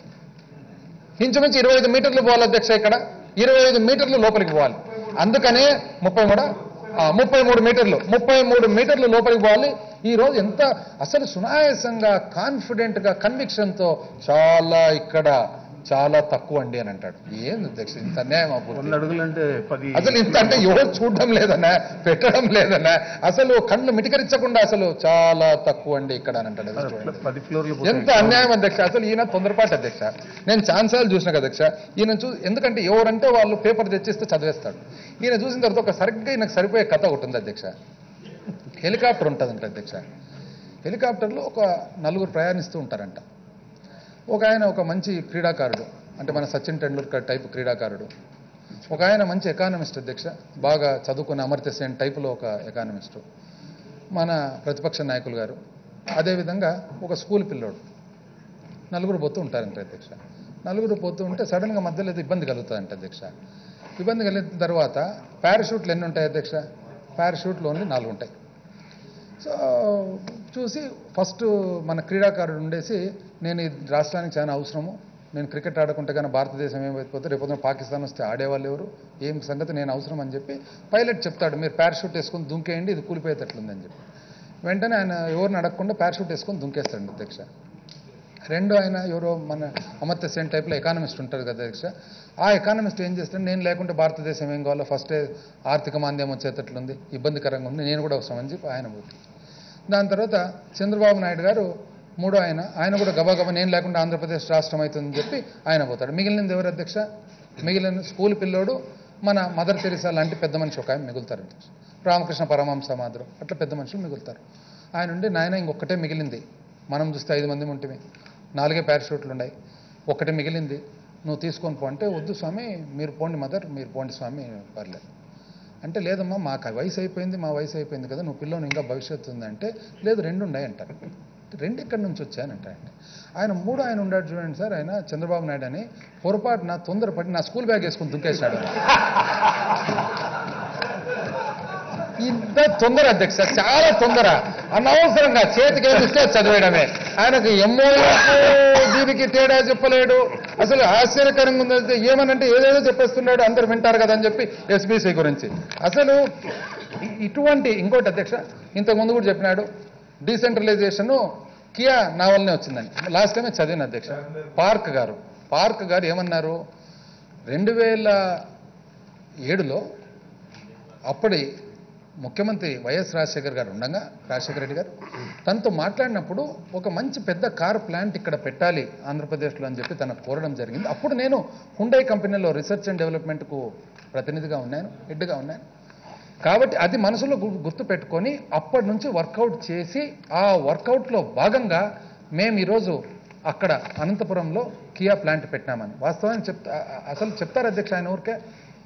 ఇంచుమించు ఇరవై ఐదు మీటర్లు పోవాలి అధ్యక్ష ఇక్కడ ఇరవై ఐదు మీటర్లు లోపలికి పోవాలి అందుకనే ముప్పై కూడా ముప్పై మూడు మీటర్లు ముప్పై మూడు మీటర్లు లోపలికి పోవాలి ఈ రోజు ఎంత అసలు సునాయాసంగా కాన్ఫిడెంట్ గా కన్విక్షన్ తో చాలా ఇక్కడ చాలా తక్కువ అండి అని అంటాడు ఏంది అధ్యక్ష ఇంత అన్యాయం ఆ పూర్తి? వంద అడుగులంటే పది అసలు ఇంత అంటే ఎవరు చూడడం లేదన్నా పెట్టడం లేదన్నా అసలు కళ్ళు మిటికరించకుండా అసలు చాలా తక్కువ అండి ఇక్కడ అని అంటాడు అది చూడండి. పది ఫ్లోర్లు ఎంత అన్యాయం అధ్యక్ష అసలు ఈయన తొందరపాటు అధ్యక్ష నేను ఛాన్సాలు చూసిన కదా అధ్యక్ష ఈయన చూ ఎందుకంటే ఎవరంటే వాళ్ళు పేపర్ తెచ్చిస్తే చదివేస్తాడు ఈయన చూసిన తర్వాత ఒక సరిగ్గా ఈయనకు సరిపోయే కథ ఒకటి ఉంది అధ్యక్ష హెలికాప్టర్ ఉంటుందంట అధ్యక్ష హెలికాప్టర్లో ఒక నలుగురు ప్రయాణిస్తూ ఉంటారంట ఒక ఆయన ఒక మంచి క్రీడాకారుడు అంటే మన సచిన్ టెండూల్కర్ టైప్ క్రీడాకారుడు ఒక ఆయన మంచి ఎకానమిస్ట్ అధ్యక్ష బాగా చదువుకున్న అమర్త్య సేన్ టైపులో ఒక ఎకానమిస్టు మన ప్రతిపక్ష నాయకులు గారు అదేవిధంగా ఒక స్కూల్ పిల్లోడు నలుగురు పోతూ ఉంటారంట అధ్యక్ష నలుగురు పోతూ ఉంటే సడన్గా మధ్యలో ఏదో ఇబ్బంది కలుగుతుందంట అధ్యక్ష ఇబ్బంది కలిగిన తర్వాత పారాషూట్లు ఎన్ని ఉంటాయి అధ్యక్ష పారాషూట్లు ఓన్లీ నాలుగు ఉంటాయి సో చూసి ఫస్ట్ మన క్రీడాకారుడు ఉండేసి నేను ఈ రాష్ట్రానికి చాలా అవసరము నేను క్రికెట్ ఆడుకుంటే కానీ భారతదేశం ఏమైపోతే రేపు పొద్దున పాకిస్తాన్ వస్తే ఆడేవాళ్ళు ఎవరు ఏం సంగతి నేను అవసరం అని చెప్పి పైలట్ చెప్తాడు మీరు పారాషూట్ వేసుకొని దుంకేయండి ఇది కూలిపోయేటట్లుందని చెప్పి వెంటనే ఆయన ఎవరిని అడగకుండా పారాషూట్ వేసుకొని దుంకేస్తాడు అధ్యక్ష రెండు ఆయన ఎవరో మన అమర్త్య సేన్ టైప్లో ఎకానమిస్ట్ ఉంటారు కదా అధ్యక్ష ఆ ఎకానమిస్ట్ ఏం చేస్తాడు నేను లేకుంటే భారతదేశం ఏం కావాలో ఫస్టే ఆర్థిక మాంద్యం వచ్చేటట్లుంది ఇబ్బందికరంగా ఉంది నేను కూడా అవసరం అని చెప్పి ఆయన పోతుంది దాని తర్వాత చంద్రబాబు నాయుడు గారు మూడో ఆయన ఆయన కూడా గబగబా నేను లేకుండా ఆంధ్రప్రదేశ్ రాష్ట్రం అవుతుందని చెప్పి ఆయన పోతాడు మిగిలినది ఎవరు అధ్యక్ష మిగిలిన స్కూల్ పిల్లోడు మన మదర్ తెరిసా లాంటి పెద్ద మనిషి ఒక ఆయన మిగులుతారు అధ్యక్ష రామకృష్ణ పరమహంస మాదిరి అట్లా పెద్ద మనుషులు మిగులుతారు ఆయన ఉండి నాయన ఇంకొకటే మిగిలింది మనం చూస్తే ఐదు మంది ఉంటుంది నాలుగే పారాషూట్లు ఉన్నాయి ఒక్కటే మిగిలింది నువ్వు తీసుకొని పో అంటే వద్దు స్వామి మీరు పోండి మదర్ మీరు పోండి స్వామి పర్లేదు అంటే లేదమ్మా మాకు ఆ వయసు అయిపోయింది మా వయసు అయిపోయింది కదా నువ్వు పిల్లని ఇంకా భవిష్యత్తు ఉందంటే లేదు రెండు ఉన్నాయి అంటారు రెండు ఎక్కడి నుంచి వచ్చానంటారండి ఆయన మూడు ఆయన ఉన్నాడు చూడండి సార్ ఆయన చంద్రబాబు నాయుడు అని పొరపాటున తొందరపడి నా స్కూల్ బ్యాగ్ వేసుకుని దుంకేశాడు ఇంత తొందర అధ్యక్ష చాలా తొందర అనవసరంగా చేతికి ఏమిస్తే చదివేయడమే ఆయనకు ఎంఓ దీనికి తేడా చెప్పలేడు అసలు ఆశ్చర్యకరంగా ఉంది ఏమనంటే ఏదేదో చెప్పేస్తున్నాడు అందరు వింటారు కదా అని చెప్పి ఎస్బీసీ గురించి అసలు ఇ- ఇటువంటి ఇంకోటి అధ్యక్ష ఇంతకుముందు కూడా చెప్పినాడు డీసెంట్రలైజేషన్ కియా నా వల్లనే వచ్చిందని లాస్ట్ టైమే చదివిన అధ్యక్ష పార్క్ గారు పార్క్ గారు ఏమన్నారు రెండు వేల ఏడులో అప్పటి ముఖ్యమంత్రి వైఎస్ రాజశేఖర్ గారు ఉండగా రాజశేఖర రెడ్డి గారు తనతో మాట్లాడినప్పుడు ఒక మంచి పెద్ద కార్ ప్లాంట్ ఇక్కడ పెట్టాలి ఆంధ్రప్రదేశ్లో అని చెప్పి తనకు కోరడం జరిగింది అప్పుడు నేను హుండై కంపెనీలో రీసెర్చ్ అండ్ డెవలప్మెంట్కు ప్రతినిధిగా ఉన్నాను హెడ్గా ఉన్నాను కాబట్టి అది మనసులో గు- గుర్తు పెట్టుకొని అప్పటి నుంచి వర్కౌట్ చేసి ఆ వర్కౌట్లో భాగంగా మేము ఈరోజు అక్కడ అనంతపురంలో కియా ప్లాంట్ పెట్టినామని వాస్తవానికి చెప్తా అసలు చెప్తారు అధ్యక్ష ఆయన ఊరికే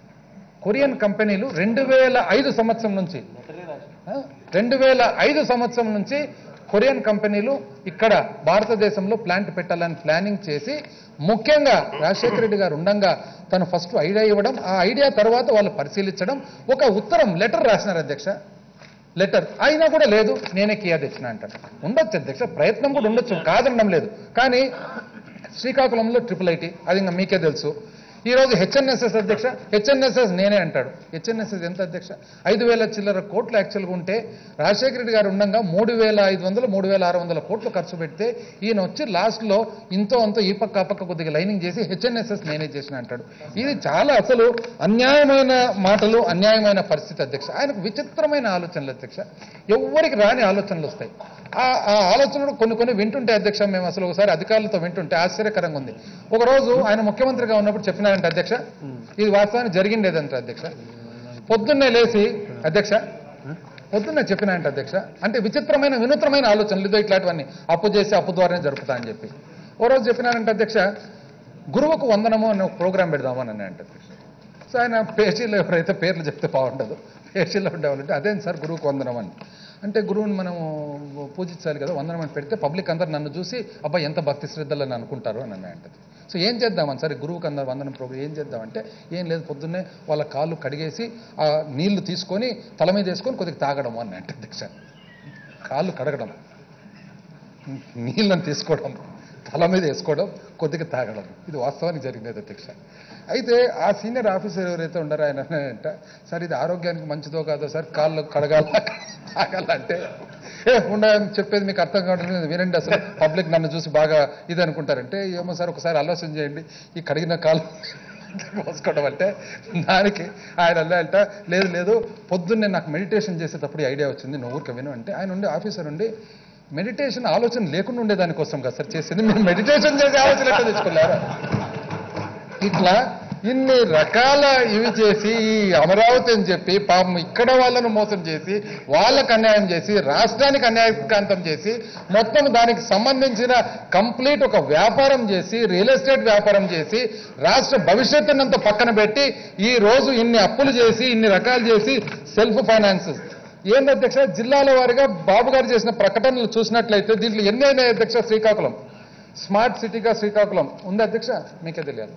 కొరియన్ కంపెనీలు రెండు వేల ఐదు సంవత్సరం నుంచి ఆ, రెండు వేల ఐదు సంవత్సరం నుంచి కొరియన్ కంపెనీలు ఇక్కడ భారతదేశంలో ప్లాంట్ పెట్టాలని ప్లానింగ్ చేసి ముఖ్యంగా రాజశేఖర రెడ్డి గారు ఉండంగా తను ఫస్ట్ ఐడియా ఇవ్వడం ఆ ఐడియా తర్వాత వాళ్ళు పరిశీలించడం ఒక ఉత్తరం లెటర్ రాసినారు అధ్యక్ష లెటర్ అయినా కూడా లేదు నేనే కియా తెచ్చిన అంటారు ఉండొచ్చు అధ్యక్ష ప్రయత్నం కూడా ఉండొచ్చు కాదనడం లేదు కానీ శ్రీకాకుళంలో ట్రిపుల్ ఐటీ అది ఇంకా మీకే తెలుసు ఈ రోజు హెచ్ఎన్ఎస్ఎస్ అధ్యక్ష హెచ్ఎన్ఎస్ఎస్ నేనే అంటాడు హెచ్ఎన్ఎస్ఎస్ ఎంత అధ్యక్ష ఐదు వేల చిల్లర కోట్లు యాక్చువల్గా ఉంటే రాజశేఖర రెడ్డి గారు ఉండగా మూడు వేల ఐదు వందలు మూడు వేల ఆరు వందల కోట్లు ఖర్చు పెడితే ఈయన వచ్చి లాస్ట్లో ఇంతో అంతో ఈ పక్క ఆ పక్క కొద్దిగా లైనింగ్ చేసి హెచ్ఎన్ఎస్ఎస్ నేనే చేసిన అంటాడు ఇది చాలా అసలు అన్యాయమైన మాటలు అన్యాయమైన పరిస్థితి అధ్యక్ష ఆయనకు విచిత్రమైన ఆలోచనలు అధ్యక్ష ఎవ్వరికి రాని ఆలోచనలు వస్తాయి ఆ ఆ ఆలోచనలు కొన్ని కొన్ని వింటుంటే అధ్యక్ష మేము అసలు ఒకసారి అధికారులతో వింటుంటే ఆశ్చర్యకరంగా ఉంది ఒక రోజు ఆయన ముఖ్యమంత్రిగా ఉన్నప్పుడు చెప్పినారంట అధ్యక్ష ఇది వాస్తవానికి జరిగిండేదంట అధ్యక్ష పొద్దున్నే లేచి అధ్యక్ష పొద్దున్నే చెప్పినాయంట అధ్యక్ష అంటే విచిత్రమైన వినూత్నమైన ఆలోచనలు ఇదో ఇట్లాంటివన్నీ అప్పు చేసి అప్పు ద్వారానే జరుపుతా అని చెప్పి ఓ రోజు చెప్పినారంట అధ్యక్ష గురువుకు వందనము అనే ఒక ప్రోగ్రాం పెడదామని అన్నాయంట అధ్యక్ష సో ఆయన పేషీలో ఎవరైతే పేర్లు చెప్తే బాగుండదు పేషీలో ఉండేవాళ్ళంటే అదేం సార్ గురువుకు వందనం అని అంటే గురువుని మనము పూజించాలి కదా వందనం అని పెడితే పబ్లిక్ అందరు నన్ను చూసి అబ్బాయి ఎంత భక్తి శ్రద్ధలు అని అనుకుంటారు అని అన్నాయంటది సో ఏం చేద్దామని సరే గురువుకి అందరు వందనం ప్రోగ్రాం ఏం చేద్దామంటే ఏం లేదు పొద్దున్నే వాళ్ళ కాళ్ళు కడిగేసి ఆ నీళ్లు తీసుకొని తల మీద వేసుకొని కొద్దిగా తాగడం అని అంటే అధ్యక్ష కాళ్ళు కడగడం నీళ్ళని తీసుకోవడం తల మీద వేసుకోవడం కొద్దిగా తాగడం ఇది వాస్తవానికి జరిగినది అధ్యక్ష అయితే ఆ సీనియర్ ఆఫీసర్ ఎవరైతే ఉన్నారో ఆయన అంట సార్ ఇది ఆరోగ్యానికి మంచిదో కాదో సార్ కాళ్ళు కడగాల తాగాలంటే ఏ ఉండ చెప్పేది మీకు అర్థం కావడం లేదు వినండి అసలు పబ్లిక్ నన్ను చూసి బాగా ఇది అనుకుంటారంటే ఏమో సార్ ఒకసారి ఆలోచన చేయండి ఈ కడిగిన కాలు మోసుకోవడం అంటే దానికి ఆయన అన్నాడంట లేదు లేదు పొద్దున్నే నాకు మెడిటేషన్ చేసేటప్పుడు ఈ ఐడియా వచ్చింది నువ్వు ఊరికే విను అంటే ఆయన ఉండి ఆఫీసర్ ఉండి మెడిటేషన్ ఆలోచన లేకుండా ఉండే దానికోసం కదా సార్ చేసింది మీరు మెడిటేషన్ చేసే ఆలోచన ఎట్లా తెచ్చుకున్నారా ఇట్లా ఇన్ని రకాల ఇవి చేసి ఈ అమరావతి అని చెప్పి పాపం ఇక్కడ వాళ్ళను మోసం చేసి వాళ్ళకు అన్యాయం చేసి రాష్ట్రానికి అన్యాయకాంతం చేసి మొత్తం దానికి సంబంధించిన కంప్లీట్ ఒక వ్యాపారం చేసి రియల్ ఎస్టేట్ వ్యాపారం చేసి రాష్ట్ర భవిష్యత్తునంత పక్కన పెట్టి ఈ రోజు ఇన్ని అప్పులు చేసి ఇన్ని రకాలు చేసి సెల్ఫ్ ఫైనాన్సెస్ ఏంది అధ్యక్ష జిల్లాల వారిగా బాబు గారు చేసిన ప్రకటనలు చూసినట్లయితే దీంట్లో ఎన్ని అయినాయి అధ్యక్ష శ్రీకాకుళం స్మార్ట్ సిటీగా శ్రీకాకుళం ఉంది అధ్యక్ష మీకే తెలియాలి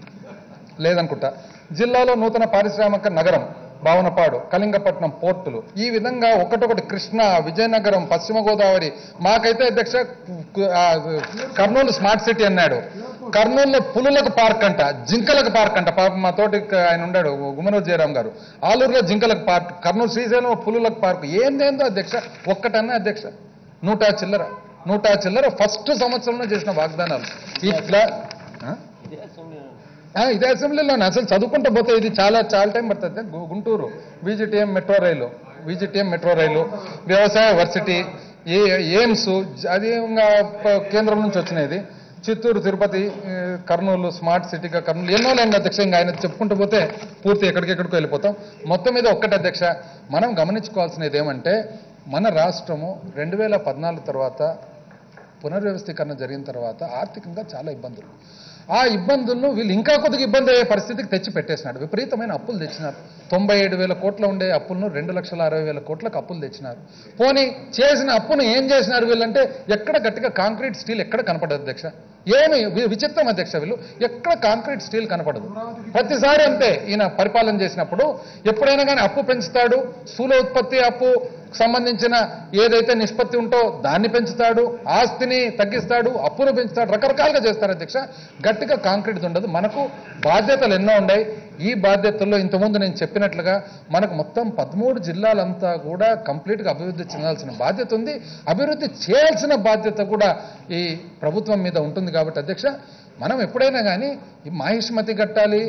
లేదనుకుంటా జిల్లాలో నూతన పారిశ్రామిక నగరం భావనపాడు కళింగపట్నం పోర్టులు ఈ విధంగా ఒకటొకటి కృష్ణ విజయనగరం పశ్చిమ గోదావరి మాకైతే అధ్యక్ష కు- ఆ, కర్నూలు స్మార్ట్ సిటీ అన్నాడు కర్నూలులో పులులకు పార్క్ అంట జింకలకు పార్క్ అంట పాపం మా తోటి ఆయన ఉన్నాడు గుమనూరు జయరాం గారు ఆలూరులో జింకలకు పార్క్ కర్నూలు శ్రీశైలం పులులకు పార్క్ ఏందేందో అధ్యక్ష ఒక్కటన్నా అధ్యక్ష నూట చిల్లర నూట చిల్లర ఫస్ట్ సంవత్సరంలో చేసిన వాగ్దానాలు ఇట్లా ఆ? ఇదే అసెంబ్లీ ఆ, ఇదే అసెంబ్లీలోనే అసలు చదువుకుంటూ పోతే ఇది చాలా చాలా టైం పడుతుంది గు- Guntur VGTM metro rail VGTM metro rail వ్యవసాయ వర్సిటీ ఏ ఎయిమ్స్ జ- అది ఇంకా ప- కేంద్రం నుంచి వచ్చినది చిత్తూరు తిరుపతి ఏ, కర్నూలు స్మార్ట్ సిటీగా కర్నూలు ఎన్నో లేండి అధ్యక్ష ఇంకా ఆయన చెప్పుకుంటూ పోతే పూర్తి ఎక్కడికెక్కడికో వెళ్ళిపోతాం మొత్తం మీద ఒక్కటి అధ్యక్ష మనం గమనించుకోవాల్సినది ఏమంటే మన రాష్ట్రము రెండు వేల పద్నాలుగు తర్వాత పునర్వ్యవస్థీకరణ జరిగిన తర్వాత ఆర్థికంగా చాలా ఇబ్బందులు ఆ ఇబ్బందులను వీళ్ళు ఇంకా కొద్దిగా ఇబ్బంది అయ్యే పరిస్థితికి తెచ్చి పెట్టేసినాడు విపరీతమైన అప్పులు తెచ్చినారు తొంభై ఏడు వేల కోట్ల ఉండే అప్పులను రెండు లక్షల అరవై వేల కోట్లకు అప్పులు తెచ్చినారు పోనీ చేసిన అప్పును ఏం చేసినారు వీళ్ళంటే ఎక్కడ గట్టిగా కాంక్రీట్ స్టీల్ ఎక్కడ కనపడదు అధ్యక్ష ఏమి వి- విచిత్రం అధ్యక్ష వీళ్ళు ఎక్కడ కాంక్రీట్ స్టీల్ కనపడదు ప్రతిసారి అంతే ఈయన పరిపాలన చేసినప్పుడు ఎప్పుడైనా కానీ అప్పు పెంచుతాడు స్థూల ఉత్పత్తి అప్పు సంబంధించిన ఏదైతే నిష్పత్తి ఉంటో దాన్ని పెంచుతాడు ఆస్తిని తగ్గిస్తాడు అప్పును పెంచుతాడు రకరకాలుగా చేస్తారు అధ్యక్ష గట్టిగా కాంక్రీట్ ఉండదు మనకు బాధ్యతలు ఎన్నో ఉన్నాయి ఈ బాధ్యతల్లో ఇంతకుముందు నేను చెప్పినట్లుగా మనకు మొత్తం పదమూడు జిల్లాలంతా కూడా కంప్లీట్గా అభివృద్ధి చెందాల్సిన బాధ్యత ఉంది అభివృద్ధి చేయాల్సిన బాధ్యత కూడా ఈ ప్రభుత్వం మీద ఉంటుంది కాబట్టి అధ్యక్ష మనం ఎప్పుడైనా కానీ ఈ మాహిష్మతి కట్టాలి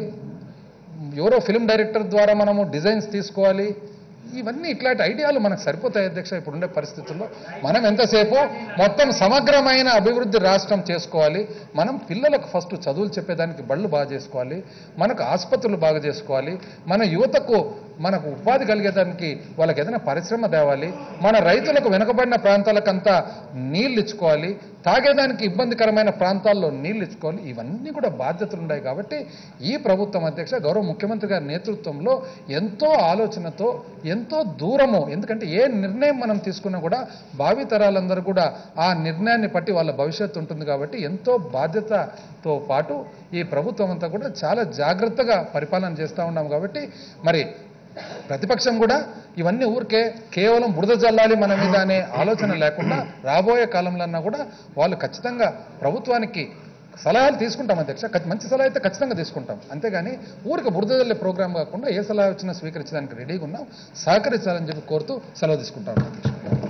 ఎవరో ఫిల్మ్ డైరెక్టర్ ద్వారా మనము డిజైన్స్ తీసుకోవాలి ఇవన్నీ ఇట్లాంటి ఐడియాలు మనకు సరిపోతాయి అధ్యక్ష ఇప్పుడుండే పరిస్థితుల్లో మనం ఎంతసేపు మొత్తం సమగ్రమైన అభివృద్ధి రాష్ట్రం చేసుకోవాలి మనం పిల్లలకు ఫస్ట్ చదువులు చెప్పేదానికి బళ్ళు బాగా చేసుకోవాలి మనకు ఆసుపత్రులు బాగా చేసుకోవాలి మన యువతకు మనకు ఉపాధి కలిగేదానికి వాళ్ళకి ఏదైనా పరిశ్రమ తేవాలి మన రైతులకు వెనుకబడిన ప్రాంతాలకంతా నీళ్ళు ఇచ్చుకోవాలి తాగేదానికి ఇబ్బందికరమైన ప్రాంతాల్లో నీళ్ళు ఇచ్చుకోవాలి ఇవన్నీ కూడా బాధ్యతలు ఉన్నాయి కాబట్టి ఈ ప్రభుత్వం అధ్యక్ష గౌరవ ముఖ్యమంత్రి గారి నేతృత్వంలో ఎంతో ఆలోచనతో ఎంతో దూరము ఎందుకంటే ఏ నిర్ణయం మనం తీసుకున్నా కూడా భావి తరాలందరూ కూడా ఆ నిర్ణయాన్ని బట్టి వాళ్ళ భవిష్యత్తు ఉంటుంది కాబట్టి ఎంతో బాధ్యతతో పాటు ఈ ప్రభుత్వం అంతా కూడా చాలా జాగ్రత్తగా పరిపాలన చేస్తూ ఉన్నాం కాబట్టి మరి ప్రతిపక్షం కూడా ఇవన్నీ ఊరికే కేవలం బురద జల్లాలి మన మీద అనే ఆలోచన లేకుండా రాబోయే కాలంలో కూడా వాళ్ళు ఖచ్చితంగా ప్రభుత్వానికి సలహాలు తీసుకుంటాం అధ్యక్ష ఖచ్చి- మంచి సలహా అయితే ఖచ్చితంగా తీసుకుంటాం అంతేగాని ఊరికి బురద జల్లే ప్రోగ్రాం కాకుండా ఏ సలహా వచ్చినా స్వీకరించడానికి రెడీగా ఉన్నాం సహకరించాలని చెప్పి కోరుతూ సెలవు తీసుకుంటాం అధ్యక్ష